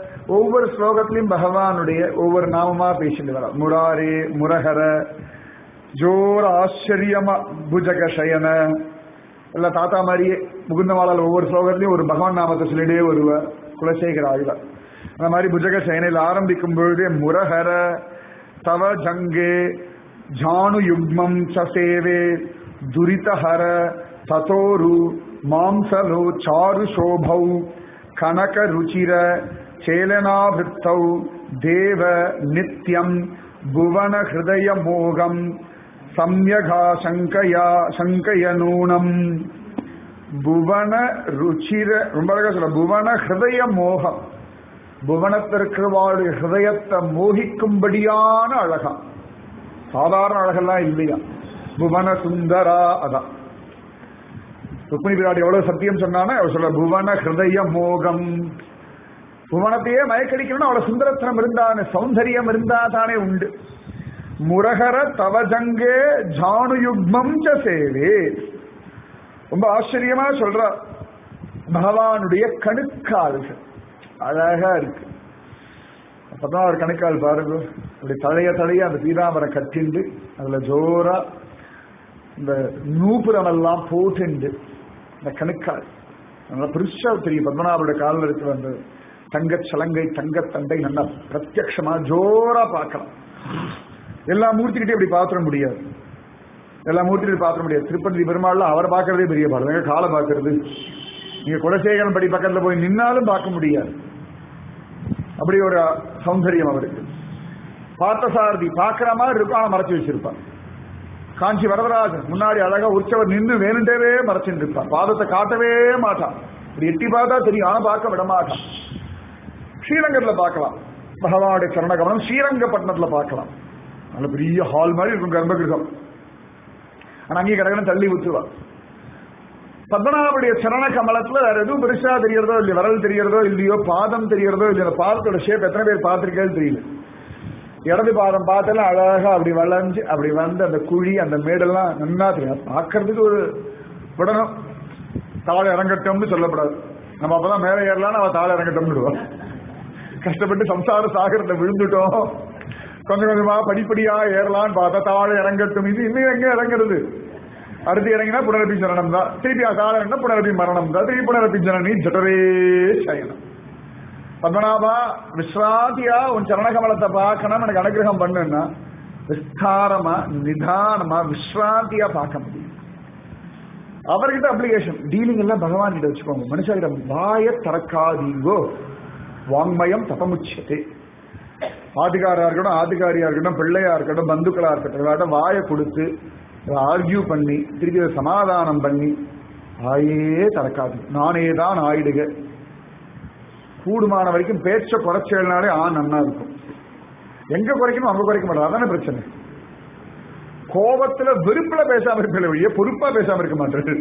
ஒவ்வொரு ஸ்லோகத்திலையும் பகவானுடைய ஒவ்வொரு நாமமா பேசிட்டு வர முராரே முரஹர ஜோர ஆச்சரியமா புஜக சயன இல்ல தாத்தா மாதிரியே முகுந்தமாலால் ஒவ்வொரு ஸ்லோகத்திலையும் ஒரு பகவான் நாமத்தை சொல்லிட்டே வருவ குலசேகர ஆழ்வார் அந்த மாதிரி புஜக சயனையில் ஆரம்பிக்கும் பொழுதே முரஹர தவ ஜங்கே ஜானு யுக்மம் சசேவே துரிதஹர ததோரு மாம்சலோ சாரு சோபௌ கனக ருச்சிர சேலனாவிருத்தௌ தேவ நித்யம் புவன ஹிருதய மோகம் சம்யகா சங்கயா சங்கய நூனம் புவன ருச்சிர ரொம்ப அழகா சொல்ல புவன ஹிருதய மோகம் புவனத்திற்கு வாழும் ஹிருதயத்தை மோகிக்கும்படியான அழகா சாதாரண அழகெல்லாம் இல்லையா புவன சுந்தரா அதான் ருக்மிணி பிராடி எவ்வளவு சத்தியம் சொன்னானே அவர் சொல்ல புவன ஹிருதய மோகம் புவனத்தையே மயக்கடிக்கணும்னு அவ்வளவு சுந்தரத்தனம் இருந்தானே சௌந்தரியம் இருந்தா தானே உண்டு முரகர தவஜங்கே ஜானுயுக்மம் ச சேவே ரொம்ப ஆச்சரியமா சொல்றார் பகவானுடைய கணுக்கால்கள் அழகா இருக்கு அப்பதான் ஒரு கணுக்கால் பாருங்க அப்படி தழைய தழைய அந்த பீதாமரை கட்டிண்டு அதுல ஜோரா இந்த நூபுரம் எல்லாம் போட்டுண்டு இந்த கணுக்கால் நல்லா பெருசா தெரியும் பத்மநாபருடைய காலில் இருக்கிற அந்த தங்கச் சலங்கை தங்கத்தண்டை நல்லா பிரத்யக்ஷமா ஜோரா பார்க்கலாம் எல்லா மூர்த்திகிட்டே இப்படி பாத்திர முடியாது எல்லா மூர்த்திகிட்ட பாத்திர முடியாது திருப்பதி பெருமாள்ல அவரை பார்க்கறதே பெரிய பாடம் எங்க காலை பார்க்கறது நீங்க குலசேகரன் படி பக்கத்துல போய் நின்னாலும் பார்க்க முடியாது அப்படி ஒரு சௌந்தரியம் அவருக்கு பார்த்தசாரதி பார்க்கிற மாதிரி இருக்கும் ஆனா மறைச்சு வச்சிருப்பான் காஞ்சி வரதராஜன் முன்னாடி அழகா உற்சவர் நின்று வேணுண்டவே மறைச்சுட்டு இருப்பான் பாதத்தை காட்டவே மாட்டான் இப்படி எட்டி பார்த்தா தெரியும் ஆனா பார்க்க விட மாட்டான் ஸ்ரீரங்கத்துல பார்க்கலாம் பகவானுடைய சரணகமனம் ஸ்ரீரங்கப்பட்டினத்துல பார்க்கலாம் நல்ல பெரிய ஹால் மாதிரி இருக்கும் கர்ப்பகிரகம் ஆனா அங்கேயே கடகன தள்ளி ஊத்துவான் பத்மநாபுடைய சரண கமலத்துல வேற எதுவும் பெருசா தெரியறதோ இல்லையோ விரல் தெரியறதோ இல்லையோ பாதம் தெரியறதோ இல்லையோ அந்த பாதத்தோட ஷேப் எத்தனை பேர் பார்த்திருக்கேன்னு தெரியல இடது பாதம் பார்த்தெல்லாம் அழகா அப்படி வளைஞ்சு அப்படி வந்து அந்த குழி அந்த மேடெல்லாம் நன்னா தெரியும் பார்க்கறதுக்கு ஒரு விடணும் தாழ இறங்கட்டோம்னு சொல்லப்படாது நம்ம அப்பதான் மேலே ஏறலாம்னு அவ தாழ இறங்கட்டோம்னு கஷ்டப்பட்டு சம்சார சாகரத்தை விழுந்துட்டோம் கொஞ்சம் கொஞ்சமா படிப்படியா ஏறலாம்னு பார்த்தா தாழ இறங்கட்டும் இது இன்னும் எங்க இறங்குறது அடுத்து இறங்கினா புனரப்பி ஜனனம் தான் திருப்பி தாழ இறங்கினா புனரப்பி மரணம் தான் திருப்பி புனரப்பி ஜனனி ஜடரே சயனம் பத்மநாபா விஸ்ராந்தியா உன் சரணகமலத்தை பார்க்கணும் எனக்கு அனுகிரகம் பண்ணுன்னா விஸ்தாரமா நிதானமா விஸ்ராந்தியா பார்க்க முடியும் அவர்கிட்ட அப்ளிகேஷன் டீலிங் எல்லாம் பகவான் கிட்ட வச்சுக்கோங்க மனுஷகிட்ட வாய திறக்காதீங்கோ வாங்மயம் தபமுச்சதே ஆதிகாரா இருக்கட்டும் ஆதிகாரியா இருக்கட்டும் பிள்ளையா இருக்கட்டும் பந்துக்களா இருக்கட்டும் இவாட்ட வாயை கொடுத்து ஆர்கியூ பண்ணி திருப்பி அதை சமாதானம் பண்ணி வாயே திறக்காது நானே தான் ஆயிடுக கூடுமான வரைக்கும் பேச்ச குறைச்சல்னாலே ஆ நன்னா இருக்கும் எங்க குறைக்கணும் அங்க குறைக்க மாட்டோம் அதானே பிரச்சனை கோபத்துல வெறுப்புல பேசாம இருப்பேன் வழியே பொறுப்பா பேசாம இருக்க மாட்டேன்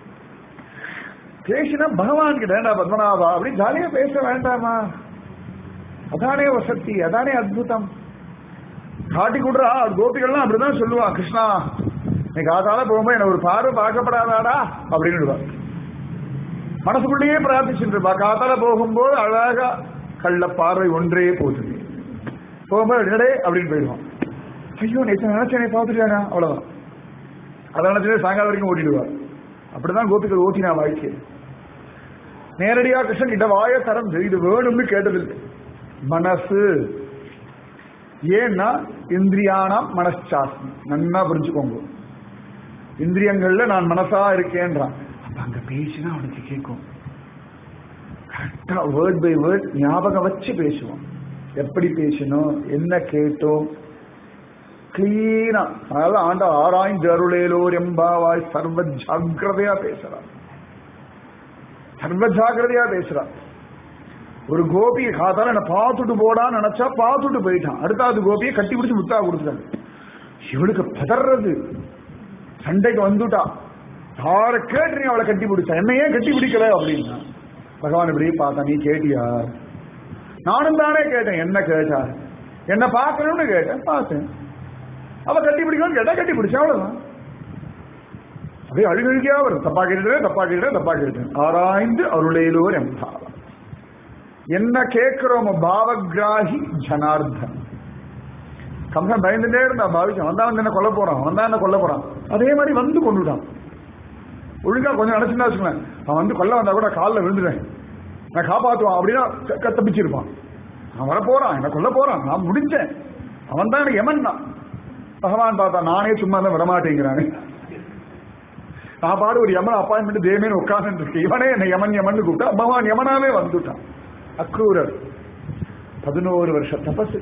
பேசினா பகவான் கிட்ட வேண்டாம் பத்மநாபா அப்படி ஜாலியா பேச வேண்டாமா அதானே வசதி அதானே அத்புதம் காட்டி கொடுறா கோபிகள்லாம் அப்படிதான் சொல்லுவான் கிருஷ்ணா நீ காதால போகும்போது என்ன ஒரு பார்வை பார்க்கப்படாதாடா அப்படின்னு மனசுக்குள்ளேயே பிரார்த்திச்சுட்டு இருப்பா காத்தால போகும்போது அழகா கள்ள பார்வை ஒன்றே போகுது போகும்போது என்னடே அப்படின்னு போயிடுவான் ஐயோ நேற்று நினைச்சேனே பார்த்துட்டானா அவ்வளவுதான் அதை நினைச்சதே சாயங்காலம் வரைக்கும் ஓட்டிடுவா அப்படிதான் கோபிகள் ஓட்டினா வாழ்க்கை நேரடியா கிருஷ்ணன் கிட்ட வாய திறந்து இது வேணும்னு கேட்டதில்லை மனசு ஏன்னா இந்திரியானாம் மனசாஸ்மி நன்னா புரிஞ்சுக்கோங்க இந்திரியங்கள்ல நான் மனசா இருக்கேன்றான் அப்ப அங்க பேசினா அவனுக்கு கேட்கும் கரெக்டா வேர்ட் பை வேர்ட் ஞாபகம் வச்சு பேசுவோம் எப்படி பேசணும் என்ன கேட்டோம் கிளீனா அதனால ஆண்ட ஆராய்ந்து அருளேலோர் எம்பாவாய் சர்வ ஜாக்கிரதையா பேசுறான் சர்வ ஜாக்கிரதையா பேசுறான் ஒரு கோபியை காத்தால என்ன பார்த்துட்டு போடான்னு நினைச்சா பார்த்துட்டு போயிட்டான் அடுத்தாவது கோபியை கட்டி பிடிச்சு முத்தா கொடுத்தாங்க இவளுக்கு பதறது சண்டைக்கு வந்துட்டா யார கேட்டு நீ அவளை கட்டி பிடிச்சா என்னையே கட்டி பிடிக்கல அப்படின்னா பகவான் இப்படி பார்த்தா நீ கேட்டியா நானும் தானே கேட்டேன் என்ன கேட்டா என்ன பார்க்கணும்னு கேட்டேன் பார்த்தேன் அவ கட்டி பிடிக்கணும்னு கேட்டா கட்டி பிடிச்சா அவ்வளவுதான் அப்படியே அழுகழுகியா வரும் தப்பா கேட்டுட்டேன் தப்பா கேட்டுட்டேன் தப்பா கேட்டுட்டேன் ஆராய்ந்து அருளேலோர் எம்பாவம் என்ன கேட்கிறோமோ பாவகிராகி ஜனார்தன் கம்சன் பயந்துட்டே இருந்தா பாவிக்கும் வந்தா வந்து என்ன கொல்ல போறான் வந்தா என்ன கொல்ல போறான் அதே மாதிரி வந்து கொண்டுட்டான் ஒழுங்கா கொஞ்சம் நினைச்சுன்னா வச்சுக்கோங்களேன் அவன் வந்து கொல்ல வந்தா கூட காலில் விழுந்துடுவேன் நான் காப்பாற்றுவான் அப்படின்னா க- க- தப்பிச்சிருப்பான் அவன் வர போறான் என்ன கொல்ல போறான் நான் முடிஞ்சேன் அவன் தான் எனக்கு எமன் தான் பகவான் பார்த்தா நானே சும்மா தான் வரமாட்டேங்கிறானே நான் பாடு ஒரு யமன் அப்பாயின்மெண்ட் தேமேன்னு உட்கார்ந்து இருக்கு இவனே என்ன யமன் யமன் கூப்பிட்டா பகவான் யமனாவே வந்துட்டான் அக்ரூரர் பதினோரு வருஷ தபசு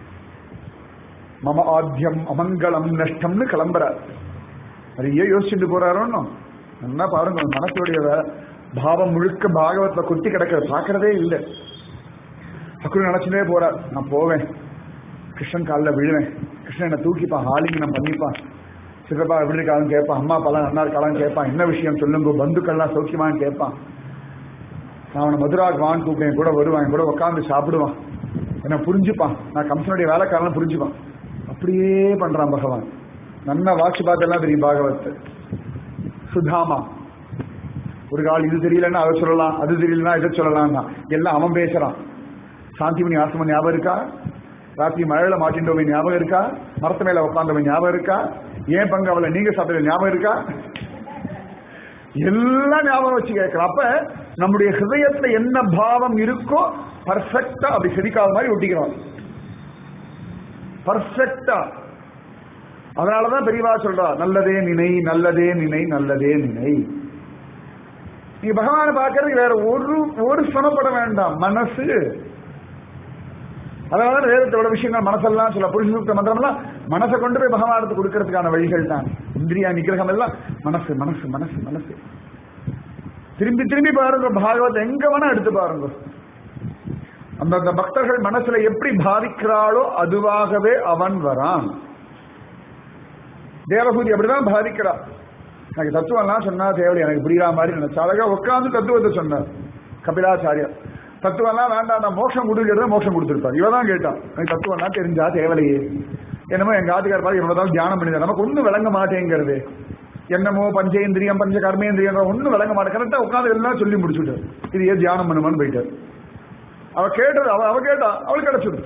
மம ஆத்தியம் அமங்கலம் நஷ்டம்னு கிளம்புறார் நிறைய யோசிச்சுட்டு போறாரோன்னு நல்லா பாருங்க உங்க மனசுடைய வே- பாவம் முழுக்க பாகவத்துல கொட்டி கிடக்கிறத பாக்குறதே இல்லை அக்குரு நினைச்சுட்டே போறார் நான் போவேன் கிருஷ்ணன் காலில் விழுவேன் கிருஷ்ணன் என்னை தூக்கிப்பான் ஆலிங்கனம் பண்ணிப்பான் சித்தப்பா எப்படி இருக்கான்னு கேட்பான் அம்மா அப்பாலாம் நல்லா இருக்காளான்னு கேட்பான் என்ன விஷயம் சொல்லுங்க பந்துக்கள்லாம் சௌக்கியமான்னு கேட்பான் நான் அவனை மதுராக்கு வான்னு கூப்பிட்டேன் என் கூட வருவான் என் கூட உட்காந்து சாப்பிடுவான் என்ன புரிஞ்சுப்பான் நான் கம்சனுடைய வேலைக்காரன் புரிஞ்சுப்பான் அப்படியே பண்றான் பகவான் நன்னா வாட்சி பார்த்தெல்லாம் தெரியும் பாகவத் சுதாமா ஒரு கால் இது தெரியலன்னா அதை சொல்லலாம் அது தெரியலன்னா இதை சொல்லலாம் எல்லாம் அவன் பேசுறான் சாந்திமணி ஆசிரமம் ஞாபகம் இருக்கா ராத்திரி மழையில மாட்டின்றவன் ஞாபகம் இருக்கா மரத்து மேல உட்காந்தவன் ஞாபகம் இருக்கா ஏன் பங்கு அவளை நீங்க சாப்பிட்டது ஞாபகம் இருக்கா எல்லாம் ஞாபகம் வச்சு கேட்கலாம் அப்ப நம்முடைய ஹிருதயத்துல என்ன பாவம் இருக்கோ பர்ஃபெக்டா அப்படி செடிக்காத மாதிரி ஒட்டிக்கிறோம் பர்ஃபெக்டா அதனாலதான் பெரியவா சொல்றா நல்லதே நினை நல்லதே நினை நல்லதே நினை நீங்க பகவானை பார்க்கறதுக்கு வேற ஒரு ஒரு சிரமப்பட வேண்டாம் மனசு அதனால வேதத்தோட விஷயங்கள் மனசெல்லாம் சொல்ல புருஷ மந்திரம்லாம் மனசை கொண்டு போய் பகவானுக்கு கொடுக்கறதுக்கான வழிகள் தான் இந்திரியா நிகிரகம் எல்லாம் மனசு மனசு மனசு மனசு திரும்பி திரும்பி பாருங்க பாகவத் எங்க வேணா எடுத்து பாருங்க அந்தந்த பக்தர்கள் மனசுல எப்படி பாதிக்கிறாளோ அதுவாகவே அவன் வரான் தேவபூதி அப்படிதான் பாதிக்கிறா எனக்கு தத்துவம்லாம் சொன்னா தேவை எனக்கு புரியுற மாதிரி நினைச்சா அழகா உட்காந்து தத்துவத்தை சொன்னார் கபிலாச்சாரியர் தத்துவம்லாம் வேண்டாம் நான் மோட்சம் கொடுக்கறத மோட்சம் கொடுத்துருப்பார் இவ தான் கேட்டான் எனக்கு தத்துவம்லாம் தெரிஞ்சா தேவலையே என்னமோ எங்க ஆத்துக்கார் பாரு இவ்வளவுதான் தியானம் பண்ணிதான் நமக்கு ஒன்றும் விளங்க மாட்டேங்கிறது என்னமோ பஞ்சேந்திரியம் பஞ்ச கர்மேந்திரியம் ஒன்றும் விளங்க மாட்டேன் கரெக்டா உட்காந்து எல்லாம் சொல்லி முடிச்சுட்டார் இது ஏன் தியானம் பண்ணுமான்னு போயிட்டார் அவ கேட்டது அவ அவ கேட்டா அவளுக்கு கிடைச்சிருச்சு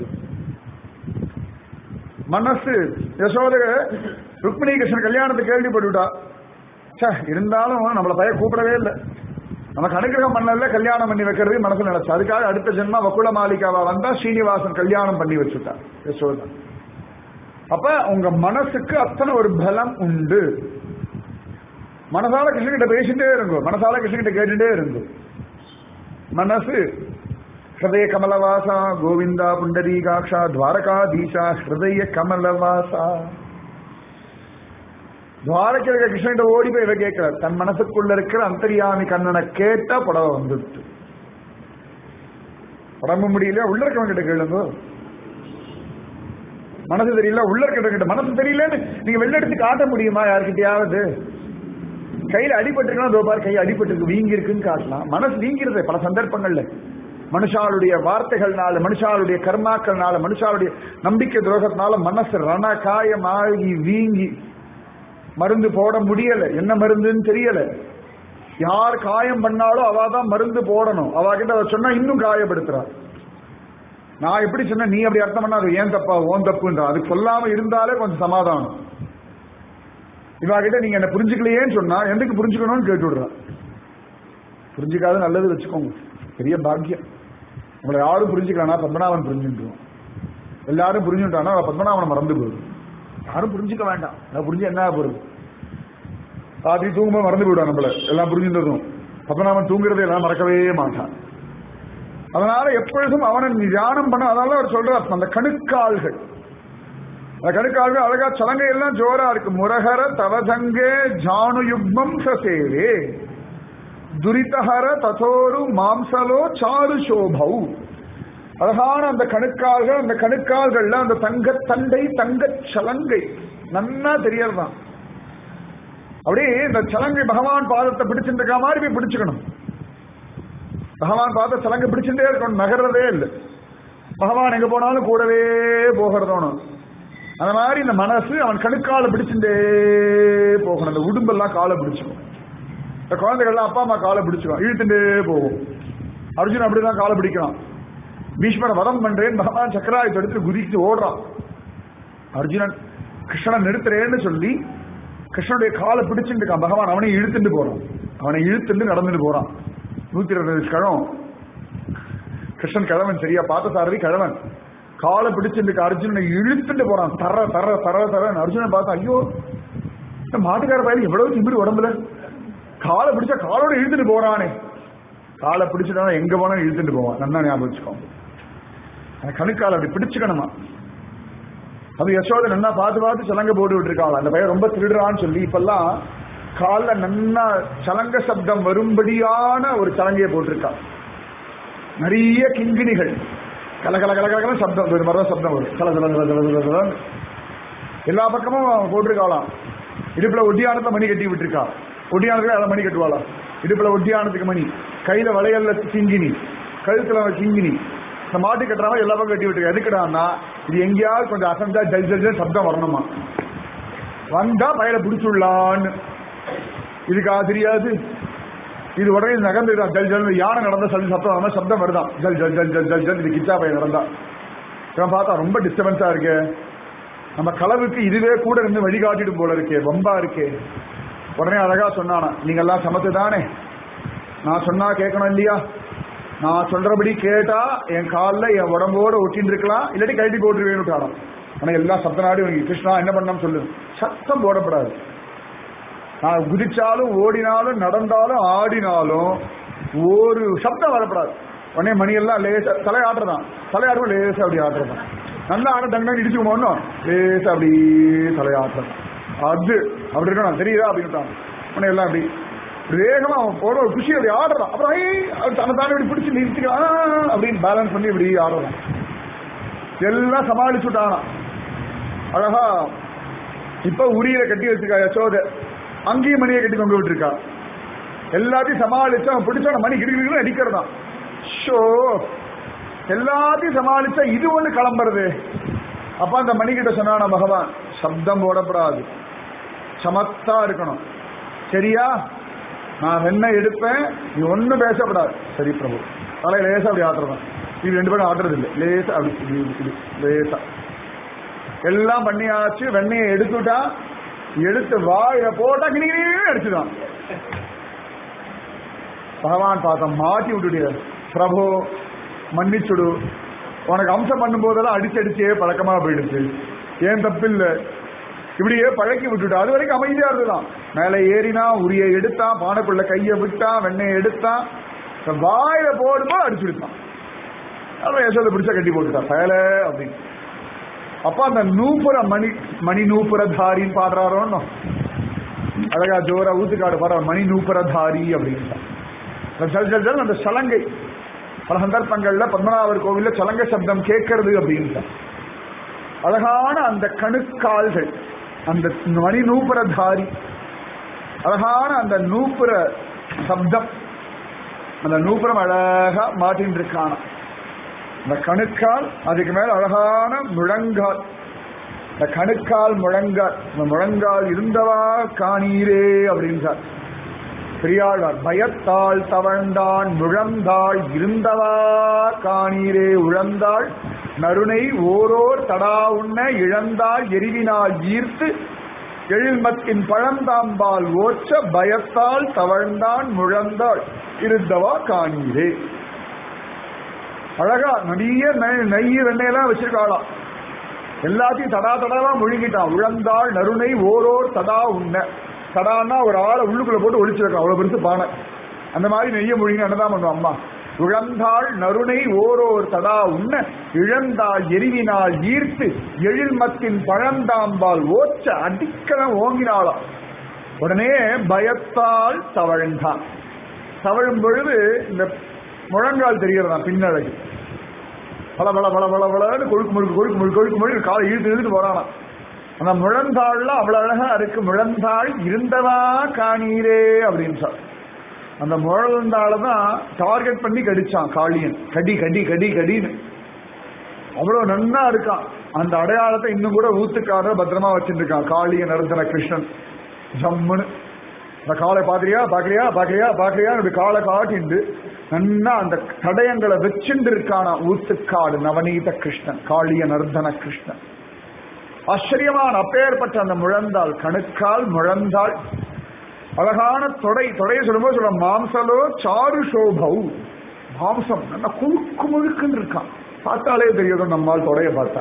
மனசு யசோத ருக்மிணி கிருஷ்ணன் கல்யாணத்தை கேள்விப்பட்டுவிட்டா ச்சே இருந்தாலும் நம்மளை பைய கூப்பிடவே இல்லை நமக்கு அனுகிரகம் பண்ணல கல்யாணம் பண்ணி வைக்கிறது மனசுல நினைச்சு அதுக்காக அடுத்த ஜென்மா வக்குல மாளிகாவா வந்தா ஸ்ரீனிவாசன் கல்யாணம் பண்ணி வச்சுட்டா யசோதா அப்ப உங்க மனசுக்கு அத்தனை ஒரு பலம் உண்டு மனசால கிருஷ்ணகிட்ட பேசிட்டே இருங்கோ மனசால கிருஷ்ணகிட்ட கேட்டுட்டே இருங்கோ மனசு ஹிருதய கமலவாசா கோவிந்தா புண்டரீகாட்சா துவாரகாதீஷா ஹிருதய கமலவாசா துவாரகையில் இருக்க கிருஷ்ணகிட்ட ஓடி போய் இவ கேட்கிறார் தன் மனசுக்குள்ள இருக்கிற அந்தரியாமி கண்ணனை கேட்டா புடவை வந்துடுச்சு உடம்பு முடியல உள்ள இருக்கவங்க கிட்ட கேளுங்க மனசு தெரியல உள்ள இருக்கிற கிட்ட மனசு தெரியலன்னு நீங்க வெளில எடுத்து காட்ட முடியுமா யாருக்கிட்டயாவது கையில அடிபட்டிருக்கா தோ பார் கை அடிபட்டிருக்கு வீங்கி இருக்குன்னு காட்டலாம் மனசு வீங்கிறது பல சந்தர்ப்பங்கள்ல மனுஷாளுடைய வார்த்தைகள்னால மனுஷாளுடைய கர்மாக்கள்னால மனுஷாளுடைய நம்பிக்கை துரோகத்தினால மனசு ரண காயமாகி வீங்கி மருந்து போட முடியல என்ன மருந்துன்னு தெரியல யார் காயம் பண்ணாலும் அவ தான் மருந்து போடணும் அவ கிட்ட அவ சொன்னா இன்னும் காயப்படுத்துறா நான் எப்படி சொன்ன நீ அப்படி அர்த்தம் பண்ணா அது ஏன் தப்பா ஓன் தப்புன்றா அது சொல்லாம இருந்தாலே கொஞ்சம் சமாதானம் இவா கிட்ட நீங்க என்ன புரிஞ்சுக்கலையேன்னு சொன்னா எதுக்கு புரிஞ்சுக்கணும்னு கேட்டு விடுறா புரிஞ்சுக்காத நல்லது வச்சுக்கோங்க பெரிய பாக்கியம் உங்களை யாரும் புரிஞ்சுக்கலாம்னா பத்மநாபன் புரிஞ்சுட்டுருவோம் எல்லாரும் புரிஞ்சுட்டானா பத்மநாபனை மறந்து போயிடும் யாரும் புரிஞ்சுக்க வேண்டாம் அதை புரிஞ்சு என்ன போறது ராத்திரி தூங்கும்போது மறந்து போயிடுவான் நம்மள எல்லாம் புரிஞ்சுட்டதும் பத்மநாபன் தூங்குறதை எல்லாம் மறக்கவே மாட்டான் அதனால எப்பொழுதும் அவனை தியானம் பண்ண அதனால அவர் சொல்றார் அந்த கணுக்கால்கள் அந்த கணுக்கால்கள் அழகா சலங்கை எல்லாம் ஜோரா இருக்கு முரகர தவசங்கே ஜானு யுக்மம் சசேவே துரிதஹர ததோரு மாம்சலோ சாரு சோபௌ அழகான அந்த கணுக்கால்கள் அந்த கணுக்கால்கள்ல அந்த தங்க தண்டை தங்க சலங்கை நன்னா தெரியறதான் அப்படியே இந்த சலங்கை பகவான் பாதத்தை பிடிச்சிருக்க மாதிரி போய் பிடிச்சுக்கணும் பகவான் பாத சலங்கை பிடிச்சுட்டே இருக்கணும் நகர்றதே இல்லை பகவான் எங்க போனாலும் கூடவே போகிறதோணும் அந்த மாதிரி இந்த மனசு அவன் கணுக்கால பிடிச்சுட்டே போகணும் அந்த உடும்பெல்லாம் காலை பிடிச்சுக்கும் இந்த குழந்தைகள்லாம் அப்பா அம்மா காலை பிடிச்சுக்கும் இழுத்துட்டே போகும் அர்ஜுன் அப்படிதான் காலை பிடிக்கிறான் பீஷ்மரை வதம் பண்றேன் பகவான் சக்கராயத்தை எடுத்து குதிச்சு ஓடுறான் அர்ஜுனன் கிருஷ்ணனை நிறுத்துறேன்னு சொல்லி கிருஷ்ணனுடைய காலை பிடிச்சிட்டு இருக்கான் பகவான் அவனை இழுத்துட்டு போறான் அவனை இழுத்துட்டு நடந்துட்டு போறான் நூத்தி இருபது கிழம் கிருஷ்ணன் கிழவன் சரியா பார்த்த சாரதி கிழவன் காலை பிடிச்சிட்டு அர்ஜுனனை இழுத்துட்டு போறான் தர தர தர தரன்னு அர்ஜுனன் பார்த்தா ஐயோ இந்த மாட்டுக்கார பயில எவ்வளவு திமிரு உடம்புல காலை பிடிச்சா காலோட இழுத்துட்டு போறானே காலை பிடிச்சிட்டா எங்க போனாலும் இழுத்துட்டு போவான் நல்லா ஞாபகம் வச்சுக்கோ அந்த கணுக்கால் அப்படி பிடிச்சுக்கணுமா அது யசோதை நல்லா பார்த்து பார்த்து சலங்க போட்டு விட்டுருக்காள் அந்த பையன் ரொம்ப திருடுறான்னு சொல்லி இப்பெல்லாம் கால்ல நன்னா சலங்க சப்தம் வரும்படியான ஒரு சலங்கையை போட்டிருக்கா நிறைய கிங்கிணிகள் கல கல கல கலகல சப்தம் ஒரு மாதிரி சப்தம் வரும் கல கல கல கல கல கல எல்லா பக்கமும் போட்டிருக்காளாம் இடுப்புல ஒட்டியானத்தை மணி கட்டி விட்டுருக்கா ஒட்டியானத்துக்கு அதை மணி கட்டுவாளா இடுப்புல ஒட்டியானத்துக்கு மணி கையில வளையல்ல கிங்கினி கழுத்துல கிங்கினி இந்த மாட்டு கட்டுறாம எல்லா பக்கம் கட்டி விட்டுருக்கா எதுக்குடான்னா இது எங்கேயாவது கொஞ்சம் அசந்தா ஜல் ஜல் ஜல் சப்தம் வரணுமா வந்தா பயில பிடிச்சுடலான்னு இதுக்கா தெரியாது இது உடனே நகர்ந்துதான் ஜல் ஜல் யானை நடந்த சல் சப்தம் வராம சப்தம் வருதான் ஜல் ஜல் ஜல் ஜல் ஜல் ஜல் இது கிச்சா பையன் நடந்தா இவன் பார்த்தா ரொம்ப டிஸ்டர்பன்ஸா இருக்கு நம்ம களவுக்கு இதுவே கூட இருந்து வழிகாட்டிட்டு போல இருக்கே ரொம்ப இருக்கே உடனே அழகா சொன்னானா நீங்க எல்லாம் சமத்து தானே நான் சொன்னா கேட்கணும் இல்லையா நான் சொல்றபடி கேட்டா என் காலில் என் உடம்போட ஒட்டின்னு இருக்கலாம் இல்லாட்டி கழட்டி போட்டுருவேன்னு விட்டாலும் ஆனா எல்லாம் சப்த நாடு வாங்கி கிருஷ்ணா என்ன பண்ணாம சொல்லு சத்தம் போடப்படாது நான் குதிச்சாலும் ஓடினாலும் நடந்தாலும் ஆடினாலும் ஒரு சப்தம் வரப்படாது உடனே மணியெல்லாம் லேசா தலை ஆடுறதான் தலை ஆடுவோம் லேசா அப்படி ஆடுறதான் நல்லா ஆட தங்க இடிச்சு போடணும் லேசா அப்படி தலை ஆடுறதான் அது அப்படி இருக்கணும் தெரியுதா அப்படின்ட்டான் உடனே எல்லாம் அப்படி வேகமா அவன் போட ஒரு குஷி அப்படி ஆடுறான் அப்புறம் ஐ, அவர் தன்னை தானே இப்படி பிடிச்சி நிறுத்திக்கலாம் அப்படின்னு பேலன்ஸ் பண்ணி இப்படி ஆடுறான் எல்லாம் சமாளிச்சுட்டானா அழகா இப்ப உரியில கட்டி வச்சிருக்கா யசோத அங்கேயும் மணியை கட்டி தொங்க விட்டுருக்கா எல்லாத்தையும் சமாளிச்சு அவன் பிடிச்சா மணி கிடுகிடு அடிக்கிறதான் ஷோ எல்லாத்தையும் சமாளிச்சா இது ஒண்ணு கிளம்புறது அப்ப அந்த மணி கிட்ட சொன்னான பகவான் சப்தம் போடப்படாது சமத்தா இருக்கணும் சரியா நான் வெண்ணெய் எடுப்பேன் நீ ஒண்ணும் பேசப்படாது சரி பிரபு தலை லேசா அப்படி ஆட்டுறதான் இது ரெண்டு பேரும் ஆட்டுறது இல்லை லேசா அப்படி இப்படி, இப்படி, லேசா எல்லாம் பண்ணியாச்சு வெண்ணெயை எடுத்துட்டா எடுத்து வாயில போட்டா கிணி அடிச்சுதான் பகவான் பார்த்தா மாட்டி விட்டுடிய பிரபு மன்னிச்சுடு உனக்கு அம்சம் பண்ணும் போதெல்லாம் அடிச்சு அடிச்சே பழக்கமா போயிடுச்சு ஏன் தப்பு இல்ல இப்படியே பழக்கி விட்டுட்டு அது வரைக்கும் அமைதியா இருந்துதான் மேலே ஏறினா உரிய எடுத்தான் பானைக்குள்ள கைய விட்டான் வெண்ணெயை எடுத்தான் வாயில போடும்போது அடிச்சு விட்டான் அதான் யசோதை பிடிச்சா கட்டி போட்டுட்டான் பயல அப்படின்னு அப்ப அந்த நூப்புற மணி மணி நூப்புரதாரின்னு பாடுறாரோன்னு அழகா ஜோரா ஊத்துக்காடு பாடுற மணி நூப்புரதாரி அப்படின்னு ஜல் ஜல் ஜல் அந்த சலங்கை பல சந்தர்ப்பங்கள்ல பத்மநாபர் கோவில்ல சலங்க சப்தம் கேட்கறது அப்படின்னு அழகான அந்த கணுக்கால்கள் அந்த மணி நூப்புரதாரி அழகான அந்த நூப்புற சப்தம் அந்த நூப்புரம் அழகா மாட்டின்னு இருக்கான இந்த கணுக்கால் அதுக்கு மேல அழகான முழங்கால் இந்த கணுக்கால் முழங்கால் இந்த முழங்கால் இருந்தவா காணீரே அப்படின்றார் பெரியாழ்வார் பயத்தால் தவழ்ந்தான் முழந்தாள் இருந்தவா காணீரே உழந்தாள் நறுனை ஓரோர் தடா உண்ண இழந்தாள் எரிவினால் ஈர்த்து எழில்மத்தின் பழந்தாம்பால் ஓச்ச பயத்தால் தவழ்ந்தான் முழந்தாள் இருந்தவா காணீரே அழகா நிறைய நெய் நெய் வெண்ணெயெல்லாம் வச்சிருக்காளாம் எல்லாத்தையும் தடா தடாவா முழுங்கிட்டான் உழந்தாள் நறுனை ஓரோர் தடா உண்ண தடான்னா ஒரு ஆளை உள்ளுக்குள்ள போட்டு ஒழிச்சிருக்கான் அவ்வளவு பெருசு பானை அந்த மாதிரி நெய்ய முழுங்கி என்னதான் பண்ணுவோம் அம்மா உழந்தாள் நறுனை ஓரோர் தடா உண்ண இழந்தாள் எரிவினால் ஈர்த்து எழில்மத்தின் பழந்தாம்பால் ஓச்ச அடிக்கலம் ஓங்கினாளாம் உடனே பயத்தால் தவழ்ந்தான் தவழும் பொழுது இந்த முழங்கால் தெரியறதான் பின்னழகு பல பல பல பல பலன்னு கொழுக்கு முழுக்கு கொழுக்கு முழுக்கு கொழுக்கு முழுக்கு காலை இழுத்து இழுத்துட்டு போறானா அந்த முழந்தாள்ல அவ்வளவு அழகா இருக்கு முழந்தாள் இருந்தவா காணீரே அப்படின்னு சொல் அந்த முழந்தாள தான் டார்கெட் பண்ணி கடிச்சான் காளியன் கடி கடி கடி கடின்னு அவ்வளவு நன்னா இருக்கான் அந்த அடையாளத்தை இன்னும் கூட ஊத்துக்காரர் பத்திரமா வச்சுட்டு இருக்கான் காளிய நரந்தன கிருஷ்ணன் ஜம்முன்னு அந்த காலை பாக்குறியா பாக்குறியா பாக்குறியா பாக்குறியா இப்படி காலை காட்டிண்டு நன்னா அந்த தடயங்களை வச்சுட்டு இருக்கானா ஊத்துக்காடு நவநீத கிருஷ்ணன் காளிய நர்தன கிருஷ்ணன் ஆச்சரியமான அப்பேற்பட்ட அந்த முழந்தாள் கணுக்கால் முழந்தாள் அழகான தொடை தொடையை சொல்லும்போது சொல்ல மாம்சலோ சாரு சோபவ் மாம்சம் நல்லா குழுக்கு முழுக்குன்னு இருக்கான் பார்த்தாலே தெரியும் நம்மால் தொடைய பார்த்தா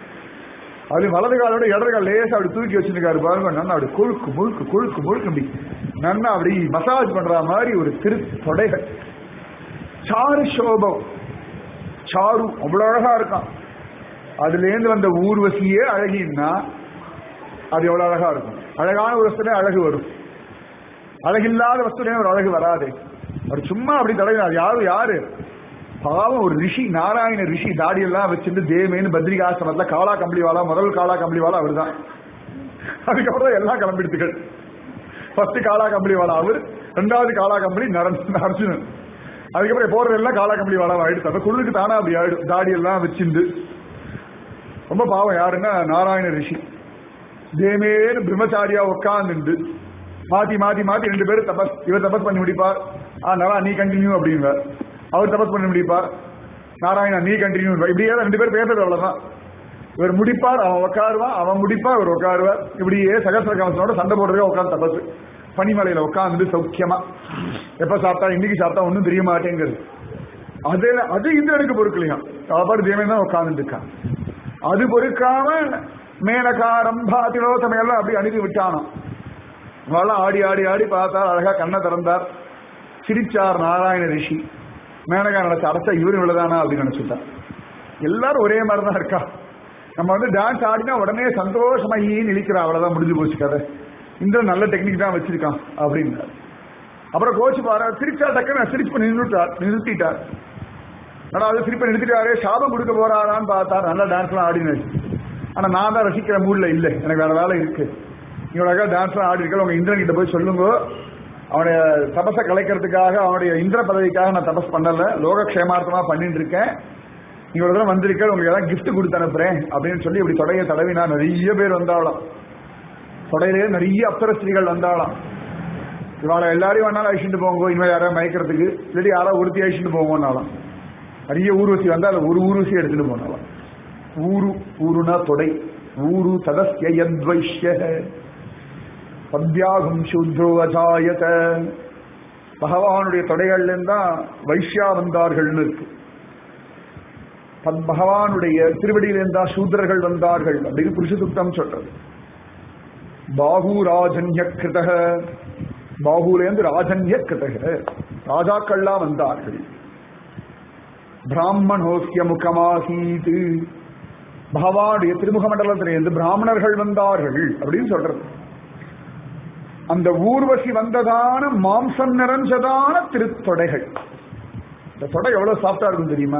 அது வலது காலோட இடது கால் லேசா அப்படி தூக்கி வச்சிருக்காரு பாருங்க நல்லா அப்படி கொழுக்கு முழுக்கு கொழுக்கு முழுக்கு அப்படி நல்லா அப்படி மசாஜ் பண்ற மாதிரி ஒரு திரு தொடைகள் சாரு சோபம் சாரு அவ்வளவு அழகா இருக்கான் அதுல இருந்து வந்த ஊர்வசியே அழகின்னா அது எவ்வளவு அழகா இருக்கும் அழகான ஒரு வஸ்துலே அழகு வரும் அழகில்லாத வஸ்துலே ஒரு அழகு வராது அவர் சும்மா அப்படி தலைவர் யாரு யாரு பாவம் ஒரு ரிஷி நாராயண ரிஷி தாடியெல்லாம் வச்சிருந்து தேவேன்னு பத்ரிகாசிரமத்துல காலா கம்பளிவாலா முதல் காலா கம்பளிவாலா அவர் தான் அதுக்கப்புறம் தான் எல்லாம் கிளம்பிடுத்துகள் ஃபர்ஸ்ட் காலா கம்பளிவாலா அவர் ரெண்டாவது காலா கம்பளி அர்ஜுனன் அதுக்கப்புறம் போறது எல்லாம் காலா கம்பளிவாலா ஆயிடுச்சு அப்ப குழுக்கு தானா அப்படி ஆயிடும் தாடியெல்லாம் வச்சிருந்து ரொம்ப பாவம் யாருன்னா நாராயண ரிஷி தேமேன்னு பிரம்மச்சாரியா உட்காந்துண்டு மாத்தி மாத்தி மாத்தி ரெண்டு பேரும் தபஸ் இவர் தபஸ் பண்ணி முடிப்பார் ஆ நல்லா நீ கண்டினியூ அப்படின்வார் அவர் தபஸ் பண்ணி முடிப்பார் நாராயணா நீ கண்டினியூ இப்படியே தான் ரெண்டு பேர் பேசுறது அவ்வளவுதான் இவர் முடிப்பார் அவன் உட்காருவான் அவன் முடிப்பார் இவர் உட்காருவார் இப்படியே சகசிர கவசனோட சண்டை போடுறதே உட்காந்து தபஸ் பனிமலையில உட்காந்து சௌக்கியமா எப்ப சாப்பிட்டா இன்னைக்கு சாப்பிட்டா ஒன்றும் தெரிய மாட்டேங்குது அது அது இந்திரனுக்கு பொறுக்கலையாம் அவர் தேவன் தான் உட்கார்ந்து இருக்கான் அது பொறுக்காம மேனகா ரம்பா திலோத்தமை எல்லாம் அப்படி அனுப்பி விட்டானோ அவெல்லாம் ஆடி ஆடி ஆடி பார்த்தா அழகா கண்ணை திறந்தார் சிரிச்சார் நாராயண ரிஷி மேனகா நினைச்ச அடைச்சா இவரு இவ்வளவுதானா அப்படின்னு நினைச்சுட்டான் எல்லாரும் ஒரே மாதிரி தான் இருக்கா நம்ம வந்து டான்ஸ் ஆடினா உடனே சந்தோஷமாயி நிற்கிறா அவ்வளவுதான் முடிஞ்சு போச்சு கதை இந்த நல்ல டெக்னிக் தான் வச்சிருக்கான் அப்படின்னு அப்புறம் கோச்சு பாரு சிரிச்சா டக்குன்னு சிரிப்பு நின்றுட்டார் நிறுத்திட்டார் ஆனா அது சிரிப்பை நிறுத்திட்டாரு சாபம் கொடுக்க போறாரான்னு பார்த்தார் நல்லா டான்ஸ்லாம் ஆடினாரு ஆனா நான் தான் ரசிக்கிற மூட்ல இல்லை எனக்கு வேற வேலை இருக்கு இவ்வளவு டான்ஸ்லாம் ஆடி இருக்கல உங்க இந்திரன் கிட்ட போய் சொல்லுங்க அவனுடைய தபஸை கலைக்கிறதுக்காக அவனுடைய இந்திர பதவிக்காக நான் தபஸ் பண்ணல லோகக்ஷேமார்த்தமா பண்ணிட்டு இருக்கேன் நீங்க ஒரு தடவை வந்திருக்க உங்களுக்கு ஏதாவது கிஃப்ட் கொடுத்து அனுப்புறேன் அப்படின்னு சொல்லி இப்படி தொடைய தடவினா நிறைய பேர் வந்தாலும் தொடையிலேயே நிறைய அப்சரஸ்திரிகள் வந்தாலும் இவாளை எல்லாரையும் வேணாலும் அழிச்சுட்டு போங்க இனிமேல் யாராவது மயக்கிறதுக்கு இல்லாட்டி யாராவது ஒருத்தி அழிச்சுட்டு போங்கன்னாலும் நிறைய ஊர்வசி வந்தா அதுல ஒரு ஊர்வசி எடுத்துட்டு போனாலும் ஊரு ஊருனா தொடை ஊரு ததஸ்ய யத்வைஷ்ய பத்யாகும் சூத்ரோ அஜாயத பகவானுடைய தொடைகள்ல இருந்தா வைஷ்யா வந்தார்கள்னு இருக்கு பத் பகவானுடைய திருவடியில இருந்தா சூத்ரர்கள் வந்தார்கள் அப்படின்னு புருஷசுத்தம் சொல்றது பாகு ராஜன்ய கிருதக பாகுலேருந்து ராஜன்ய கிருதக ராஜாக்கள்லாம் வந்தார்கள் பிராமணோக்கிய முகமாசீது பகவானுடைய திருமுக மண்டலத்திலிருந்து பிராமணர்கள் வந்தார்கள் அப்படின்னு சொல்றது அந்த ஊர்வசி வந்ததான மாம்சம் நிறைஞ்சதான திருத்தொடைகள் இந்த தொடை எவ்வளவு சாஃப்டா இருக்கும் தெரியுமா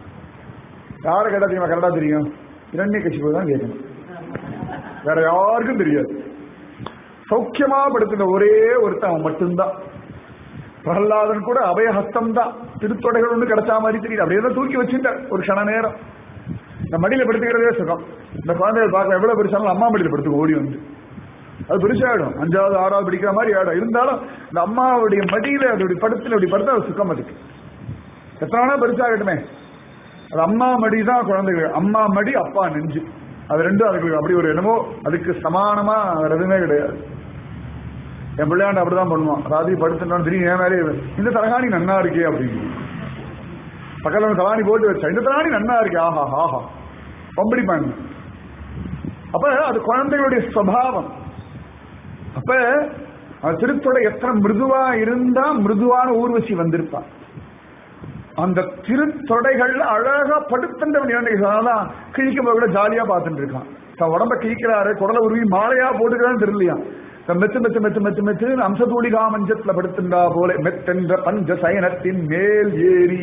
யாரை கேட்டா தெரியுமா கரெக்டா தெரியும் இரண்ய கட்சி தான் கேட்கணும் வேற யாருக்கும் தெரியாது சௌக்கியமா படுத்துன ஒரே ஒருத்தன் அவன் மட்டும்தான் பிரகலாதன் கூட அபயஹஸ்தம் தான் திருத்தொடைகள் ஒண்ணு கிடைச்சா மாதிரி தெரியுது அப்படியே தான் தூக்கி வச்சுட்டார் ஒரு க்ஷண நேரம் இந்த மடியில படுத்துக்கிறதே சுகம் இந்த குழந்தைகள் பார்க்க எவ்வளவு பெருசாலும் அம்மா மடியில படுத்துக்க ஓடி வந்து அது பெருசாயிடும் அஞ்சாவது ஆறாவது படிக்கிற மாதிரி ஆயிடும் இருந்தாலும் இந்த அம்மாவுடைய மடியில அப்படி படுத்துல அப்படி படுத்தா அது சுகம் அதுக்கு எத்தனை நாளா பெருசாகட்டுமே அது அம்மா மடி தான் குழந்தைகள் அம்மா மடி அப்பா நெஞ்சு அது ரெண்டும் அதுக்கு அப்படி ஒரு என்னமோ அதுக்கு சமானமா வேற எதுவுமே கிடையாது என் பிள்ளையாண்ட அப்படிதான் பண்ணுவான் ராத்திரி படுத்துட்டான் திடீர்னு என் மேலே இந்த தலகாணி நன்னா இருக்கே அப்படின்னு பக்கத்துல ஒரு தலாணி போட்டு வச்சா இந்த தலாணி நன்னா இருக்கு ஆஹா ஆஹா பம்படி பண்ணு அப்ப அது குழந்தைகளுடைய சுவாவம் அப்ப அந்த திருத்தொடை எத்தனை மிருதுவா இருந்தா மிருதுவான ஊர்வசி வந்திருப்பான் அந்த திருத்தொடைகள் அழகா படுத்துன்றவன் கிழிக்கும் போது கூட ஜாலியா பார்த்துட்டு இருக்கான் தன் உடம்ப கிழிக்கிறாரு குடலை உருவி மாலையா போட்டுக்கிறான்னு தெரியலையா மெத்து மெத்து மெத்து மெத்து மெத்து அம்சதூளிகா மஞ்சத்துல படுத்துண்டா போல மெத்தென்ற பஞ்ச சயனத்தின் மேல் ஏறி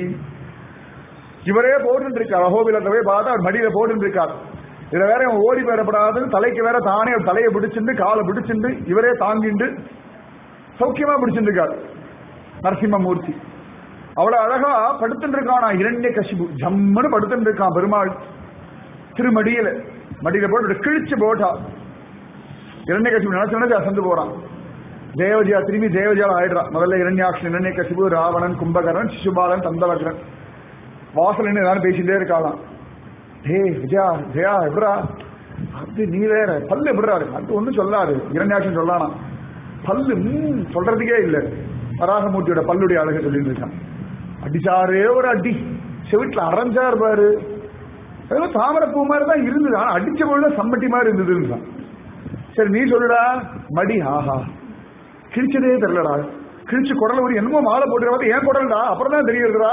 இவரே போட்டு இருக்கார் அகோபிலத்தை போய் பார்த்தா அவர் மடியில போட்டு இருக்கார் இதுல வேற இவன் ஓடி பெறப்படாதுன்னு தலைக்கு வேற தானே அவர் தலையை பிடிச்சிண்டு காலை பிடிச்சிண்டு இவரே தாங்கிண்டு சௌக்கியமா பிடிச்சிட்டு இருக்கார் நரசிம்மமூர்த்தி அவ்வளவு அழகா படுத்துட்டு இருக்கானா இரண்ய கசிபு ஜம்முன்னு படுத்துட்டு இருக்கான் பெருமாள் திருமடியில மடியில போட்டு கிழிச்சு போட்டா இரண்ய கசிபு நினைச்சு நினைச்சு அசந்து போறான் தேவஜியா திரும்பி தேவஜியால ஆயிடுறான் முதல்ல இரண்யாக்ஷன் இரண்ய கசிபு ராவணன் கும்பகரன் சிசுபாலன் தந்தவகரன் வாசல் ஏதாவது பேசிட்டே இருக்காளாம் டே விஜயா ஜெயா எப்படா அது நீ வேற பல்லு எப்படிடா இருக்கு அது ஒண்ணும் சொல்லாது இரண்டாட்சம் சொல்லானா பல்லு ம், சொல்றதுக்கே இல்ல வராகமூர்த்தியோட பல்லுடைய அழகு சொல்லிட்டு இருக்கான் அடிச்சாரே ஒரு அடி செவிட்டுல அரைஞ்சார் பாரு ஏதோ தாமரை பூ மாதிரி தான் இருந்தது ஆனா அடிச்ச பொழுது சம்மட்டி மாதிரி இருந்ததுன்னு சரி நீ சொல்லுடா மடி ஆஹா கிழிச்சதே தெரியலடா கிழிச்சு குடல ஒரு என்னமோ மாலை போட்டுருவாது ஏன் குடல்டா அப்புறம் தான் தெரியுதுடா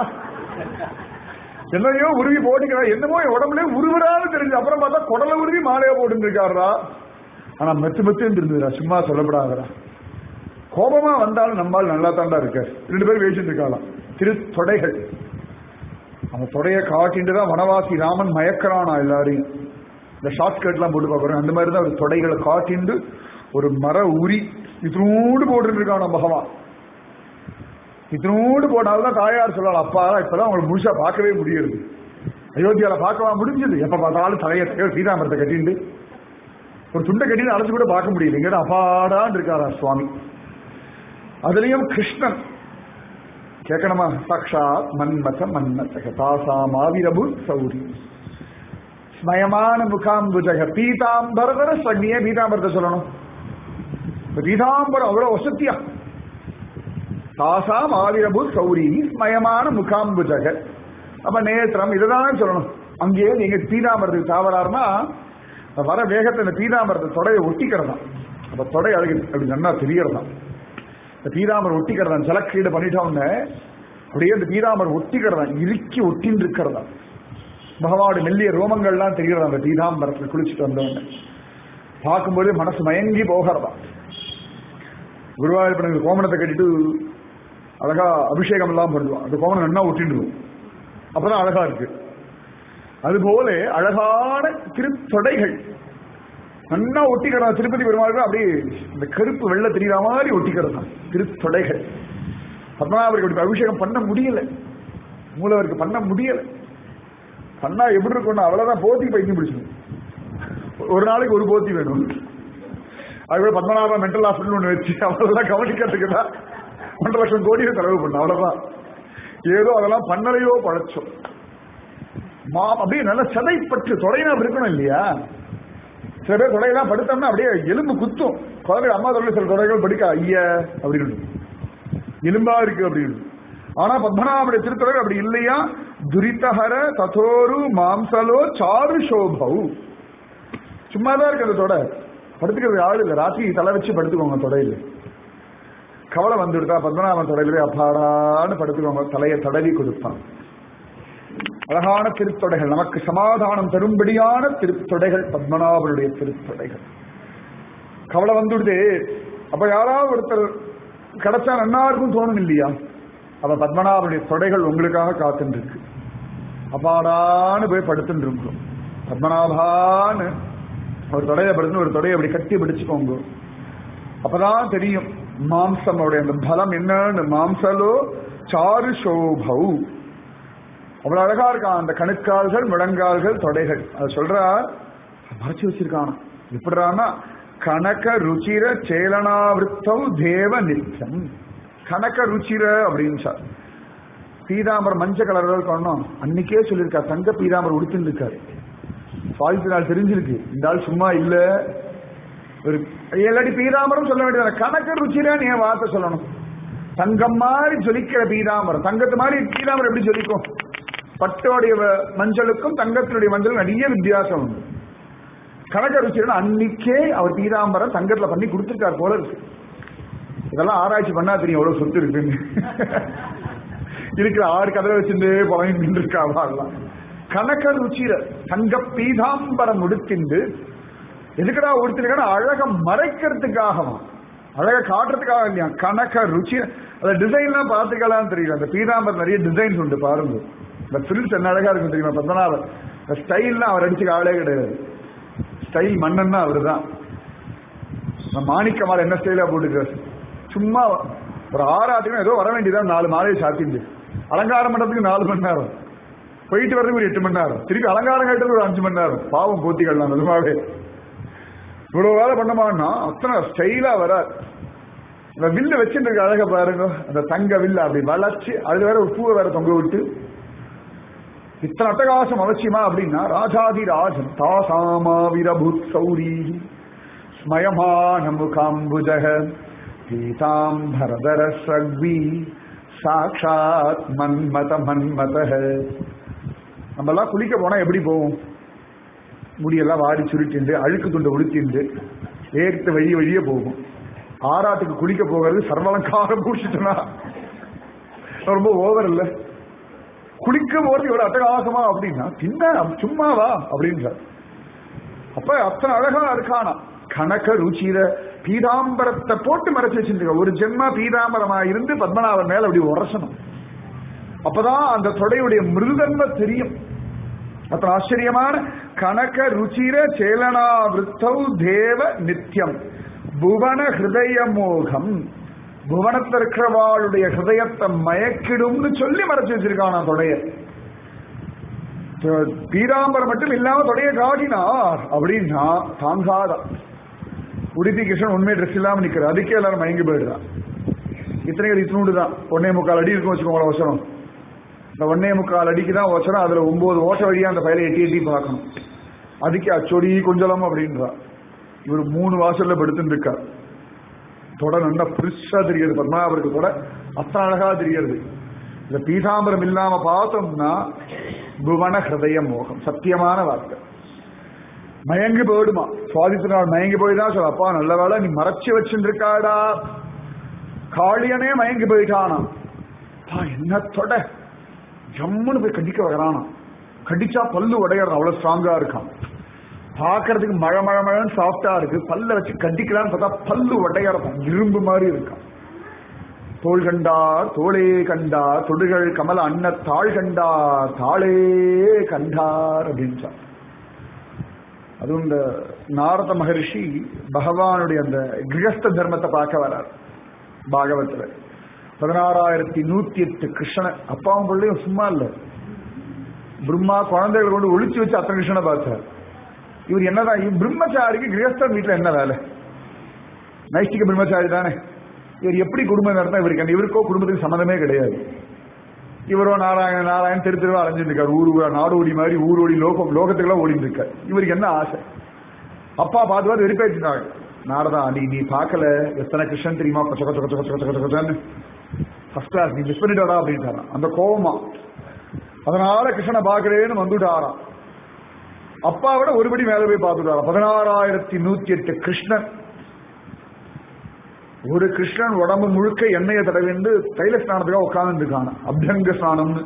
என்னையோ உருவி போட்டுக்கிறா என்னமோ என் உடம்புல உருவுறான்னு தெரிஞ்சு அப்புறம் பார்த்தா குடல உருவி மாலையா போட்டு இருக்காருடா ஆனா மெத்து மெத்து இருந்ததுடா சும்மா சொல்லப்படாதடா கோபமா வந்தாலும் நம்மால் நல்லா தாண்டா இருக்காரு ரெண்டு பேரும் பேசிட்டு இருக்காளாம் திரு தொடைகள் அந்த தொடைய காட்டிட்டு தான் வனவாசி ராமன் மயக்கிறானா எல்லாரையும் இந்த ஷார்ட் கட்லாம் போட்டு பார்க்குறோம் அந்த மாதிரி தான் ஒரு தொடைகளை காட்டிண்டு ஒரு மர உரி இத்தினூடு போட்டு இருக்கானா பகவான் இத்தினூடு போட்டால்தான் தாயார் சொல்லலாம் அப்பா இப்பதான் அவங்களை முழுசா பார்க்கவே முடியுது அயோத்தியால பார்க்கவா முடிஞ்சது எப்ப பார்த்தாலும் தலையை சீதாமரத்தை கட்டிண்டு ஒரு துண்டை கட்டிட்டு அழைச்சு கூட பார்க்க முடியல இங்க அப்பாடான்னு இருக்காரா சுவாமி அதுலயும் கிருஷ்ணன் கேட்கணுமா சாட்சாத் மன்மத மன்மதக தாசாம் ஆவிரபு சௌரி ஸ்மயமான முகாம்புஜக பீதாம்பரதர சக்னியே பீதாம்பரத்தை சொல்லணும் இந்த பீதாம்பரம் அவ்வளவு வசத்தியா தாசாம் ஆவிரபு சௌரி ஸ்மயமான முகாம்புஜக அப்ப நேத்திரம் இதுதான் சொல்லணும் அங்கேயே நீங்க பீதாம்பரத்துக்கு தாவறாருன்னா வர வேகத்தை இந்த பீதாம்பரத்தை தொடையை ஒட்டிக்கிறதாம் அப்ப தொடை அதுக்கு அப்படி நல்லா தெரியறதாம் இந்த பீதாமர் ஒட்டிக்கிறதான் ஜலக்கீடு பண்ணிட்டோம்னு அப்படியே இந்த பீதாமர் ஒட்டிக்கிறதான் இறுக்கி ஒட்டின்னு இருக்கிறதா பகவானுடைய மெல்லிய ரோமங்கள்லாம் தெரிகிறதா அந்த பீதாம்பரத்தில் குளிச்சுட்டு வந்தவங்க பார்க்கும்போது மனசு மயங்கி போகிறதா குருவாயூர் கோமணத்தை கட்டிட்டு அழகா அபிஷேகம் எல்லாம் பண்ணுவான் அந்த கோமணம் நல்லா ஒட்டிடுவோம் அப்பதான் அழகா இருக்கு அதுபோல அழகான திருத்தொடைகள் நல்லா ஒட்டிக்கிறதா திருப்பதி பெருமாள் அப்படியே இந்த கருப்பு வெள்ள தெரியுற மாதிரி ஒட்டிக்கிறதா திருத்தொடைகள் பத்மநாபருக்கு அப்படி அபிஷேகம் பண்ண முடியல மூலவருக்கு பண்ண முடியல பண்ணா எப்படி இருக்கும்னா அவ்வளவுதான் போத்தி பைத்தியம் பிடிச்சிடும் ஒரு நாளைக்கு ஒரு போத்தி வேணும் அதுவே பத்மநாப மென்டல் ஹாஸ்பிட்டல் ஒன்று வச்சு அவ்வளவுதான் கவனிக்கிறதுக்கு தான் ஒன்றரை லட்சம் கோடியை செலவு பண்ண அவ்வளவுதான் ஏதோ அதெல்லாம் பண்ணலையோ பழச்சோம் மா அப்படியே நல்ல சதைப்பற்று தொடைனா இருக்கணும் இல்லையா சில பேர் தொடையெல்லாம் படுத்தோம்னா அப்படியே எலும்பு குத்தும் குழந்தை அம்மா தொழில் சில தொடைகள் படிக்க ஐய அப்படின்னு எலும்பா இருக்கு அப்படின்னு ஆனா பத்மநாபுடைய திருத்தொடர் அப்படி இல்லையா துரிதஹர ததோரு மாம்சலோ சாரு சோபௌ சும்மாதான் இருக்கு அந்த தொடை படுத்துக்கிறது ஆள் இல்லை ராத்திரி தலை வச்சு படுத்துக்கோங்க தொடையில கவலை வந்துடுதா பத்மநாபன் தொடையில போய் அப்பாடான்னு படுத்துக்கோங்க தலையை தடவி கொடுப்பான் அழகான திருத்தொடைகள் நமக்கு சமாதானம் தரும்படியான திருத்தொடைகள் பத்மநாபனுடைய திருத்தொடைகள் கவலை வந்துடுதே அப்ப யாராவது ஒருத்தர் கிடைச்சா நன்னா இருக்கும் தோணும் இல்லையா அப்ப பத்மநாபனுடைய தொடைகள் உங்களுக்காக காத்துட்டு இருக்கு அப்பாடான்னு போய் படுத்துட்டு இருக்கும் பத்மநாபான்னு ஒரு தொடையை படுத்து ஒரு தொடையை அப்படி கட்டி பிடிச்சுக்கோங்க அப்பதான் தெரியும் மாம்சம் அவருடைய அந்த பலம் என்னன்னு மாம்சலோ சாரு சோபௌ அவ்வளவு அழகா இருக்கான் அந்த கணுக்கால்கள் முழங்கால்கள் தொடைகள் அது சொல்றார் மறைச்சு வச்சிருக்கான் எப்படிறான்னா கனக ருச்சிர சேலனாவிருத்தம் தேவ நித்தியம் கனக ருச்சிர அப்படின்னு சார் பீதாம்பரம் மஞ்சள் கலர் பண்ணோம் அன்னைக்கே சொல்லியிருக்கா தங்க பீதாம்பரம் உடுத்துன்னு இருக்காரு வாழ்த்து நாள் தெரிஞ்சிருக்கு இந்த ஆள் சும்மா இல்ல ஒரு எல்லாடி பீதாம்பரம் சொல்ல வேண்டியது கணக்க ருச்சிரா நீ வார்த்தை சொல்லணும் தங்கம் மாதிரி ஜொலிக்கிற பீதாம்பரம் தங்கத்து மாதிரி பீதாம்பரம் எப்படி ஜொலிக்கும் பட்டோடைய வ- மஞ்சளுக்கும் தங்கத்தினுடைய மஞ்சளுக்கும் நிறைய வித்தியாசம் உண்டு கனக ருச்சிரன் அன்னைக்கே அவர் பீதாம்பரம் தங்கத்துல பண்ணி கொடுத்துருக்கார் போல இருக்கு இதெல்லாம் ஆராய்ச்சி பண்ணா தெரியும் எவ்வளவு சொத்து இருக்குன்னு இருக்கிற ஆறு கதவை வச்சிருந்து புலம்பி நின்றுருக்காவா எல்லாம் கனக ருச்சிர தங்க பீதாம்பரம் உடுத்திண்டு எதுக்குடா உடுத்திருக்கா அழக மறைக்கிறதுக்காகவா அழக காட்டுறதுக்காக இல்லையா கனக ருச்சி அந்த டிசைன்லாம் பார்த்துக்கலாம் தெரியல அந்த பீதாம்பரம் நிறைய டிசைன்ஸ் உண்டு பாருங்க இந்த ஃபில்ஸ் என்ன அழகா இருக்கும் தெரியுமா பத்மநாபர் இந்த ஸ்டைல்லாம் அவர் அடிச்சுக்க ஆளே கிடையாது ஸ்டைல் மன்னன்னா அவர் தான் மாணிக்க மாலை என்ன ஸ்டைலா போட்டுக்கிறார் சும்மா ஒரு ஆறாத்துக்கு ஏதோ வர வேண்டியதான் நாலு மாலையை சாத்திண்டு அலங்காரம் பண்றதுக்கு நாலு மணி நேரம் போயிட்டு வர்றதுக்கு ஒரு எட்டு மணி நேரம் திருப்பி அலங்காரம் கட்டுறது ஒரு அஞ்சு மணி நேரம் பாவம் போத்திக்கலாம் நிஜமாவே இவ்வளவு வேலை பண்ணமான்னா அத்தனை ஸ்டைலா வரார் இந்த வில்லு வச்சுட்டு அழக பாருங்க அந்த தங்க வில்ல அப்படி வளைச்சு அது வேற ஒரு பூவை வேற தொங்க விட்டு இத்தனை அட்டகாசம் அவசியமா அப்படின்னா ராஜாதி ராஜன் தாசாமாவிரபூத் சௌரி ஸ்மயமான முகாம்புஜக பீதாம்பரதர சக்வி சாட்சாத் மன்மத மன்மத நம்மெல்லாம் குளிக்க போனா எப்படி போவோம் முடியெல்லாம் வாரி சுருட்டிண்டு அழுக்கு துண்டை உடுத்திண்டு ஏற்ற வழி வழியே போகும் ஆறாட்டுக்கு குளிக்க போகிறது சர்வலங்காரம் பூசிட்டனா ரொம்ப ஓவர் இல்ல குளிக்க போறது இவ்வளவு அட்டகாசமா அப்படின்னா பின்ன சும்மாவா அப்படின்றார் அப்ப அத்தனை அழகா இருக்கானா கனக ருச்சிர பீதாம்பரத்தை போட்டு மறைச்சு வச்சிருக்க ஒரு ஜென்மா பீதாம்பரமா இருந்து பத்மநாபன் மேல அப்படி உரசணும் அப்பதான் அந்த தொடையுடைய மிருதன்மை தெரியும் அப்புறம் ஆச்சரியமான கனக ருச்சிர சேலனா விருத்தௌ தேவ நித்தியம் புவன ஹிருதய மோகம் புவனத்தில் இருக்கிறவாளுடைய ஹிருதயத்தை மயக்கிடும்னு சொல்லி மறைச்சு வச்சிருக்கான் தொடைய பீராம்பரம் மட்டும் இல்லாம தொடைய காட்டினார் அப்படின்னா தாங்காத உடுத்தி கிருஷ்ணன் உண்மை ட்ரெஸ் இல்லாம நிக்கிற அதுக்கே எல்லாரும் மயங்கி போயிடுறான் இத்தனை இத்தினூண்டு தான் ஒன்னே முக்கால் அடி இருக்கும் வச்சுக்கோங்களேன் அவசரம் இந்த ஒன்னே முக்கால் அடிக்கு தான் வச்சரம் அதுல ஒன்பது ஓட்ட வழியா அந்த பயில எட்டி எட்டி பார்க்கணும் அதுக்கு அச்சொடி கொஞ்சலம் அப்படின்றா இவர் மூணு வாசல்ல படுத்துட்டு இருக்கார் தொட நல்லா பெருசா தெரியுது பத்மநாபருக்கு தொட அத்தனை அழகா தெரியுது இந்த பீதாம்பரம் இல்லாம பார்த்தோம்னா புவன ஹிருதய மோகம் சத்தியமான வார்த்தை மயங்கி போயிடுமா சுவாதித்த நாள் மயங்கி போய் தான் சொல்ல அப்பா நல்ல வேலை நீ மறைச்சு வச்சுருக்காடா காளியனே மயங்கி போயிட்டானா என்ன தொட ஜம்முன்னு போய் கடிக்க வரானா கடிச்சா பல்லு உடையறது அவ்வளவு ஸ்ட்ராங்கா இருக்கான் பாக்குறதுக்கு மழை மழை மழைன்னு சாஃப்டா இருக்கு பல்ல வச்சு கடிக்கலான்னு பார்த்தா பல்லு உடையறதான் இரும்பு மாதிரி இருக்கான் தோள் கண்டார் தோளே கண்டார் தொடுகள் கமல அன்ன தாள் கண்டார் தாளே கண்டார் அப்படின்னு அதுவும் இந்த நாரத மகரிஷி பகவானுடைய அந்த கிரகஸ்த தர்மத்தை பார்க்க வரார் பாகவத்துல பதினாறாயிரத்தி நூத்தி எட்டு கிருஷ்ணன் அப்பாவும் பிள்ளையும் சும்மா இல்ல பிரம்மா குழந்தைகளை கொண்டு ஒழிச்சு வச்சு அத்தனை கிருஷ்ணனை பார்த்தார் இவர் என்னதான் பிரம்மச்சாரிக்கு கிரகஸ்தன் வீட்டுல என்ன வேலை நைஷ்டிக பிரம்மச்சாரி தானே இவர் எப்படி குடும்பம் நடத்தா இவருக்கு இவருக்கோ குடும்பத்துக்கு சம்மந்தமே கிடையாது இவரோ நாராயண நாராயணன் தெரு தெருவா அலைஞ்சிருக்காரு ஊர் ஊரா நாடு ஓடி மாதிரி ஊர் ஓடி லோகம் லோகத்துக்கெல்லாம் ஓடிட்டு இருக்காரு இவருக்கு என்ன ஆசை அப்பா பார்த்து பார்த்து வெறுப்பேற்றினாங்க நாரதா நீ நீ பார்க்கல எத்தனை கிருஷ்ணன் தெரியுமா கொச்ச கொச்ச கொச்ச கொச்ச கொச்ச கொச்சன்னு ஃபர்ஸ்ட் கிளாஸ் நீ மிஸ் பண்ணிட்டாடா அப்படின்ட்டாராம் அந்த கோபமா அதனால கிருஷ்ணனை பார்க்கறேன்னு வந்துட்டாராம் அப்பாவோட ஒருபடி மேல போய் பார்த்துட்டாராம் பதினாறாயிரத்தி நூத்தி எட்டு கிருஷ்ணன் ஒரு கிருஷ்ணன் உடம்பு முழுக்க எண்ணெயை தடவிண்டு தைல ஸ்நானத்துக்காக உட்கார்ந்து இருக்கான அபியங்க ஸ்நானம்னு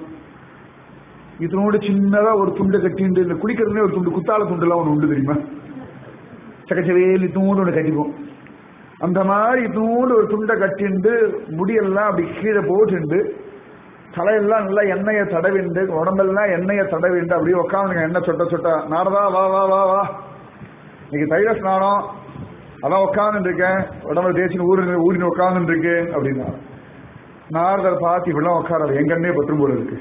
இதனோட சின்னதா ஒரு துண்டு கட்டிண்டு இந்த குடிக்கிறதுனே ஒரு துண்டு குத்தால துண்டு எல்லாம் ஒன்று உண்டு தெரியுமா சகச்சவேலி தூண்டு ஒன்று கட்டிப்போம் அந்த மாதிரி தூண்டு ஒரு துண்டை கட்டிண்டு முடியெல்லாம் அப்படி கீழே போட்டுண்டு தலையெல்லாம் நல்லா எண்ணெயை தடவிண்டு உடம்பெல்லாம் எண்ணெயை தடவிண்டு அப்படியே உட்காந்துங்க எண்ணெய் சொட்ட சொட்ட நாரதா வா வா வா வா இன்னைக்கு தைல ஸ்நானம் அதான் உட்கார்ந்து இருக்கேன் உடம்புல தேய்ச்சின்னு ஊரு ஊரின்னு உட்கார்ந்து இருக்கு அப்படின்னா நாரதர் பார்த்து இப்படிலாம் உட்காராது எங்க அண்ணே பற்றும் போல இருக்கு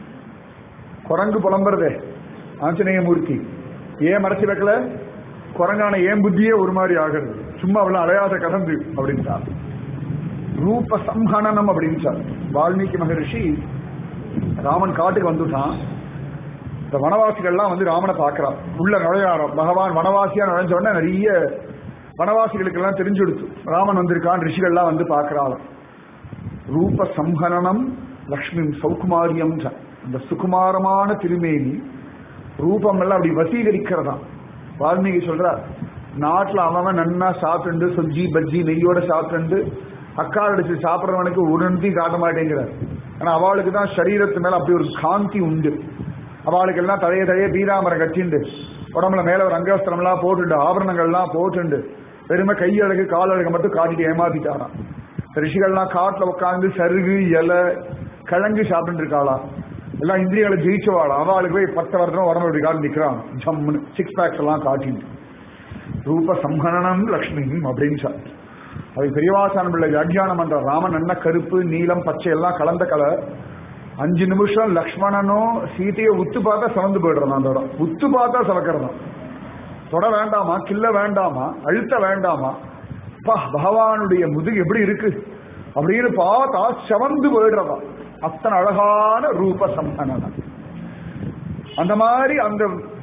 குரங்கு புலம்புறதே ஆஞ்சநேய மூர்த்தி ஏன் மறைச்சு வைக்கல குரங்கான ஏன் புத்தியே ஒரு மாதிரி ஆகிறது சும்மா அவ்வளவு அலையாத கடந்து அப்படின்ட்டா ரூப சம்ஹனனம் அப்படின்ட்டார் வால்மீகி மகரிஷி ராமன் காட்டுக்கு வந்துட்டான் இந்த வனவாசிகள்லாம் வந்து ராமனை பார்க்கிறான் உள்ள நுழையாரம் பகவான் வனவாசியா நுழைஞ்ச உடனே நிறைய வனவாசிகளுக்கு எல்லாம் தெரிஞ்சுடுத்து ராமன் வந்திருக்கான் ரிஷிகள்லாம் வந்து பார்க்கிறாள் ரூப சம்ஹனனம் லக்ஷ்மி சௌகுமாரியம் அந்த சுகுமாரமான திருமேனி ரூபம் எல்லாம் அப்படி வசீகரிக்கிறதா வால்மீகி சொல்றார் நாட்டுல அவன் நன்னா சாப்பிட்டு சொஜ்ஜி பஜ்ஜி நெய்யோட சாப்பிட்டு அக்கால் அடிச்சு சாப்பிட்றவனுக்கு உணர்த்தி காட்ட மாட்டேங்கிறார் ஆனா அவளுக்கு தான் சரீரத்து மேல அப்படி ஒரு காந்தி உண்டு அவளுக்கு எல்லாம் தழைய தழைய பீராமரம் கட்டிண்டு உடம்புல மேல ஒரு அங்கவஸ்திரம் எல்லாம் போட்டுண்டு ஆபரணங்கள்லாம் போட்டுண்டு வெறுமை கையழகு காலழகு மட்டும் காட்டிட்டு ஏமாத்திட்டாராம் ரிஷிகள்லாம் காட்டுல உட்காந்து சருகு இலை கிழங்கு சாப்பிட்டு இருக்காளா எல்லாம் இந்திரியங்களை ஜெயிச்சவாளா அவளுக்கு போய் பத்து வருஷம் உடம்பு இப்படி காட்டி நிக்கிறான் ஜம்முன்னு சிக்ஸ் பேக்ஸ் எல்லாம் காட்டிட்டு ரூப சம்ஹனனம் லக்ஷ்மி அப்படின்னு சார் அது பெரியவாசான பிள்ளை வியாக்கியானம் பண்ற ராமன் என்ன கருப்பு நீலம் பச்சை எல்லாம் கலந்த கலர் அஞ்சு நிமிஷம் லக்ஷ்மணனும் சீதையை உத்து பார்த்தா சவந்து போயிடுறான் அந்த இடம் உத்து பார்த்தா சவக்கிறதான் தொட வேண்டாமா கில்ல வேண்டாமா அழுத்த வேண்டாமா பா பகவானுடைய முதுகு எப்படி இருக்கு அப்படின்னு பார்த்தா செவந்து போயிடுறதா அத்தனை அழகான ரூப சம்பனம் அந்த மாதிரி அந்த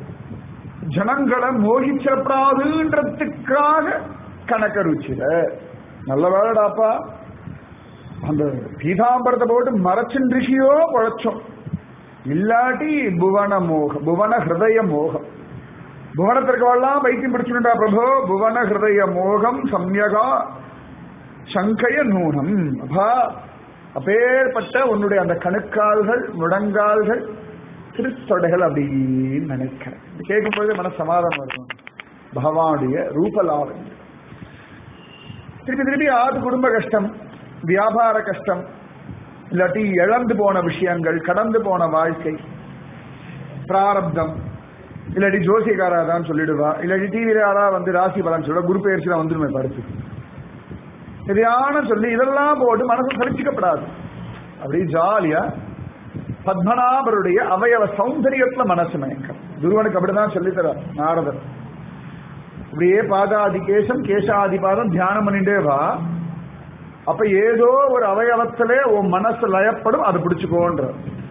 ஜனங்களை மோகிச்சிடப்படாதுன்றதுக்காக கணக்க ருச்சில நல்ல வேலைடாப்பா அந்த பீதாம்பரத்தை போட்டு மறைச்சின் ரிஷியோ குழைச்சோம் இல்லாட்டி புவன மோகம் புவன ஹிருதய மோகம் புவனத்திற்கு எல்லாம் வைத்தியம் பிடிச்சுட்டா பிரபு புவன ஹிருதய மோகம் சம்யகா சங்கைய நூனம் அப்பா அப்பேற்பட்ட உன்னுடைய அந்த கணுக்கால்கள் முழங்கால்கள் திருத்தொடைகள் அப்படின்னு நினைக்கிறேன் இது கேட்கும் பொழுது மன சமாதானம் இருக்கும் பகவானுடைய ரூபலாவண்யம் திருப்பி திருப்பி ஆது குடும்ப கஷ்டம் வியாபார கஷ்டம் இல்லாட்டி இழந்து போன விஷயங்கள் கடந்து போன வாழ்க்கை பிராரப்தம் இல்லாட்டி ஜோசியக்காரா தான் சொல்லிடுவா இல்லாட்டி டிவியில யாரா வந்து ராசி பலன் சொல்ல குரு பயிற்சி தான் வந்துருமே படுத்து எதையான சொல்லி இதெல்லாம் போட்டு மனசு சரிச்சிக்கப்படாது அப்படி ஜாலியா பத்மநாபருடைய அவயவ சௌந்தரியத்துல மனசு மயக்கம் துருவனுக்கு அப்படிதான் சொல்லித்தர நாரதர் அப்படியே பாதாதி கேசம் கேசாதி பாதம் தியானம் பண்ணிட்டே வா அப்ப ஏதோ ஒரு அவயவத்திலே உன் மனசு லயப்படும் அதை பிடிச்சுக்கோன்ற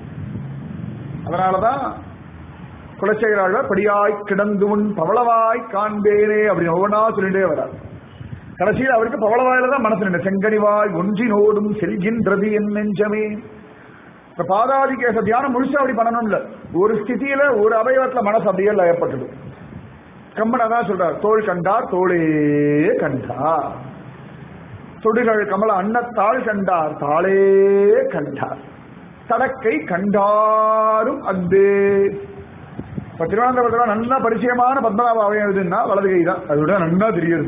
அதனாலதான் குலச்சேகராழ்வ படியாய் கிடந்து உன் பவளவாய் காண்பேனே அப்படின்னு ஒவ்வொன்றா சொல்லிட்டே வரார் கடைசியில் அவருக்கு பவளவாயில தான் மனசு நின்று செங்கனிவாய் ஒன்றினோடும் செல்கின்றது என் நெஞ்சமே இந்த பாதாதி கேச தியானம் முழுசா அப்படி பண்ணணும் இல்ல ஒரு ஸ்திதியில ஒரு அவயவத்துல மனசு அப்படியே லயப்பட்டுடும் கம்மன் அதான் சொல்றார் தோல் கண்டார் தோளே கண்டார் தொடுகள் கமல அன்னத்தாள் கண்டார் தாளே கண்டார் தடக்கை கண்டாரும் அன்பே இப்ப திருவனந்தபுரத்துல நல்லா பரிச்சயமான பத்மநாப அவயம் எதுன்னா வலது கை தான் அது விட நல்லா தெரியுது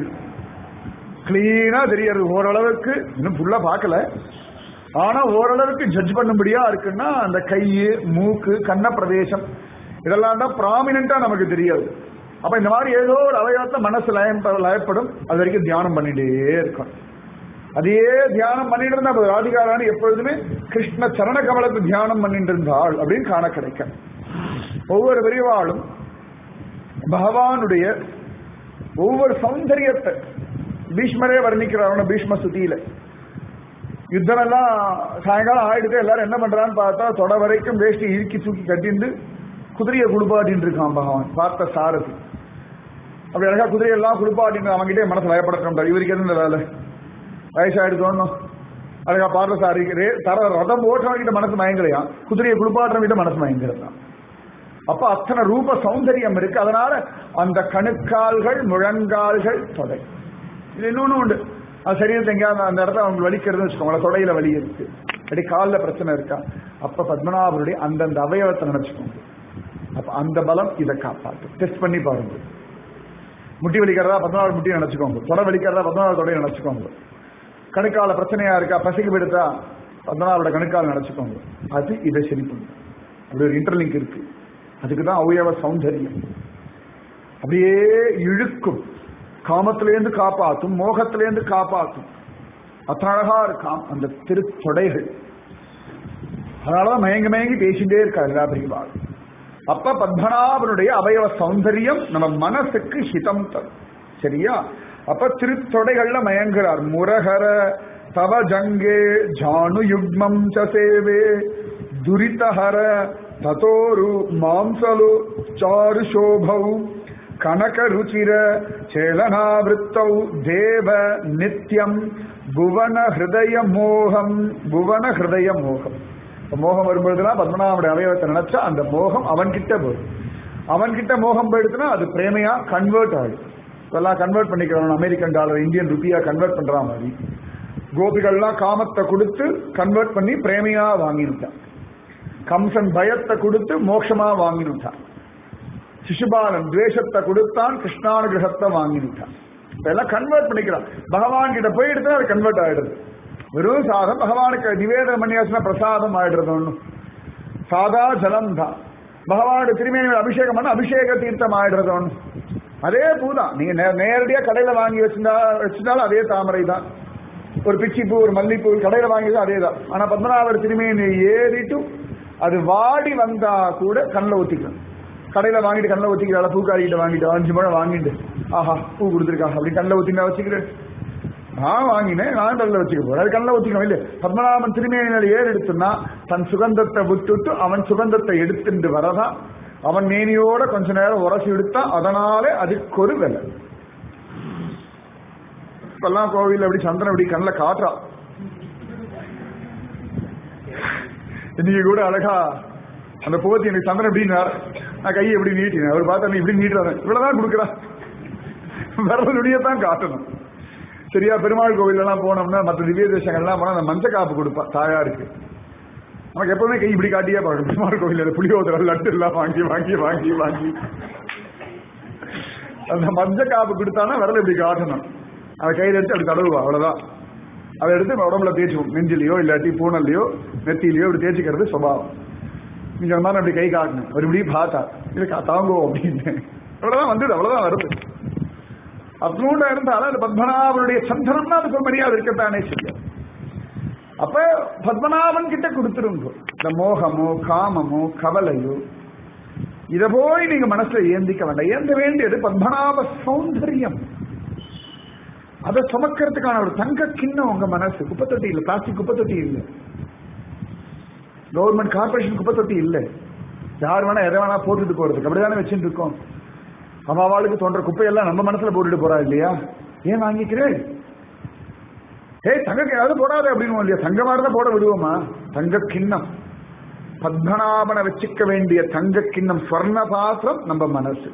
கிளீனா தெரியுது ஓரளவுக்கு இன்னும் ஃபுல்லா பார்க்கல ஆனா ஓரளவுக்கு ஜட்ஜ் பண்ணும்படியா இருக்குன்னா அந்த கை மூக்கு கண்ண பிரதேசம் இதெல்லாம் தான் ப்ராமினா நமக்கு தெரியாது அப்ப இந்த மாதிரி ஏதோ ஒரு அவயவத்தை மனசு லயம் லயப்படும் அது வரைக்கும் தியானம் பண்ணிட்டே இருக்கும் அதே தியானம் பண்ணிட்டு இருந்தா ராதிகாராணி எப்பொழுதுமே கிருஷ்ண சரண கமலத்தை தியானம் பண்ணிட்டு இருந்தாள் அப்படின்னு காண கிடைக்கும் ஒவ்வொரு விரிவாளும் பகவானுடைய ஒவ்வொரு சௌந்தரியத்தை பீஷ்மரே வர்ணிக்கிறார் பீஷ்ம சுத்தியில யுத்தம் எல்லாம் சாயங்காலம் ஆயிடுது எல்லாரும் என்ன பண்றான்னு பார்த்தா தொட வரைக்கும் வேஷ்டி இறுக்கி தூக்கி கட்டிண்டு குதிரையை குளிப்பாட்டின்னு இருக்கான் பகவான் பார்த்த சாரதி அப்படி அழகா குதிரையெல்லாம் குளிப்பாட்டின்னு அவங்ககிட்டே மனசு பயப்படுத்த இவருக்கு எது இந்த வேலை வயசாயிடுதோன்னு அழகா பார்த்த சாரி தர ரதம் ஓட்டுறவங்கிட்ட மனசு மயங்கலையா குதிரையை குளிப்பாட்டுறவங்கிட்ட மனசு மயங்கிறதான் அப்ப அத்தனை ரூப சௌந்தரியம் இருக்கு அதனால அந்த கணுக்கால்கள் முழங்கால்கள் தொடை இது இன்னொன்னு உண்டு அது சரீரத்தை எங்கேயாவது அந்த இடத்துல அவங்க வலிக்கிறதுன்னு வச்சுக்கோங்களேன் தொடையில வலி இருக்கு அப்படி காலில் பிரச்சனை இருக்கா அப்ப பத்மநாபருடைய அந்தந்த அவயவத்தை நினைச்சுக்கோங்க அப்ப அந்த பலம் இதை காப்பாற்று டெஸ்ட் பண்ணி பாருங்க முட்டி வலிக்கிறதா பத்மநாபர் முட்டி நினைச்சுக்கோங்க தொடை வலிக்கிறதா பத்மநாபர் தொடையை நினைச்சுக்கோங்க கணுக்கால பிரச்சனையா இருக்கா பசிக்கு போயிடுதா பத்மநாபரோட கணுக்கால் நினைச்சுக்கோங்க அது இதை சரி பண்ணும் அப்படி ஒரு இன்டர்லிங்க் இருக்கு அதுக்கு தான் அவயவ சௌந்தரியம் அப்படியே இழுக்கும் காமத்திலேருந்து காப்பாற்றும் மோகத்திலேருந்து காப்பாற்றும் அத்தனை அழகா இருக்காம் அந்த திருத்தொடைகள் அதனாலதான் மயங்கி மயங்கி பேசிட்டே இருக்கா எல்லா பிரிவாள் அப்ப பத்மநாபனுடைய அவயவ சௌந்தரியம் நம்ம மனசுக்கு ஹிதம் தரும் சரியா அப்ப திருத்தொடைகள்ல மயங்குறார் முரகர தவ ஜங்கே ஜானு யுக்மம் சேவே துரிதஹர ததோரு மாம்சலு சாரு சோபௌ கனக ருச்சிர சேலனாவிருத்தௌ தேவ நித்யம் புவன ஹிருதய மோகம் புவன ஹிருதய மோகம் மோகம் வரும்பொழுதுலாம் பத்மநாபனுடைய அவயவத்தை நினைச்சா அந்த மோகம் அவன்கிட்ட போகும் அவன்கிட்ட மோகம் போயிடுச்சுன்னா அது பிரேமையா கன்வெர்ட் ஆகும் இதெல்லாம் கன்வெர்ட் பண்ணிக்கிறோம் அமெரிக்கன் டாலர் இந்தியன் ருப்பியா கன்வெர்ட் பண்ற மாதிரி கோபிகள்லாம் காமத்தை கொடுத்து கன்வெர்ட் பண்ணி பிரேமையா வாங்கினுட்டான் கம்சன் பயத்தை கொடுத்து மோட்சமா வாங்கினுட்டான் சிசுபாலன் துவேஷத்தை கொடுத்தான் கிருஷ்ணானுகிரகத்தை வாங்கினுட்டான் இதெல்லாம் கன்வெர்ட் பண்ணிக்கிறான் பகவான் கிட்ட போயிடுது அது கன்வெர்ட் ஆயிடுது வெறும் சாதம் பகவானுக்கு நிவேதனம் பண்ணியாச்சுன்னா பிரசாதம் ஆயிடுறது ஒண்ணும் சாதா ஜலம் தான் பகவானுடைய திருமேனி அபிஷேகம் பண்ண அபிஷேக தீர்த்தம் ஆயிடுறது ஒண்ணு அதே பூதான் நீங்க நேரடியா கடையில வாங்கி வச்சிருந்தா வச்சிருந்தாலும் அதே தாமரை தான் ஒரு பிச்சிப்பூ ஒரு மல்லிப்பூ கடையில வாங்கியதும் அதே தான் ஆனா பத்மநாபர் திருமேனி ஏறிட்டும் அது வாடி வந்தா கூட கண்ணில் ஊத்திக்கணும் கடையில வாங்கிட்டு கண்ணில் ஊத்திக்கிறாள் பூக்காரிக்கிட்ட வாங்கிட்டு அஞ்சு முழம் வாங்கிட்டு ஆஹா பூ கொடுத்துருக்கா அப்படி கண்ணில் ஊத்தி நான் வச்சுக்கிறேன் நான் வாங்கினேன் நான் கல்ல வச்சுக்க போறேன் அது கண்ணில் ஊத்திக்கணும் இல்லையா பத்மநாபன் திருமேனியில் ஏறு எடுத்துன்னா தன் சுகந்தத்தை விட்டுட்டு அவன் சுகந்தத்தை எடுத்துட்டு வரதான் அவன் மேனியோட கொஞ்ச நேரம் உரசி எடுத்தா அதனாலே அதுக்கு ஒரு விலை இப்பெல்லாம் கோவில் அப்படி சந்திரன் அப்படி கண்ணில் காட்டுறா இன்னைக்கு கூட அழகா அந்த போத்தி எனக்கு சந்திரன் எப்படின்னார் நான் கையை எப்படி நீட்டினேன் அவர் பார்த்தா இப்படி நீட்டுறாரு இவ்வளவுதான் கொடுக்குறா விரலுடைய தான் காட்டணும் சரியா பெருமாள் கோவில் எல்லாம் போனோம்னா மற்ற திவ்ய தேசங்கள்லாம் போனா அந்த மஞ்ச காப்பு கொடுப்பா தாயாருக்கு நமக்கு எப்பவுமே கை இப்படி காட்டியே பார்க்கணும் பெருமாள் கோவில் புளியோதரை லட்டு எல்லாம் வாங்கி வாங்கி வாங்கி வாங்கி அந்த மஞ்ச காப்பு கொடுத்தானா விரல் இப்படி காட்டணும் அதை கையில் எடுத்து அப்படி தடவுவா அவ்வளவுதான் அதை எடுத்து உடம்புல தேய்ச்சுவோம் நெஞ்சிலையோ இல்லாட்டி பூனல்லையோ நெத்திலையோ இப்படி தேய்ச்சிக்கிறது சுபாவம் நீங்க அந்த மாதிரி அப்படி கை காட்டணும் ஒரு இப்படி பார்த்தா இது தாங்கோ அப்படின்னு அவ்வளவுதான் வந்தது அவ்வளவுதான் வருது அப்னூண்டா இருந்தாலும் அது பத்மநாபனுடைய சந்தனம்னா அதுக்கு ஒரு மரியாதை இருக்கத்தானே செய்யும் அப்ப பத்மநாபன் கிட்ட கொடுத்துருங்க இந்த மோகமோ காமமோ கவலையோ இத போய் நீங்க மனசுல ஏந்திக்க வேண்டாம் ஏந்த வேண்டியது பத்மநாப சௌந்தரியம் அதை சுமக்கிறதுக்கான ஒரு தங்க கிண்ணம் உங்க மனசு குப்பத்தொட்டி இல்ல பிளாஸ்டிக் குப்பத்தொட்டி இல்ல கவர்மெண்ட் கார்பரேஷன் குப்பத்தொட்டி இல்ல யார் வேணா எதை வேணா போட்டுட்டு போறதுக்கு அப்படிதானே வச்சுட்டு இருக்கோம் அவளுக்கு தோன்ற குப்பையெல்லாம் நம்ம மனசுல போட்டுட்டு போறா இல்லையா ஏன் வாங்கிக்கிறேன் ஏய் தங்க ஏதாவது போடாது அப்படின்னு இல்லையா தங்க மாதிரி தான் போட விடுவோமா தங்க கிண்ணம் பத்மநாபனை வச்சுக்க வேண்டிய தங்க கிண்ணம் ஸ்வர்ண பாத்திரம் நம்ம மனசு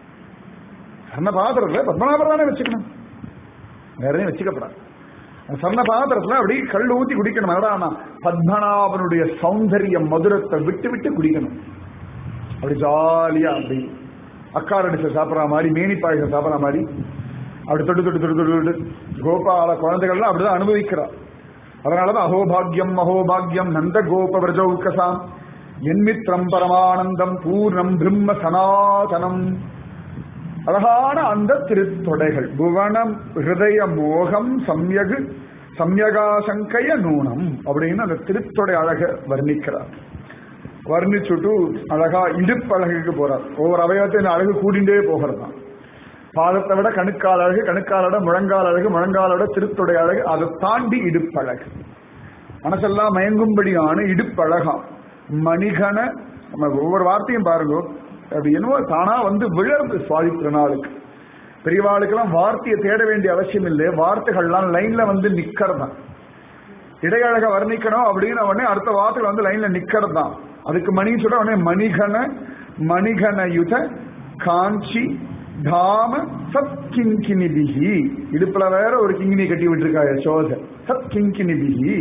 ஸ்வர்ண பாத்திரத்துல பத்மநாபர் தானே வச்சுக்கணும் வேற எதையும் வச்சுக்கப்படாது சொன்ன பாத்திரத்துல அப்படி கல் ஊத்தி குடிக்கணும் அதான் பத்மநாபனுடைய சௌந்தரிய மதுரத்தை விட்டு விட்டு குடிக்கணும் அப்படி ஜாலியா அப்படி அக்காரடிச்ச சாப்பிட்ற மாதிரி மேனி பாயசம் சாப்பிட்ற மாதிரி அப்படி தொட்டு தொட்டு தொட்டு தொட்டு தொட்டு கோபால குழந்தைகள்லாம் அப்படிதான் அனுபவிக்கிறா அதனாலதான் அகோபாகியம் அகோபாகியம் நந்த கோப விரஜௌக்கசாம் என்மித்ரம் பரமானந்தம் பூர்ணம் பிரம்ம சனாதனம் அழகான அந்த திருத்தொடைகள் புவனம் ஹிருதய மோகம் சம்யகு சம்யகாசங்கய நூனம் அப்படின்னு அந்த திருத்தொடை அழக வர்ணிக்கிறார் வர்ணிச்சுட்டு அழகா இடுப்பழகுக்கு போறார் ஒவ்வொரு அவயவத்தையும் அழகு கூடிண்டே போகிறதான் பாதத்தை விட கணுக்கால் அழகு கணுக்காலோட முழங்கால் அழகு முழங்காலோட திருத்தொடை அழகு அதை தாண்டி இடுப்பழகு மனசெல்லாம் மயங்கும்படியான இடுப்பழகாம் மணிகன நம்ம ஒவ்வொரு வார்த்தையும் பாருங்க அப்படி என்னவோ தானா வந்து விழருது சுவாதி திருநாளுக்கு பெரியவாளுக்கெல்லாம் வார்த்தையை தேட வேண்டிய அவசியம் இல்லை வார்த்தைகள்லாம் லைன்ல வந்து நிக்கிறதான் இடையழக வர்ணிக்கணும் அப்படின்னு உடனே அடுத்த வார்த்தைகள் வந்து லைன்ல நிக்கிறது தான் அதுக்கு மணி சொல்ற உடனே மணிகன மணிகன யுத காஞ்சி தாம சத் கிங்கினிபிகி இடுப்புல வேற ஒரு கிங்கினி கட்டி விட்டுருக்கா யசோத சத் கிங்கினிபிகி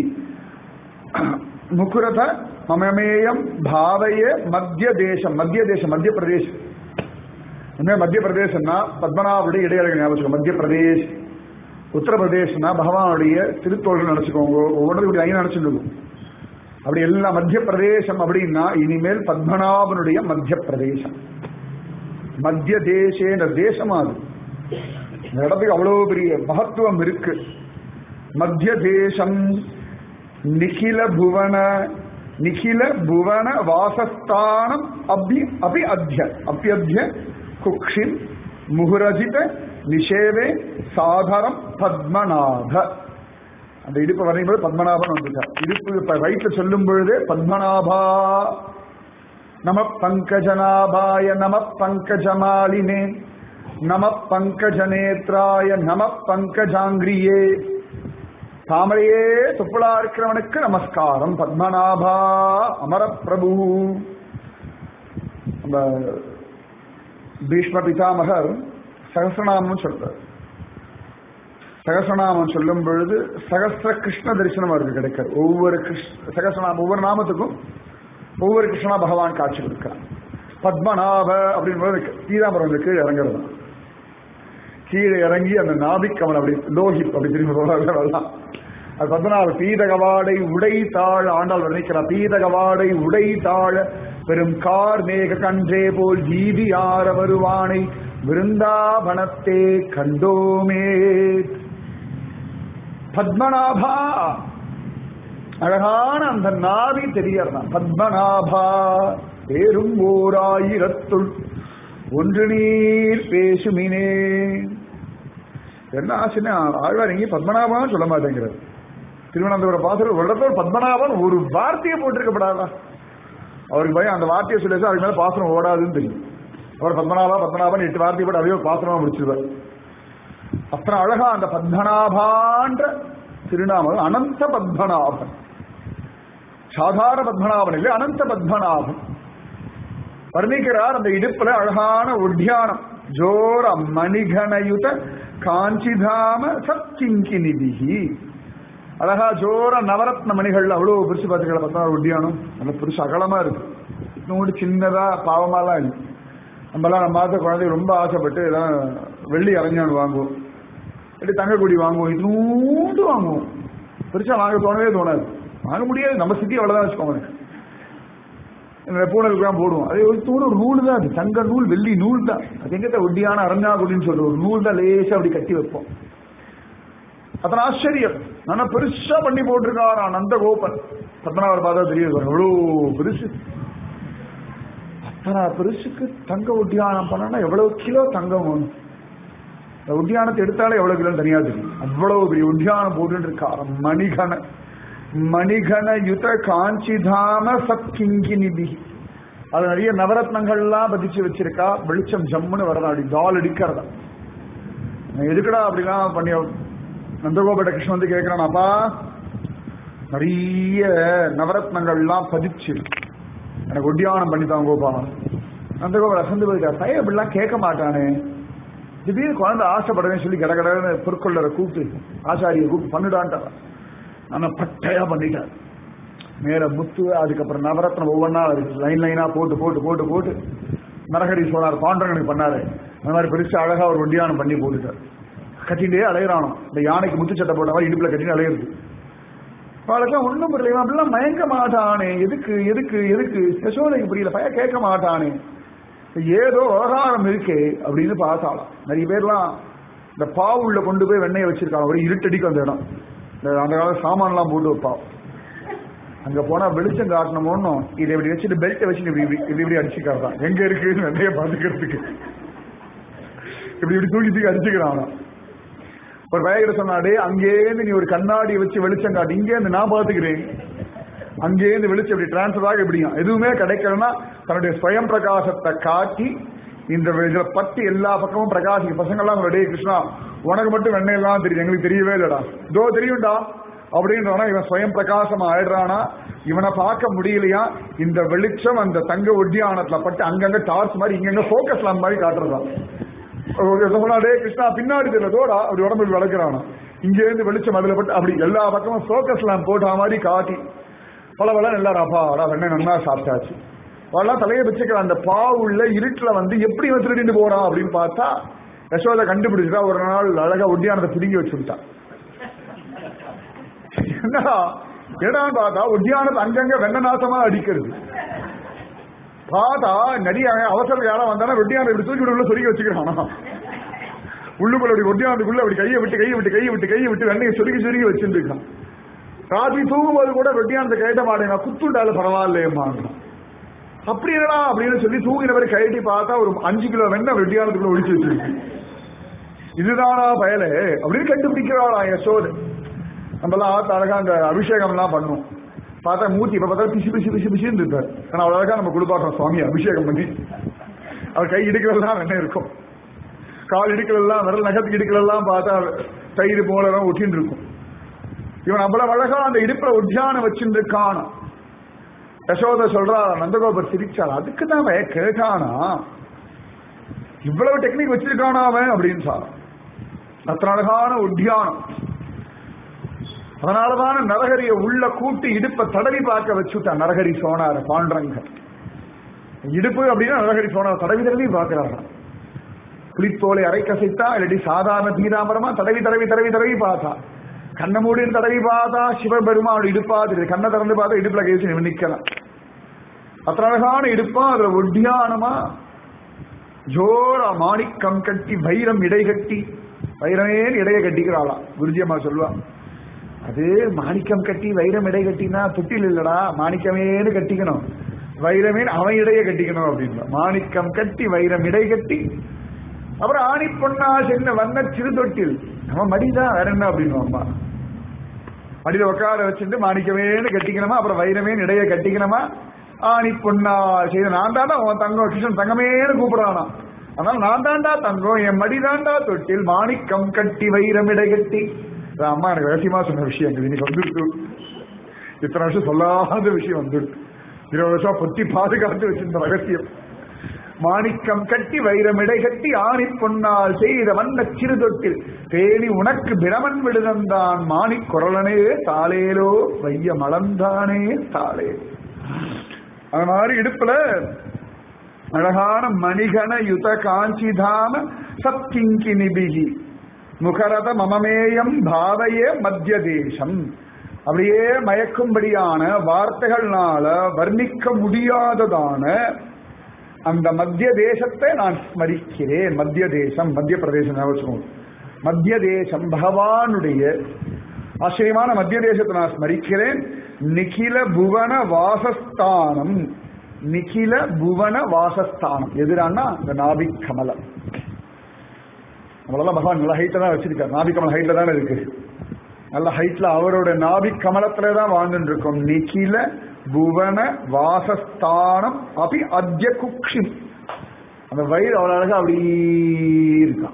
முகுரத மமமேயம் பாவைய மத்திய தேசம் மத்திய தேசம் மத்திய பிரதேஷ் என்ன மத்திய பிரதேசம்னா பத்மநாபுடைய இடையழகு ஞாபகம் மத்திய பிரதேஷ் உத்தரப்பிரதேஷ்னா பகவானுடைய திருத்தோள்கள் நினைச்சுக்கோங்க ஒவ்வொன்றும் இப்படி ஐநா நினைச்சுருக்கும் அப்படி எல்லாம் மத்திய பிரதேசம் அப்படின்னா இனிமேல் பத்மநாபனுடைய மத்திய பிரதேசம் மத்திய தேசேன்ற தேசமா அது இந்த இடத்துக்கு அவ்வளவு பெரிய மகத்துவம் இருக்கு மத்திய தேசம் நிகில புவன நிகில புவன வாசஸ்தானம் அபி அபி அத்திய அப்பியத்திய குக்ஷின் முகுரஜித நிஷேவே சாதரம் பத்மநாத அந்த இடுப்பு வரையும் போது பத்மநாபன் வந்துட்டார் இடுப்பு வயிற்று சொல்லும் பொழுதே பத்மநாபா நம பங்கஜநாபாய நம பங்கஜமாலினே நம பங்கஜநேத்ராய நம பங்கஜாங்கிரியே தாமரையே துப்புளா இருக்கிறவனுக்கு நமஸ்காரம் பத்மநாபா அமர பிரபு நம்ம பீஷ்ம பிதாமகர் சகசிரநாமம் சொல்றார் சகசிரநாமம் சொல்லும் பொழுது சகசிர கிருஷ்ண தரிசனம் அவருக்கு கிடைக்காது ஒவ்வொரு கிருஷ்ண சகசிரநாமம் ஒவ்வொரு நாமத்துக்கும் ஒவ்வொரு கிருஷ்ணா பகவான் காட்சி கொடுக்கிறான் பத்மநாப அப்படின்னு பீதாம்பரம் கீழே இறங்குறது கீழே இறங்கி அந்த நாபிக்கவன் அப்படி லோகி அப்படி திரும்பி வரலாம் அது பத்மநாப பீதகவாடை உடை தாழ ஆண்டாள் வர்ணிக்கிறார் பீதகவாடை உடை தாழ பெரும் கார் மேக கன்றே போல் ஜீவி ஆர வருவானை விருந்தாவனத்தே கண்டோமே பத்மநாபா அழகான அந்த நாவி தெரியறதான் பத்மநாபா பேரும் ஓர் ஆயிரத்துள் ஒன்று நீர் பேசுமினே என்ன ஆச்சுன்னா ஆழ்வார் எங்கேயும் பத்மநாபான்னு சொல்ல மாட்டேங்கிறது திருவனந்தபுரம் பாசுரம் ஒரு இடத்துல பத்மநாபன் ஒரு வார்த்தையை போட்டிருக்கப்படாதா அவருக்கு பயம் அந்த வார்த்தையை சொல்லி அதுக்கு மேல பாசனம் ஓடாதுன்னு தெரியும் அவர் பத்மநாபா பத்மநாபன் எட்டு வார்த்தையை போட்டு அதையோ பாசனமா முடிச்சிருவார் அத்தனை அழகா அந்த பத்மநாபான்ற திருநாமம் அனந்த பத்மநாபன் சாதாரண பத்மநாபன் இல்லை அனந்த பத்மநாபன் வர்ணிக்கிறார் அந்த இடுப்புல அழகான உத்தியானம் ஜோர மணிகணயுத காஞ்சிதாம சத்கிங்கினிதிகி அழகா ஜோர நவரத்ன மணிகள் அவ்வளவு பெருசு பார்த்துக்கலாம் பார்த்தா உத்தியானம் நல்ல பெருசு அகலமா இருக்கு இன்னும் சின்னதா பாவமாலாம் இல்லை நம்மலாம் நம்ம பார்த்த குழந்தைங்க ரொம்ப ஆசைப்பட்டு எல்லாம் வெள்ளி அரஞ்சான் வாங்குவோம் இல்லாட்டி தங்கக்குடி வாங்குவோம் இன்னூண்டு வாங்குவோம் பெருசா வாங்க தோணவே தோணாது வாங்க முடியாது நம்ம சிட்டி அவ்வளவுதான் வச்சுக்கோங்க இந்த பூனலுக்குலாம் போடுவோம் அது ஒரு தூண் ஒரு நூல் தான் அது தங்க நூல் வெள்ளி நூல் தான் அது எங்கிட்ட ஒட்டியான அரஞ்சாக்குடின்னு சொல்ற ஒரு நூல் தான் லேசா அப்படி கட்டி வைப்போம் அத்தனை ஆச்சரியம் நல்லா பெருசா பண்ணி போட்டிருக்காரா நந்த கோபன் பத்மநாபர் பார்த்தா தெரியுது எவ்வளோ பெருசு அத்தனை பெருசுக்கு தங்க ஒட்டியானம் பண்ணனா எவ்வளவு கிலோ தங்கம் வேணும் இந்த உத்தியானத்தை எடுத்தாலே எவ்வளவு கிலோ தனியா தெரியும் அவ்வளவு பெரிய உத்தியானம் போட்டு இருக்காரு மணிகண மணிகண யுத காஞ்சிதாம சத்கிங்கி நிதி அது நிறைய நவரத்னங்கள்லாம் பதிச்சு வச்சிருக்கா வெளிச்சம் ஜம்முன்னு வரதா அப்படி தால் அடிக்கிறதா எதுக்குடா அப்படிலாம் பண்ணி நந்தகோபட கிருஷ்ணன் வந்து கேட்கிறான் அப்பா நிறைய நவரத்னங்கள்லாம் பதிச்சு எனக்கு ஒட்டியானம் பண்ணி தாங்கோப்பா நந்தகோபர் அசந்து போயிட்டார் பையன் இப்படிலாம் கேட்க மாட்டானே திடீர்னு குழந்தை ஆசைப்படுறேன்னு சொல்லி கட கடன்னு பொருட்கொள்ளரை கூப்பிட்டு ஆசாரியை கூப்பிட்டு பண்ணுடான்ட்டார் ஆனா பட்டையா பண்ணிட்டார் மேல முத்து அதுக்கப்புறம் நவரத்னம் ஒவ்வொன்றா லைன் லைனா போட்டு போட்டு போட்டு போட்டு நரஹரி சோனார் பாண்டரங்கனுக்கு பண்ணாரு அந்த மாதிரி பெருசா அழகா ஒரு ஒண்டியானம் பண்ணி போட்டுட்டார் கட்டிட்டே அலையிறானோ இந்த யானைக்கு முத்து சட்டை போட்ட மாதிரி இடுப்புல கட்டிட்டு அலையிறது அவளுக்கெல்லாம் ஒண்ணும் புரியல அப்படிலாம் மயங்க மாட்டானே எதுக்கு எதுக்கு எதுக்கு யசோதைக்கு புரியல பையன் கேட்க மாட்டானே ஏதோ விவகாரம் இருக்கே அப்படின்னு பார்த்தாலாம் நிறைய பேர்லாம் இந்த பாவுள்ள கொண்டு போய் வெண்ணெயை வச்சிருக்காங்க ஒரு இருட்டடிக்கு அந்த இடம் இந்த அந்த கால சாமான்லாம் போட்டு வைப்பா அங்க போனா வெளிச்சம் காட்டணுமோன்னு இதை இப்படி வச்சுட்டு பெல்ட்டை வச்சுட்டு இப்படி இப்படி இப்படி இப்படி அடிச்சுக்காதான் எங்க இருக்குன்னு வெண்ணைய பாத்துக்கிறதுக்கு இப்படி இப்படி தூக்கி தூக்கி அடிச்சுக்கிறான் அவன். ஒரு பயகர சொன்னாடே அங்கேருந்து நீ ஒரு கண்ணாடி வச்சு வெளிச்சம் காட்டு இங்கேருந்து நான் பாத்துக்கிறேன் அங்கேருந்து வெளிச்சம் இப்படி டிரான்ஸ்ஃபர் ஆக எப்படியும் எதுவுமே கிடைக்கலன்னா தன்னுடைய ஸ்வயம் பிரகாசத்தை காட்டி இந்த இதுல பத்தி எல்லா பக்கமும் பிரகாசிக்கும் பசங்கள்லாம் டே கிருஷ்ணா உனக்கு மட்டும் வெண்ணையெல்லாம் தெரியும் எங்களுக்கு தெரியவே இல்லடா இதோ தெரியும்டா அப்படின்றவனா இவன் ஸ்வயம் பிரகாசம் ஆயிடுறானா இவனை பார்க்க முடியலையா இந்த வெளிச்சம் அந்த தங்க ஒட்டியானத்துல பட்டு அங்கங்க டார்ச் மாதிரி இங்கங்க போக்கஸ் லாம்ப் மாதிரி காட்டுறதான் சொன்னாடே கிருஷ்ணா பின்னாடி தெரியலதோடா அப்படி உடம்பு விளக்குறானா இங்க இருந்து வெளிச்சம் அதுல பட்டு அப்படி எல்லா பக்கமும் போக்கஸ் லாம்ப் போட்ட மாதிரி காட்டி பல பல எல்லாரும் அப்பாடா வெண்ணெய் நன்னா சாப்பிட்டாச்சு அவெல்லாம் தலையை வச்சுக்கிற அந்த பாவுள்ள இருட்டுல வந்து எப்படி இவன் திருடிட்டு போறான் அப்படின்னு பார்த்தா யசோதை கண்டுபிடிச்சா ஒரு நாள் அழகா ஒட்டியானத்தை பிடுங்கி வச்சுட்டான் என்னடா என்னடான்னு பார்த்தா ஒட்டியானது அங்கங்க வெண்ண நாசமா அடிக்கிறது பார்த்தா நிறைய அவசர யாரா வந்தானா ஒட்டியான இப்படி தூக்கி உள்ள சொருகி வச்சுக்கிறானா உள்ளுக்குள்ள அப்படி ஒட்டியானதுக்குள்ள அப்படி கையை விட்டு கையை விட்டு கையை விட்டு கையை விட்டு வெண்ணையை சொருகி சொருகி வச்சுருக்கான் ராத்திரி தூங்கும்போது கூட வெட்டியானத்தை கேட்ட மாட்டேங்க குத்துண்டால பரவாயில்லையம்மா அப்படி என்னடா அப்படின்னு சொல்லி தூங்கினவரை கைட்டி பார்த்தா ஒரு அஞ்சு கிலோ வெண்ணெய் வெட்டியானதுக்குள்ள ஒழிச்சு வச்சிருக்கு இதுதானா பயலே அப்படின்னு கண்டுபிடிக்கிறாளா யசோது நம்மலாம் ஆத்த அழகா அந்த அபிஷேகம் எல்லாம் பண்ணுவோம் பார்த்தா மூர்த்தி இப்ப பார்த்தா பிசு பிசு பிசு பிசுன்னு இருப்பார் ஆனா அவ்வளவு அழகா நம்ம கொடுப்பாட்டோம் சுவாமி அபிஷேகம் பண்ணி அவர் கை இடுக்கிறதெல்லாம் வெண்ணெய் இருக்கும் கால் இடுக்கிறதெல்லாம் விரல் நகத்துக்கு இடுக்கிறதெல்லாம் பார்த்தா தயிர் போலலாம் ஒட்டின்னு இருக்கும் இவன் அவ்வளவு அழகா அந்த இடுப்புல உத்தியானம் வச்சுட்டு இருக்கான் யசோத சொல்றா நந்தகோபர் சிரிச்சாள் அதுக்கு தான் அவன் கேட்டானா இவ்வளவு டெக்னிக் வச்சிருக்கானா அவன் அப்படின்னு சார் அத்தனை அழகான உத்தியானம் அதனாலதான நரகரிய உள்ள கூட்டி இடுப்ப தடவி பார்க்க வச்சுட்டான் நரகரி சோனார பாண்டரங்க இடுப்பு அப்படின்னா நரகரி சோனார் தடவி தடவி பார்க்கிறாராம் புலித்தோலை அரை கசைத்தா இல்லாட்டி சாதாரண பீதாமரமா தடவி தடவி தடவி தடவி பார்த்தா கண்ணை மூடின்னு தடவி பார்த்தா சிவபெருமான் இடுப்பா தெரியுது கண்ணை திறந்து பார்த்தா இடுப்புல கை வச்சு நிற்கலாம் அத்தனை அழகான இடுப்பா அதுல ஒட்டியானமா ஜோர மாணிக்கம் கட்டி வைரம் இடை கட்டி வைரமே இடைய கட்டிக்கிறாளாம் குருஜி அம்மா சொல்லுவா அது மாணிக்கம் கட்டி வைரம் இடை கட்டினா தொட்டில் இல்லடா மாணிக்கமேனு கட்டிக்கணும் வைரமே அவன் இடைய கட்டிக்கணும் அப்படின்னு மாணிக்கம் கட்டி வைரம் இடை கட்டி அப்புறம் ஆணி பொண்ணா சென்ன வந்த சிறு தொட்டில் அவன் மடிதான் வேற என்ன அப்படின்னு அம்மா மடியில உட்கார வச்சுட்டு மாணிக்கமேனு கட்டிக்கணுமா அப்புறம் வைரமேனு இடைய கட்டிக்கணுமா ஆனி பொன்னா செய்த நான் தாண்டா உன் தங்கம் கிருஷ்ணன் தங்கமேனு கூப்பிடுறானா அதனால நான் தாண்டா தங்கம் என் மடி தாண்டா தொட்டில் மாணிக்கம் கட்டி வைரமிடை கட்டி அதான் அம்மா எனக்கு ரகசியமா சொன்ன விஷயங்கள் இன்னைக்கு வந்துருக்கு இத்தனை வருஷம் சொல்லாத விஷயம் வந்துருக்கு இருபது வருஷம் பொத்தி பாதுகாத்து வச்சிருந்த ரகசியம் மாணிக்கம் கட்டி வைரமிடை கட்டி ஆணி பொன்னால் செய்த வண்ண சிறுதொட்டில் தேனி உனக்கு பிரமன் விடுதந்தான் மாணிக் குரலனே தாளேலோ வைய மலந்தானே தாளே அது மாதிரி இடுப்புல அழகான மணிகண யுத காஞ்சிதாம சப்கிங்கி நிபிகி முகரத மமமேயம் பாவையே மத்திய தேசம் அப்படியே மயக்கும்படியான வார்த்தைகள்னால வர்ணிக்க முடியாததான அந்த மத்திய தேசத்தை நான் ஸ்மரிக்கிறேன் மத்திய தேசம் மத்திய பிரதேசம் ஞாபகம் மத்திய தேசம் பகவானுடைய ஆச்சரியமான மத்திய தேசத்தை நான் ஸ்மரிக்கிறேன் நிகில புவன வாசஸ்தானம் நிகில புவன வாசஸ்தானம் எதிரானா இந்த நாபிக் கமலம் நம்மளெல்லாம் பகவான் நல்ல ஹைட்ல தான் வச்சிருக்காரு நாபிக் கமல் ஹைட்ல தானே இருக்கு நல்ல ஹைட்ல அவரோட நாபிக் கமலத்துல தான் வாழ்ந்துட்டு இருக்கோம் நிகில புவன வாசஸ்தானம் அப்படி அத்திய குக்ஷி அந்த வயிறு அவ்வளவு அழகா அப்படி இருக்கான்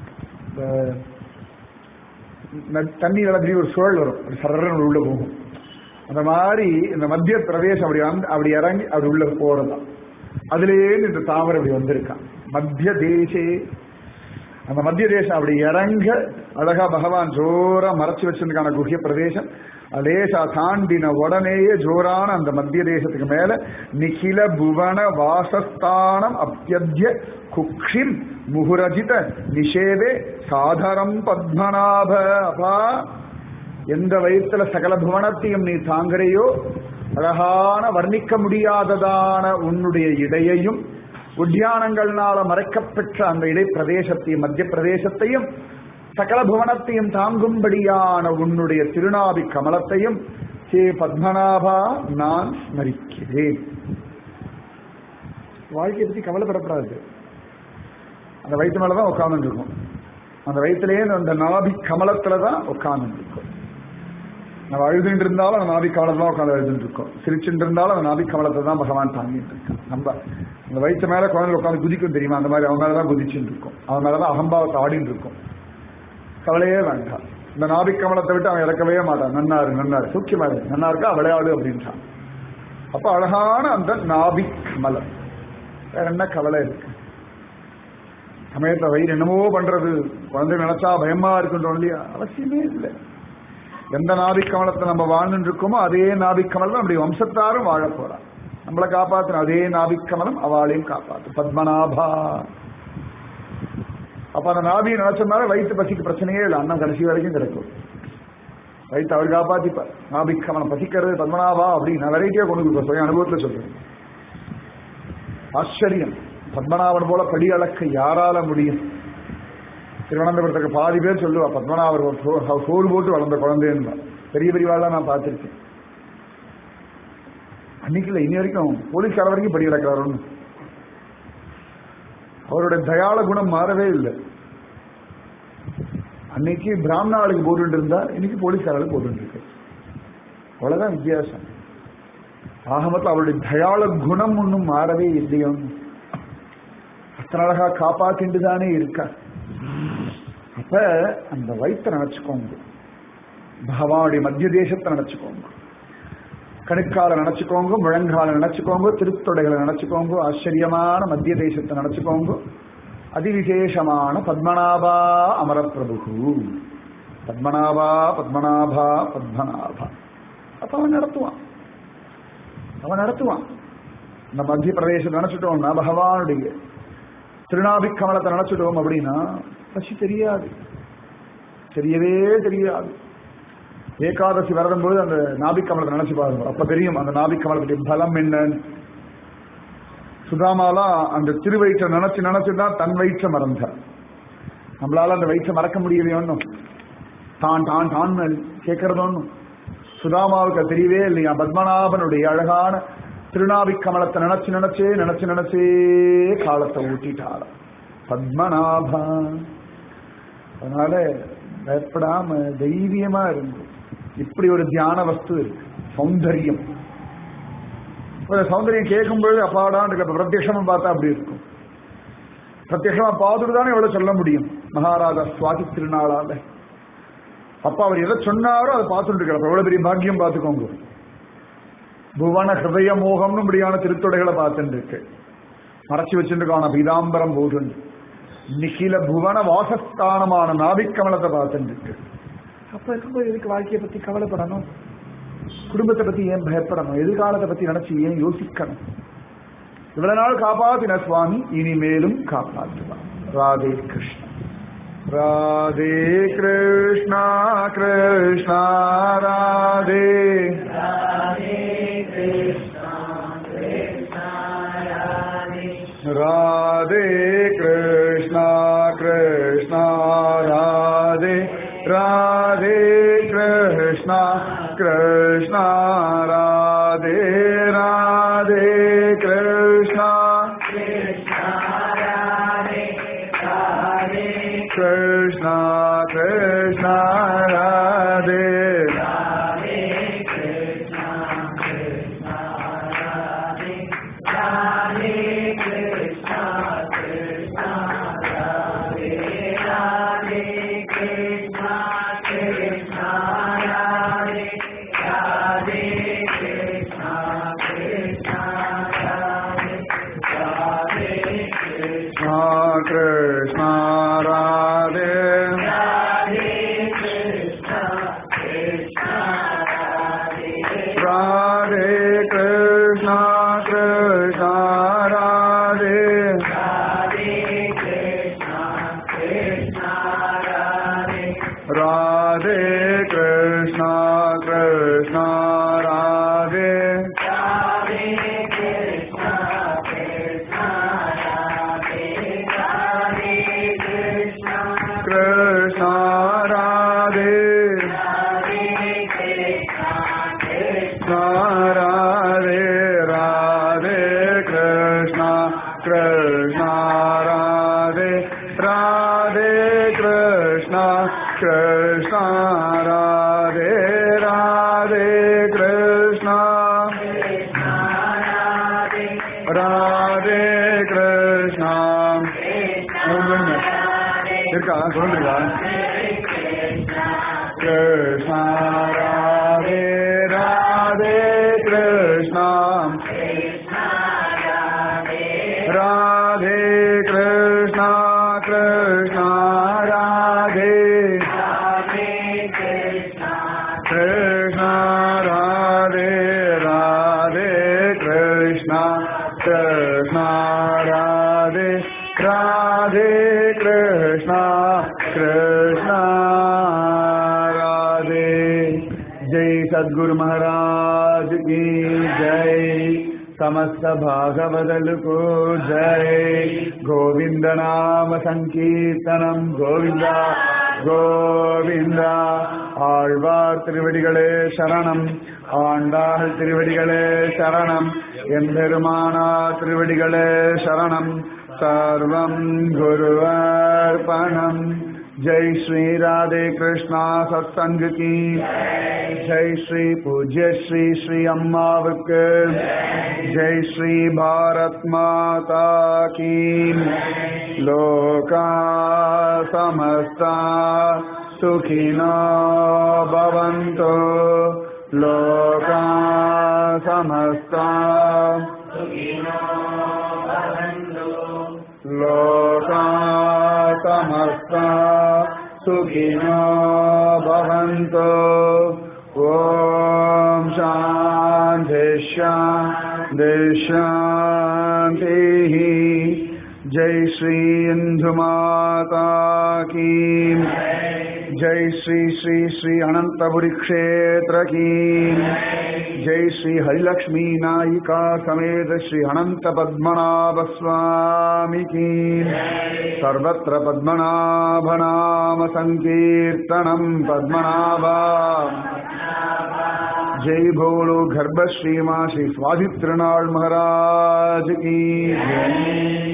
இந்த தண்ணீர் திடீர் ஒரு சுழல் வரும் அப்படி சரன்னு உள்ள போகும் அந்த மாதிரி இந்த மத்திய பிரதேசம் அப்படி வந்து அப்படி இறங்கி அப்படி உள்ள போறதான் அதுலேருந்து இந்த தாமரை அப்படி வந்திருக்கான் மத்திய தேசே அந்த மத்திய தேசம் அப்படி இறங்க அழகா பகவான் ஜோரா மறைச்சு வச்சிருக்கான குஹ்ய பிரதேசம் லேசா தாண்டின உடனேயே ஜோரான அந்த மத்திய தேசத்துக்கு மேல நிகில புவன வாசஸ்தானம் அப்பியத்திய குக்ஷிம் முகுரஜித நிஷேதே சாதரம் பத்மநாப அப்பா எந்த வயிற்றுல சகல புவனத்தையும் நீ தாங்குறையோ அழகான வர்ணிக்க முடியாததான உன்னுடைய இடையையும் உத்தியானங்கள்னால மறைக்கப்பெற்ற அந்த இடை பிரதேசத்தையும் மத்திய பிரதேசத்தையும் சகல புவனத்தையும் தாங்கும்படியான உன்னுடைய திருநாபி கமலத்தையும் ஹே பத்மநாபா நான் ஸ்மரிக்கிறேன் வாழ்க்கையை பத்தி கவலைப்படப்படாது அந்த வயிற்று மேலதான் உட்கார்ந்து இருக்கும் அந்த வயிற்றுலேயே அந்த நாபி கமலத்துல தான் உட்கார்ந்து இருக்கும் நம்ம அழுதுட்டு இருந்தாலும் அந்த நாபி கமலத்தை தான் உட்காந்து அழுதுட்டு இருக்கோம் சிரிச்சுட்டு இருந்தாலும் அந்த நாபி கமலத்தை தான் பகவான் தாங்கிட்டு இருக்கான் நம்ம அந்த வயிற்று மேல குழந்தை உட்காந்து குதிக்கும் தெரியுமா அந்த மாதிரி அவன் மேலதான் குதிச்சுட்டு இருக்கும் அவன் மேலதான் அகம்பாவத்தை ஆடிட்டு இருக்கும் கவலையே வேண்டாம் இந்த நாபி கமலத்தை விட்டு அவன் இறக்கவே மாட்டான் நன்னாரு நன்னாரு சூக்கியமா இருக்கு நன்னா இருக்கா விளையாடு அப்படின்ட்டான் அப்ப அழகான அந்த நாபி கமலம் வேற என்ன கவலை இருக்கு சமயத்தை வயிறு என்னமோ பண்றது குழந்தை நினைச்சா பயமா இருக்குன்றோம் இல்லையா அவசியமே இல்லை எந்த நாபிக் கமலத்தை நம்ம வாழ்ந்துட்டு இருக்கோமோ அதே நாபிக் கமலம் அப்படி வம்சத்தாரும் வாழ போறான் நம்மளை காப்பாத்தின அதே நாபிக் கமலம் அவளையும் காப்பாத்து பத்மநாபா அப்ப அந்த நாபியை நினைச்சதுனால வயிற்று பசிக்கு பிரச்சனையே இல்லை அண்ணன் கடைசி வரைக்கும் கிடைக்கும் வயிற்று அவர் காப்பாத்திப்பார் நாபிக் கமலம் பசிக்கிறது பத்மநாபா அப்படி நான் வெரைட்டியா கொண்டு கொடுப்பேன் சுய அனுபவத்துல சொல்றேன் ஆச்சரியம் பத்மநாபன் போல படி அளக்க யாரால முடியும் திருவனந்தபுரத்துக்கு பாதி பேர் சொல்லுவா பத்மநாபர் சோறு போட்டு வளர்ந்த குழந்தைன்னு பெரிய பெரியவாள்லாம் நான் பார்த்திருக்கேன் அன்னைக்கு இல்லை இனி வரைக்கும் போலீஸ்கார வரைக்கும் படி இழக்கிறாருன்னு அவருடைய தயாள குணம் மாறவே இல்லை அன்னைக்கு பிராமண ஆளுக்கு போட்டு இருந்தா இன்னைக்கு போலீஸ்காரர்களுக்கு போட்டு இருக்கு அவ்வளவுதான் வித்தியாசம் ஆக மொத்தம் அவருடைய தயாள குணம் ஒன்றும் மாறவே இல்லையோ அத்தனை அழகா காப்பாத்திட்டு தானே இருக்கா அப்ப அந்த வயிற்றை நினைச்சுக்கோங்க பகவானுடைய மத்திய தேசத்தை நினைச்சுக்கோங்க கணுக்கால நினைச்சுக்கோங்க முழங்கால நினைச்சுக்கோங்க திருத்தொடைகளை நினைச்சுக்கோங்க ஆச்சரியமான மத்திய தேசத்தை நினைச்சுக்கோங்க அதிவிசேஷமான பத்மநாபா அமரப்பிரபு பத்மநாபா பத்மநாபா பத்மநாபா அப்ப அவன் நடத்துவான் அவன் நடத்துவான் இந்த மத்திய பிரதேசம் நினைச்சிட்டோம்னா பகவானுடைய திருநாபி கமலத்தை நினைச்சிட்டோம் அப்படின்னா பசி தெரியாது தெரியவே தெரியாது ஏகாதசி வரும்போது அந்த நாபிக் கமலத்தை நினைச்சு பாருங்க அப்ப தெரியும் அந்த நாபிக் கமலத்துடைய பலம் என்னன்னு சுதாமாலாம் அந்த திருவயிற்றை நினைச்சு நினைச்சுதான் தன் வயிற்றை மறந்தார் நம்மளால அந்த வயிற்றை மறக்க முடியலையோ ஒன்றும் தான் தான் தான் கேட்கறது ஒன்றும் சுதாமாவுக்கு அது தெரியவே இல்லையா பத்மநாபனுடைய அழகான திருநாபிக் கமலத்தை நினைச்சு நினைச்சே நினைச்சு நினைச்சே காலத்தை ஊட்டிட்டாள் பத்மநாபா அதனால பயப்படாம தைரியமா இருக்கும் இப்படி ஒரு தியான வஸ்து இருக்கு சௌந்தரியம் ஒரு சௌந்தரியம் கேட்கும்பொழுது அப்பாடான்னு இருக்க பிரத்யட்சமா பார்த்தா அப்படி இருக்கும் பிரத்யட்சமா பார்த்துட்டு தானே எவ்வளவு சொல்ல முடியும் மகாராஜா சுவாதி திருநாளால அப்பா அவர் எதை சொன்னாரோ அதை பார்த்துட்டு இருக்கிறப்ப எவ்வளவு பெரிய பாக்கியம் பார்த்துக்கோங்க புவன ஹிருதய மோகம்னு இப்படியான திருத்தொடைகளை பார்த்துட்டு இருக்கு மறைச்சு வச்சுருக்கான பீதாம்பரம் போதுண்டு நிகில புவன வாசஸ்தானமான நாபிக்கமலத்தை பார்த்துட்டு இருக்கு அப்ப இருக்கும்போது எதுக்கு வாழ்க்கையை பத்தி கவலைப்படணும் குடும்பத்தை பத்தி ஏன் பயப்படணும் எதிர்காலத்தை பத்தி நினைச்சு ஏன் யோசிக்கணும் இவ்வளவு நாள் காப்பாத்தின சுவாமி இனிமேலும் காப்பாற்றுவான் ராதே கிருஷ்ணா ராதே கிருஷ்ணா கிருஷ்ணா ராதே ராதே கிருஷ்ணா கிருஷ்ணா ராதே ராதே கிருஷ்ணா கிருஷ்ணா ராதே ராதே கிருஷ்ணா கிருஷ்ணா கிருஷ்ணா ராதே கிருஷ்ணா கிருஷ்ணா ராதே ராதே கிருஷ்ணா கிருஷ்ணா ராதே ராதே கிருஷ்ணா கிருஷ்ணா ராதே கிருஷ்ணா ராதே கிருஷ்ணா ராதே ராதே கிருஷ்ணா கிருஷ்ணா ராதே ராதே கிருஷ்ணா கிருஷ்ணா ராதே ராதே கிருஷ்ணா ராதே கிருஷ்ணா சொல்லுங்க. இருக்கா சொல்லுங்களா கிருஷ்ணா ராதே ராதே கிருஷ்ணா ராதே கிருஷ்ணா கிருஷ்ணா ராதே கிருஷ்ணா ராதே ராதே கிருஷ்ணா கிருஷ்ணா ராதே ராதே கிருஷ்ணா கிருஷ்ணா ராதே जय सद्गुरु महाराज की जय समस्त भागवदल को जय गोविंद नाम संकीर्तनम गोविंदा கோவிந்தா ஆழ்வார் திருவடிகளே சரணம் ஆண்டாள் திருவடிகளே சரணம் எம்பெருமானா திருவடிகளே சரணம் சர்வம் குருவர்பணம் जय श्री राधे कृष्णा सत्संग की जय श्री पूज्य श्री श्री अम्मावक जय श्री भारत माता की लोका समस्ता सुखिनो भवन्तु लोका समस्ता लोका समस्ता सुखिनो भवन्तु ॐ शान्ति शान्ति शान्तिः जय श्री इन्दुमाता की जय श्री श्री श्री अनंतपुरी क्षेत्र की जय श्री हरिलक्ष्मी नायिका समेत श्री अनंत पद्मनाभ स्वामी की सर्वत्र पद्मनाभ नाम संकीर्तनम पद्मनाभा जय भोलो गर्भ श्री माँ श्री स्वादित्रनाल महाराज की जय